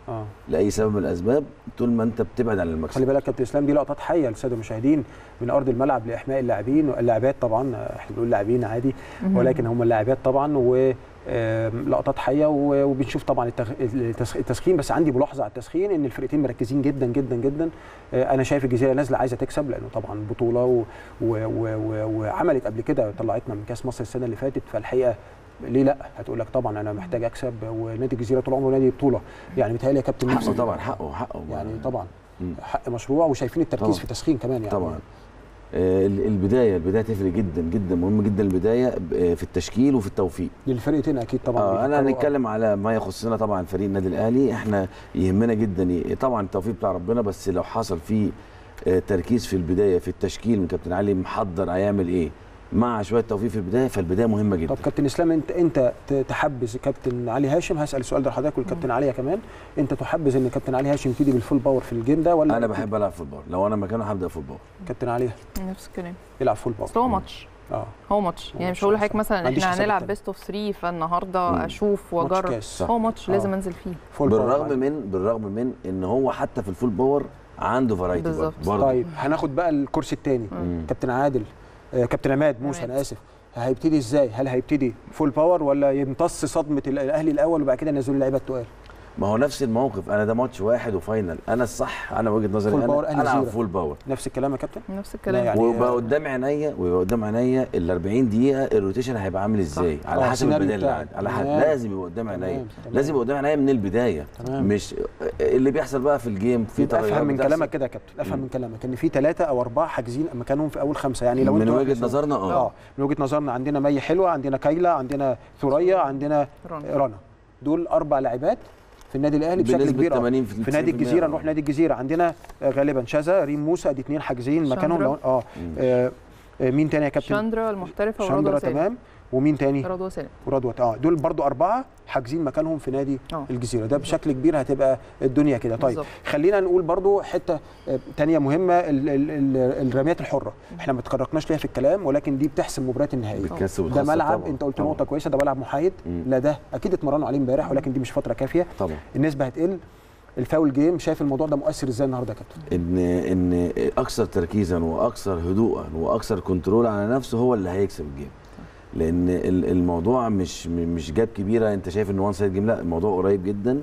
اه لاي سبب من الاسباب طول ما انت بتبعد عن المكسب خلي بالك كابتن اسلام دي لقطات حيه للساده المشاهدين من ارض الملعب لاحماء اللاعبين اللاعبات طبعا احنا بنقول لاعبين عادي ولكن هم اللاعبات طبعا و آم، لقطات حيه و- وبنشوف طبعا التغ- التسخ- التسخين بس عندي ملاحظه على التسخين ان الفرقتين مركزين جدا جدا جدا آه، انا شايف الجزيره نازله عايزه تكسب لانه طبعا بطوله و و و و وعملت قبل كده طلعتنا من كاس مصر السنه اللي فاتت فالحقيقه ليه لا هتقول لك طبعا انا محتاج اكسب ونادي الجزيره طول عمره نادي بطوله يعني متهيألي يا كابتن حقه نفسي طبعا حقه حقه يعني طبعا مم. حق مشروع وشايفين التركيز طبعاً. في التسخين كمان يعني طبعا آه، ال- البدايه البدايه تفرق جدا جدا مهم جدا البدايه ب- آه، في التشكيل وفي التوفيق للفرقتين اكيد طبعا آه انا بيفكروا- هنتكلم على ما يخصنا طبعا فريق النادي الاهلي احنا يهمنا جدا ي- طبعا التوفيق بتاع ربنا بس لو حصل فيه آه، تركيز في البدايه في التشكيل من كابتن علي محضر هيعمل ايه مع شويه توفيق في البدايه فالبدايه مهمه جدا طب كابتن اسلام انت انت ت- تحبذ كابتن علي هاشم هسال السؤال ده لحضرتك والكابتن عليا كمان انت تحبذ ان كابتن علي هاشم يبتدي بالفول باور في الجيم ده ولا انا بحب العب فوتبول لو انا مكانه هبدا فوتبول كابتن علي نفس الكلام يلعب فول باور اصل هو ماتش اه هو ماتش هو يعني ماتش مش هقول أحسن. لحضرتك ما مثلا عنديش احنا حساب هنلعب التاني. بيست اوف 3 فالنهارده مم. اشوف ماتش واجرب كاس. صح. هو ماتش آه. لازم انزل فيه فول باور بالرغم عادي. من بالرغم من ان هو حتى في الفول باور عنده فرايتي بالظبط. برضه طيب هناخد بقى الكرسي الثاني مم. كابتن عادل آه كابتن عماد موسى عماد. انا اسف هيبتدي ازاي هل هيبتدي فول باور ولا يمتص صدمه الاهلي الاول وبعد كده ينزلوا اللعيبه التقال ما هو نفس الموقف انا ده ماتش واحد وفاينل انا الصح انا وجهه نظري فول باور انا أهلي العب زيرو. فول باور نفس الكلام يا كابتن نفس لا الكلام يعني- ويبقى قدام عينيا ويبقى قدام عينيا ال 40 دقيقه الروتيشن هيبقى عامل ازاي على آه، حسب السيناريو البدايه اللي بتاعك. عندي على حسب تمام. لازم يبقى قدام عينيا تمام، تمام. لازم يبقى قدام عينيا من البدايه تمام. مش اللي بيحصل بقى في الجيم في يبقى افهم من بتحصل. كلامك كده يا كابتن افهم مم. من كلامك ان في ثلاثه او اربعه حاجزين مكانهم في اول خمسه يعني لو من انتوا وجهه واحد- نظرنا اه اه من وجهه نظرنا عندنا مي حلوه عندنا كايلا عندنا ثريا عندنا رنا. رنا دول اربع لاعبات في النادي الاهلي بشكل بنسبة كبير آه. 80 في نادي الجزيره نروح نادي الجزيره عندنا آه، غالبا شذا ريم موسى دي اثنين حاجزين مكانهم لو اه آه، آه، مين تاني يا كابتن شاندرا المحترفه شاندرا ورضوى سالم تمام ومين تاني رضوى سالم ورضوى اه دول برضو اربعه حاجزين مكانهم في نادي آه. الجزيره ده بشكل كبير هتبقى الدنيا كده طيب بالظبط. خلينا نقول برضو حته آه، تانية مهمه ال- ال- ال- الرميات الحره احنا ما تكررناش ليها في الكلام ولكن دي بتحسم مباريات النهائي بتكسب ده وتخسر ملعب طبعاً. انت قلت طبعاً. نقطه كويسه ده ملعب محايد مم. لا ده اكيد اتمرنوا عليه امبارح ولكن دي مش فتره كافيه طبعا النسبه هتقل الفاول جيم شايف الموضوع ده مؤثر ازاي النهارده يا كابتن ان ان اكثر تركيزا واكثر هدوءا واكثر كنترول على نفسه هو اللي هيكسب الجيم لان ال- الموضوع مش م- مش جاب كبيره انت شايف ان وان سايد جيم لا الموضوع قريب جدا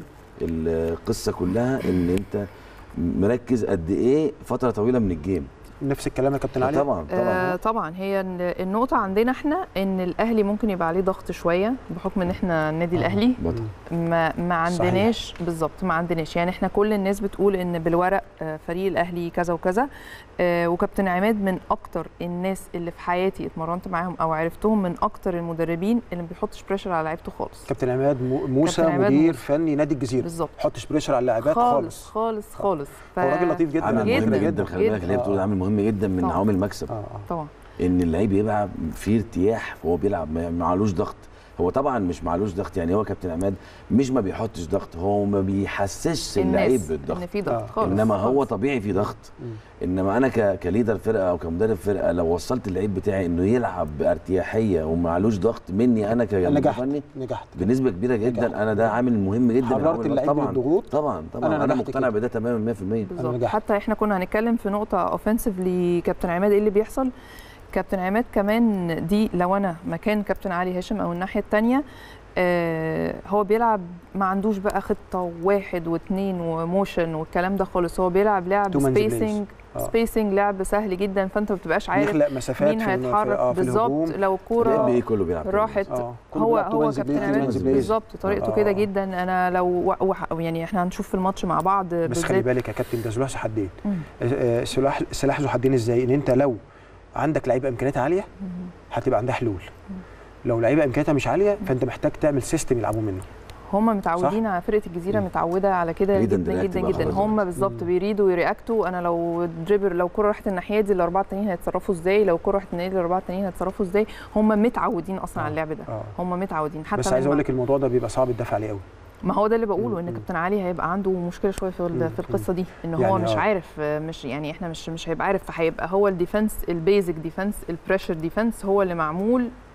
القصه كلها ان انت مركز قد ايه فتره طويله من الجيم نفس الكلام يا كابتن علي طبعا آه طبعا طبعا هي ال- النقطة عندنا احنا ان الاهلي ممكن يبقى عليه ضغط شوية بحكم ان احنا النادي آه. الاهلي بطل ما ما عندناش بالظبط ما عندناش يعني احنا كل الناس بتقول ان بالورق آه، فريق الاهلي كذا وكذا آه، وكابتن عماد من اكتر الناس اللي في حياتي اتمرنت معاهم او عرفتهم من اكتر المدربين اللي ما بيحطش بريشر على لعيبته خالص كابتن عماد مو- موسى كابتن عماد مدير موسى. فني نادي الجزيره بالظبط حطش بريشر على اللاعبات خالص خالص خالص خالص ف- هو راجل لطيف جدا عامل على مهم فكرة. جدا خلي بالك اللي هي بتقول آه. عامل مهم جدا من طبعاً. عوامل المكسب اه اه طبعا ان اللعيب يلعب فيه ارتياح وهو بيلعب ما معلوش ضغط هو طبعا مش معلوش ضغط يعني هو كابتن عماد مش ما بيحطش ضغط هو ما بيحسسش اللعيب الناس بالضغط ان في آه. ضغط خالص انما هو خالص. طبيعي في ضغط مم. انما انا ك... كليدر فرقه او كمدرب فرقه لو وصلت اللعيب بتاعي انه يلعب بارتياحيه ومعلوش ضغط مني انا كمدير نجحت فني نجحت بنسبه كبيره جدا نجحت. انا ده عامل مهم جدا من حررت عوامل اللعيب من طبعا الضغوط. طبعا طبعا أنا انا, أنا نجحت مقتنع كده. بده تماما 100% بالظبط نجحت. حتى احنا كنا هنتكلم في نقطه اوفنسively كابتن عماد ايه اللي بيحصل كابتن عماد كمان دي لو انا مكان كابتن علي هاشم او الناحيه الثانيه آه هو بيلعب ما عندوش بقى خطه واحد واثنين وموشن والكلام ده خالص هو بيلعب لعب Two man's سبيسنج آه. سبيسنج لعب سهل جدا فانت ما بتبقاش عارف يخلق مسافات مين في الم- في- هيتحرك آه، في بالظبط الهجوم لو الام الكوره بي كله بيلعب كده. راحت اه كله هو بيلعب two هو man's كابتن play, three عماد man's play. بالظبط طريقته آه. كده جدا انا لو و... و... يعني احنا هنشوف في الماتش مع بعض بس خلي بالذات بالك يا كابتن ده سلاح ذو حدين مم. آه، آه، سلاح سلاح ذو حدين ازاي ان انت لو عندك لعيبه امكانياتها عاليه هتبقى عندها حلول لو لعيبه امكانياتها مش عاليه فانت محتاج تعمل سيستم يلعبوا منه هم متعودين على فرقه الجزيره مم. متعوده على كده Read and جدا react جدا بقى جدا خلاص. هم بالظبط مم. بيريدوا ويرياكتوا انا لو دريبر لو كره راحت الناحيه دي الاربعه التانيين هيتصرفوا ازاي لو كره راحت الناحيه دي الاربعه التانيين هيتصرفوا ازاي هم متعودين اصلا آه. على اللعب ده اه هم متعودين حتى بس عايز من- اقول لك الموضوع ده بيبقى صعب الدفع عليه قوي ما هو ده اللي بقوله ان مم. كابتن علي هيبقى عنده مشكله شويه في ال- مم. في القصه دي ان هو يعني مش آه. عارف آه، مش يعني احنا مش مش هيبقى عارف فهيبقى هو الديفنس البيزك ديفنس البريشر ديفنس هو اللي معمول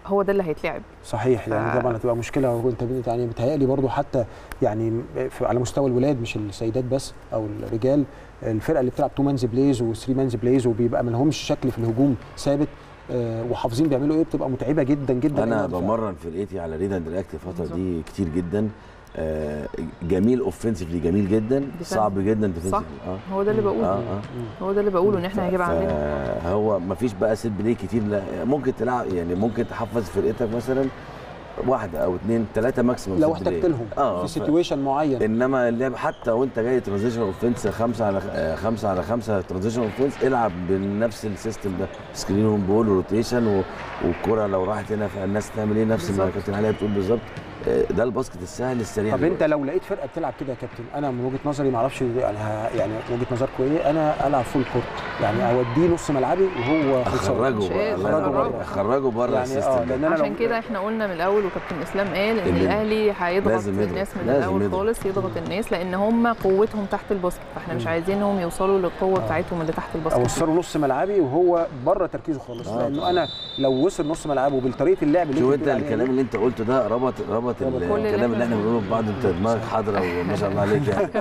هو ده اللي هيتلعب صحيح يعني ف- طبعا هتبقى مشكله وانت بت- يعني بتهيألي برضو حتى يعني في على مستوى الولاد مش السيدات بس او الرجال الفرقه اللي بتلعب تو مانز بلايز وثري مانز بلايز وبيبقى ما لهمش شكل في الهجوم ثابت آه، وحافظين بيعملوا ايه بتبقى متعبه جدا جدا انا أيوة بالفعل. بمرن فرقتي على ريد اند رياكت الفتره بالظبط. دي كتير جدا آه، جميل اوفنسively جميل جدا صعب جدا صح. defensively. اه هو ده اللي اه بقوله اه هو ده اللي بقوله ان احنا هيبقى عندنا هو ما فيش بقى سيت بلاي كتير لا ممكن تلعب يعني ممكن تحفظ فرقتك مثلا واحده او اثنين ثلاثه ماكسيموم لو احتجت لهم اه في ف- سيتويشن معين انما اللعب حتى وانت جاي ترانزيشن اوفنس خمسه على آه، خمسه على خمسه ترانزيشن اوفنس العب بنفس السيستم ده سكرين اون بول وروتيشن و- والكره لو راحت هنا فالناس تعمل ايه نفس ما بالظبط. كابتن علي بتقول بالظبط آه، ده الباسكت السهل السريع طب انت لو لقيت فرقه بتلعب كده يا كابتن انا من وجهه نظري ما اعرفش يعني ه- يعني وجهه نظركم ايه انا العب فول كورت يعني اوديه نص ملعبي وهو خلصان. اخرجه مش بقى قادر. الله ينور خرجه عليك. بره. اخرجه بره يعني السيستم اه ده. لان انا عشان لو كده احنا قلنا من الاول وكابتن اسلام قال ان اللي- الاهلي هيضغط لازم يضغط. الناس من لازم الاول يضغط. خالص يضغط الناس لان هم قوتهم تحت الباسكت فاحنا مش عايزينهم يوصلوا للقوه آه. بتاعتهم اللي تحت الباسكت اوصله نص ملعبي وهو بره تركيزه خالص آه. لانه انا لو وصل نص ملعبه بالطريقه اللعب اللي شوف انت انت بتقول عليها الكلام دي، اللي انت قلته ده ربط ربط ال- كل اللي الكلام اللي احنا احنا بنقوله ببعض انت دماغك حاضره وما شاء الله عليك يعني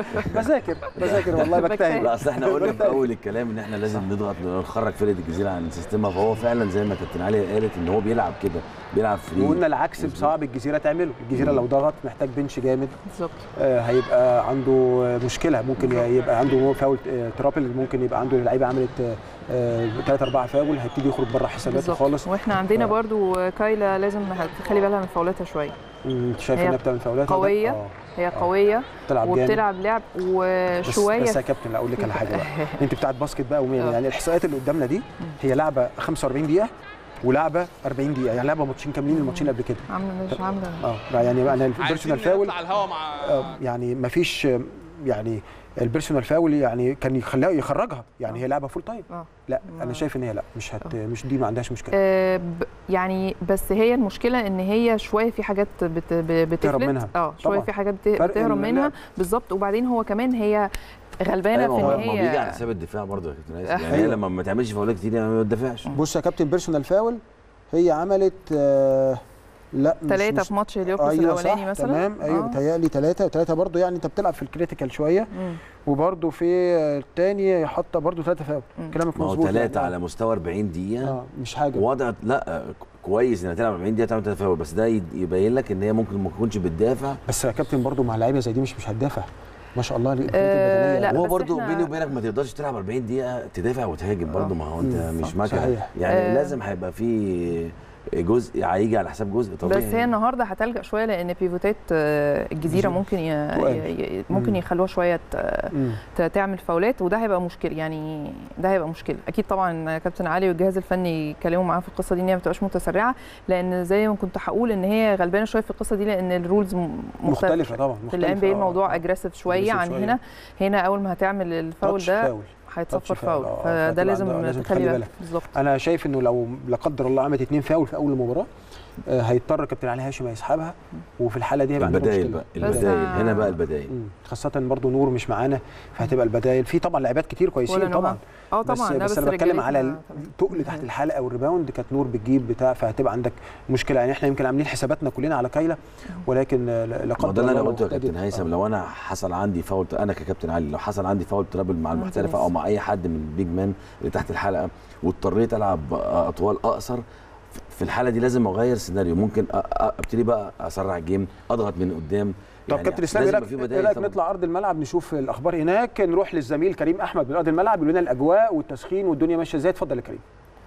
بذاكر بذاكر والله بجتهد لا اصل احنا قلنا في اول الكلام ان احنا لازم نضغط نخرج فرقه الجزيره عن سيستمها فهو فعلا زي ما كابتن علي قالت ان هو بيلعب كده بيلعب فري وقلنا العكس بصعب الجزيره تعمله الجزيره لو ضغط محتاج بنش جامد بالظبط آه، هيبقى عنده آه، مشكله ممكن يبقى عنده فاول آه، ترابل ممكن يبقى عنده لعيبه عملت ثلاثة أربعة فاول هيبتدي يخرج بره حساباته بالظبط خالص واحنا عندنا آه. برضو كايلا لازم تخلي بالها من فاولاتها شويه مم، انت شايف هي انها بتعمل فاولات قوية. آه، هي قويه بتلعب جامد وبتلعب لعب بس, وشويه بس يا كابتن لا اقول لك على حاجه بقى انت بتاعت باسكت بقى ومين آه. يعني الاحصائيات اللي قدامنا دي هي لعبه 45 دقيقه ولعبه 40 دقيقه يعني لعبه ماتشين كاملين الماتشين اللي قبل كده عامله مش عامله اه يعني انا عايزين البيرسونال فاول نطلع الهوا مع آه، يعني ما فيش يعني البيرسونال فاول يعني كان يخليها يخرجها يعني هي لعبه فول تايم اه لا انا ما- شايف ان هي لا مش هت مش دي ما عندهاش مشكله آه، ب- يعني بس هي المشكله ان هي شويه في حاجات بت ب- بتفلت منها. اه شويه طبعاً. في حاجات بت- فرق بتهرب اللعب. منها بالظبط وبعدين هو كمان هي غلبانه ايوه في هو ان ما بيجي على هي حساب الدفاع برضه يا كابتن عايز يعني أيوة. هي لما ما تعملش فاولات كتير يعني ما بتدافعش بص يا كابتن بيرسونال فاول هي عملت آه لا مش ثلاثه مش في ماتش اليوبلس ايوه الاولاني صح مثلا تمام ايوه آه. بتهيألي ثلاثه ثلاثه برضه يعني انت بتلعب في الكريتيكال شويه مم. وبرضه في الثاني حاطه برضه ثلاثه فاول مم. كلامك ما هو مظبوط ثلاثه يعني. على مستوى 40 دقيقه اه مش حاجه وضع لا كويس انها تلعب 40 دقيقه تعمل ثلاثه فاول بس ده يبين لك ان هي ممكن ما تكونش بتدافع بس يا كابتن برضه مع لعيبه زي دي مش مش هتدافع ما شاء الله الامكانيات آه، البدنيه لا، وهو بس برضه إحنا- بيني وبينك ما تقدرش تلعب 40 دقيقه تدافع وتهاجم برضه ما هو انت مم، مش صح، مكنه صحيح. يعني آه. لازم هيبقى في جزء هيجي على حساب جزء طبيعي بس هي النهارده هتلجا شويه لان بيفوتات آه، الجزيره ممكن ي... تقال. ي... ي- ممكن مم. يخلوها شويه ت- مم. ت- تعمل فاولات وده هيبقى مشكله يعني ده هيبقى مشكله اكيد طبعا كابتن علي والجهاز الفني يتكلموا معاه في القصه دي ان هي ما تبقاش متسرعه لان زي ما كنت هقول ان هي غلبانه شويه في القصه دي لان الرولز م- مختلفه طبعا في الان بي آه. الموضوع اجريسيف شويه aggressive عن شوية. هنا هنا اول ما هتعمل الفاول تاتش ده فاول. هيتصفر تاتش فاول، فاول آه، فده فهتبقى لازم عندها- لازم تخلي تخلي بالك بالك. بالظبط انا شايف انه لو لا قدر الله عملت اثنين فاول في اول المباراه آه، هيضطر كابتن علي هاشم يسحبها وفي الحاله دي هيبقى عنده البدايل مشكله بقى بس- البدايل هنا بقى البدايل مم. خاصة برضو نور مش معانا فهتبقى البدايل في طبعا لعيبات كتير ولا كويسين نوها. طبعا اه بس طبعا لا بس, انا بتكلم على رجالتنا التقل تحت الحلقه والريباوند كانت نور بتجيب بتاع فهتبقى عندك مشكله يعني احنا يمكن عاملين حساباتنا كلنا على كايلا ولكن آه، لا لا ما قدر ده اللي انا الله قلته يا لو كابتن ابتدت- هيثم آه. لو انا حصل عندي فاول انا ككابتن علي لو حصل عندي فاول ترابل مع عندي المحترفه ناس. او مع اي حد من البيج مان اللي تحت الحلقه واضطريت العب اطوال اقصر في الحاله دي لازم اغير سيناريو ممكن أ- أ- ابتدي بقى اسرع الجيم اضغط من قدام طب كابتن اسلام ايه لازم رايك يبقى في إيه بدايل رايك طبعاً. نطلع ارض الملعب نشوف الاخبار هناك نروح للزميل كريم احمد من ارض الملعب يقول لنا الاجواء والتسخين والدنيا ماشيه ازاي اتفضل يا كريم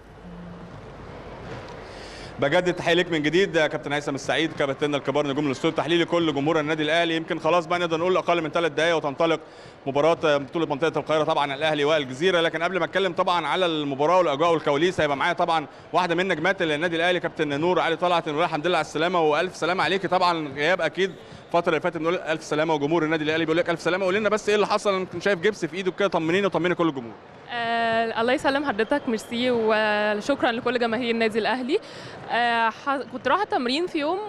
بجدد تحيه ليك من جديد يا كابتن هيثم السعيد كابتننا الكبار نجوم الاستوديو التحليلي كل جمهور النادي الاهلي يمكن خلاص بقى نقدر نقول اقل من ثلاث دقائق وتنطلق مباراه بطوله منطقه القاهره طبعا الاهلي والجزيره لكن قبل ما اتكلم طبعا على المباراه والاجواء والكواليس هيبقى معايا طبعا واحده من نجمات النادي الاهلي كابتن نور علي طلعت نقول الحمد لله على السلامه والف سلامه عليكي طبعا غياب اكيد الفتره اللي فاتت بنقول الف سلامه وجمهور النادي الاهلي بيقول لك الف سلامه قول لنا بس ايه اللي حصل انا كنت شايف جبس في ايده كده طمنيني وطمني كل الجمهور آه الله يسلم حضرتك ميرسي وشكرا لكل جماهير النادي الاهلي آه ح- كنت رايحه تمرين في يوم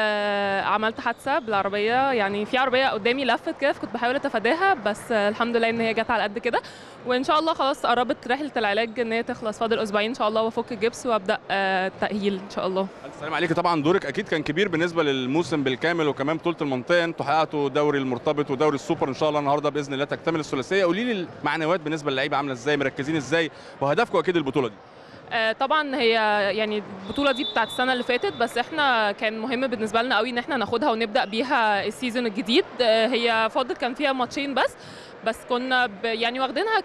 وعملت حادثه بالعربيه يعني في عربيه قدامي لفت كده فكنت بحاول اتفاداها بس آه الحمد لله ان هي جت على قد كده وان شاء الله خلاص قربت رحله العلاج ان هي تخلص فاضل اسبوعين ان شاء الله وافك الجبس وابدا آه التاهيل ان شاء الله الف سلام عليك طبعا دورك اكيد كان كبير بالنسبه للموسم بالكامل وكمان بطوله المنطقه انتوا حققتوا دوري المرتبط ودوري السوبر ان شاء الله النهارده باذن الله تكتمل الثلاثيه قولي لي المعنويات بالنسبه للعيبه عامله ازاي مركزين ازاي وهدفكم اكيد البطوله دي آه، طبعا هي يعني البطوله دي بتاعت السنه اللي فاتت بس احنا كان مهم بالنسبه لنا قوي ان احنا ناخدها ونبدا بيها السيزون الجديد آه، هي فاضل كان فيها ماتشين بس بس كنا ب يعني واخدينها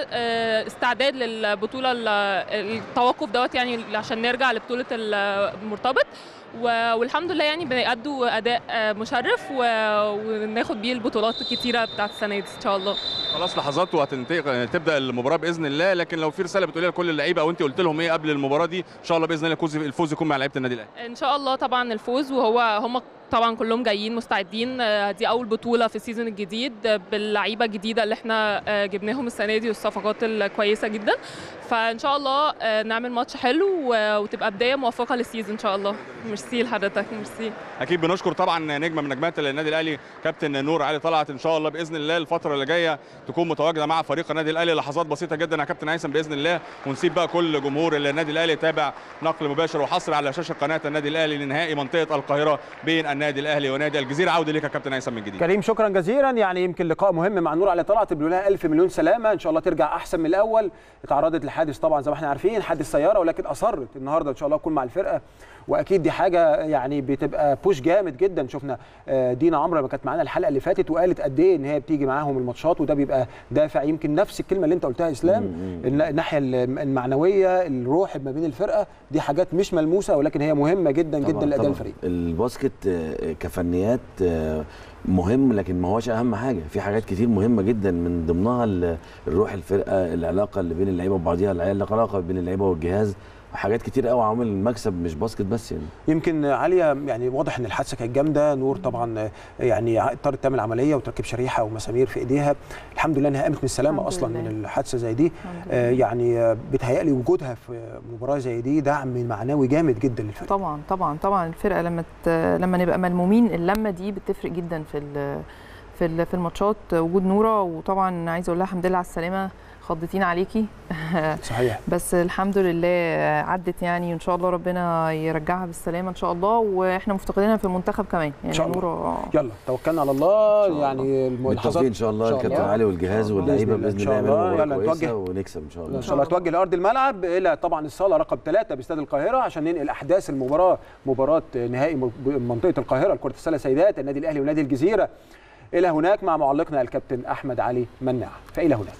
كاستعداد للبطوله ال- التوقف دوت يعني عشان نرجع لبطوله المرتبط و- والحمد لله يعني بيأدوا اداء آه، مشرف و- وناخد بيه البطولات الكتيره بتاعت السنه دي ان شاء الله خلاص لحظات وهتنتهي تبدا المباراه باذن الله لكن لو في رساله بتقوليها لكل اللعيبه او انت قلت لهم ايه قبل المباراه دي ان شاء الله باذن الله الفوز- الفوز يكون مع لعيبه النادي الاهلي ان شاء الله طبعا الفوز وهو هم طبعا كلهم جايين مستعدين آه، دي اول بطوله في السيزون الجديد آه، باللعيبه الجديده اللي احنا آه، جبناهم السنه دي والصفقات الكويسه جدا فان شاء الله آه، نعمل ماتش حلو و- وتبقى بدايه موفقه للسيزون ان شاء الله ميرسي لحضرتك ميرسي اكيد بنشكر طبعا نجمه من نجمات النادي الاهلي كابتن نور علي طلعت ان شاء الله باذن الله الفتره اللي جايه تكون متواجده مع فريق النادي الاهلي لحظات بسيطه جدا يا كابتن هيثم باذن الله ونسيب بقى كل جمهور النادي الاهلي يتابع نقل مباشر وحصري على شاشه قناه النادي الاهلي لنهائي منطقه القاهره بين النادي الاهلي ونادي الجزيره عوده ليك يا كابتن هيثم من جديد كريم شكرا جزيلا يعني يمكن لقاء مهم مع نور علي طلعت بنقول لها الف مليون سلامه ان شاء الله ترجع احسن من الاول اتعرضت لحادث طبعا زي ما احنا عارفين حادث سياره ولكن اصرت النهارده ان شاء الله تكون مع الفرقه واكيد دي حاجه يعني بتبقى بوش جامد جدا شفنا آه، دينا عمرو لما كانت معانا الحلقه اللي فاتت وقالت قد ايه ان هي بتيجي معاهم الماتشات وده بيبقى دافع يمكن نفس الكلمه اللي انت قلتها اسلام الن- الناحيه المعنويه الروح ما بين الفرقه دي حاجات مش ملموسه ولكن هي مهمه جدا طبعاً جدا لاداء طبعاً. الفريق الباسكت آه، كفنيات آه، مهم لكن ما هوش اهم حاجه في حاجات كتير مهمه جدا من ضمنها ال- الروح الفرقه العلاقه اللي بين اللعيبه وبعضيها العلاقه بين اللعيبه والجهاز حاجات كتير قوي عوامل المكسب مش باسكت بس يعني يمكن عاليه يعني واضح ان الحادثه كانت جامده نور طبعا يعني اضطرت تعمل عمليه وتركب شريحه ومسامير في ايديها الحمد لله انها قامت من السلامه الحمد اصلا لله. من الحادثه زي دي الحمد لله. آه يعني آه، بيتهيألي وجودها في مباراه زي دي دعم معنوي جامد جدا للفريق طبعا طبعا طبعا الفرقه لما ت... لما نبقى ملمومين اللمه دي بتفرق جدا في ال... في ال... في الماتشات وجود نوره وطبعا عايزه اقول لها الحمد لله على السلامه خضتين عليكي صحيح بس الحمد لله عدت يعني وان شاء الله ربنا يرجعها بالسلامه ان شاء الله واحنا مفتقدينها في المنتخب كمان يعني شاء الله. نوره يلا توكلنا على الله شاء الله. يعني الم- بالتوفيق ان شاء الله إن شاء الكابتن الله. علي والجهاز الله. واللعيبه بإذن الله. باذن إن شاء الله يعملوا الله. مباراه يلا كويسه نتوجه. ونكسب ان شاء ان الله شاء الله توجه لارض الملعب الى طبعا الصاله رقم ثلاثة باستاد القاهره عشان ننقل احداث المباراه مباراه نهائي م- منطقه القاهره لكره السله سيدات النادي الاهلي ونادي الجزيره الى هناك مع معلقنا الكابتن احمد علي مناع فالى هناك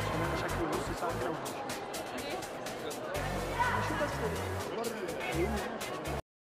ماشي بس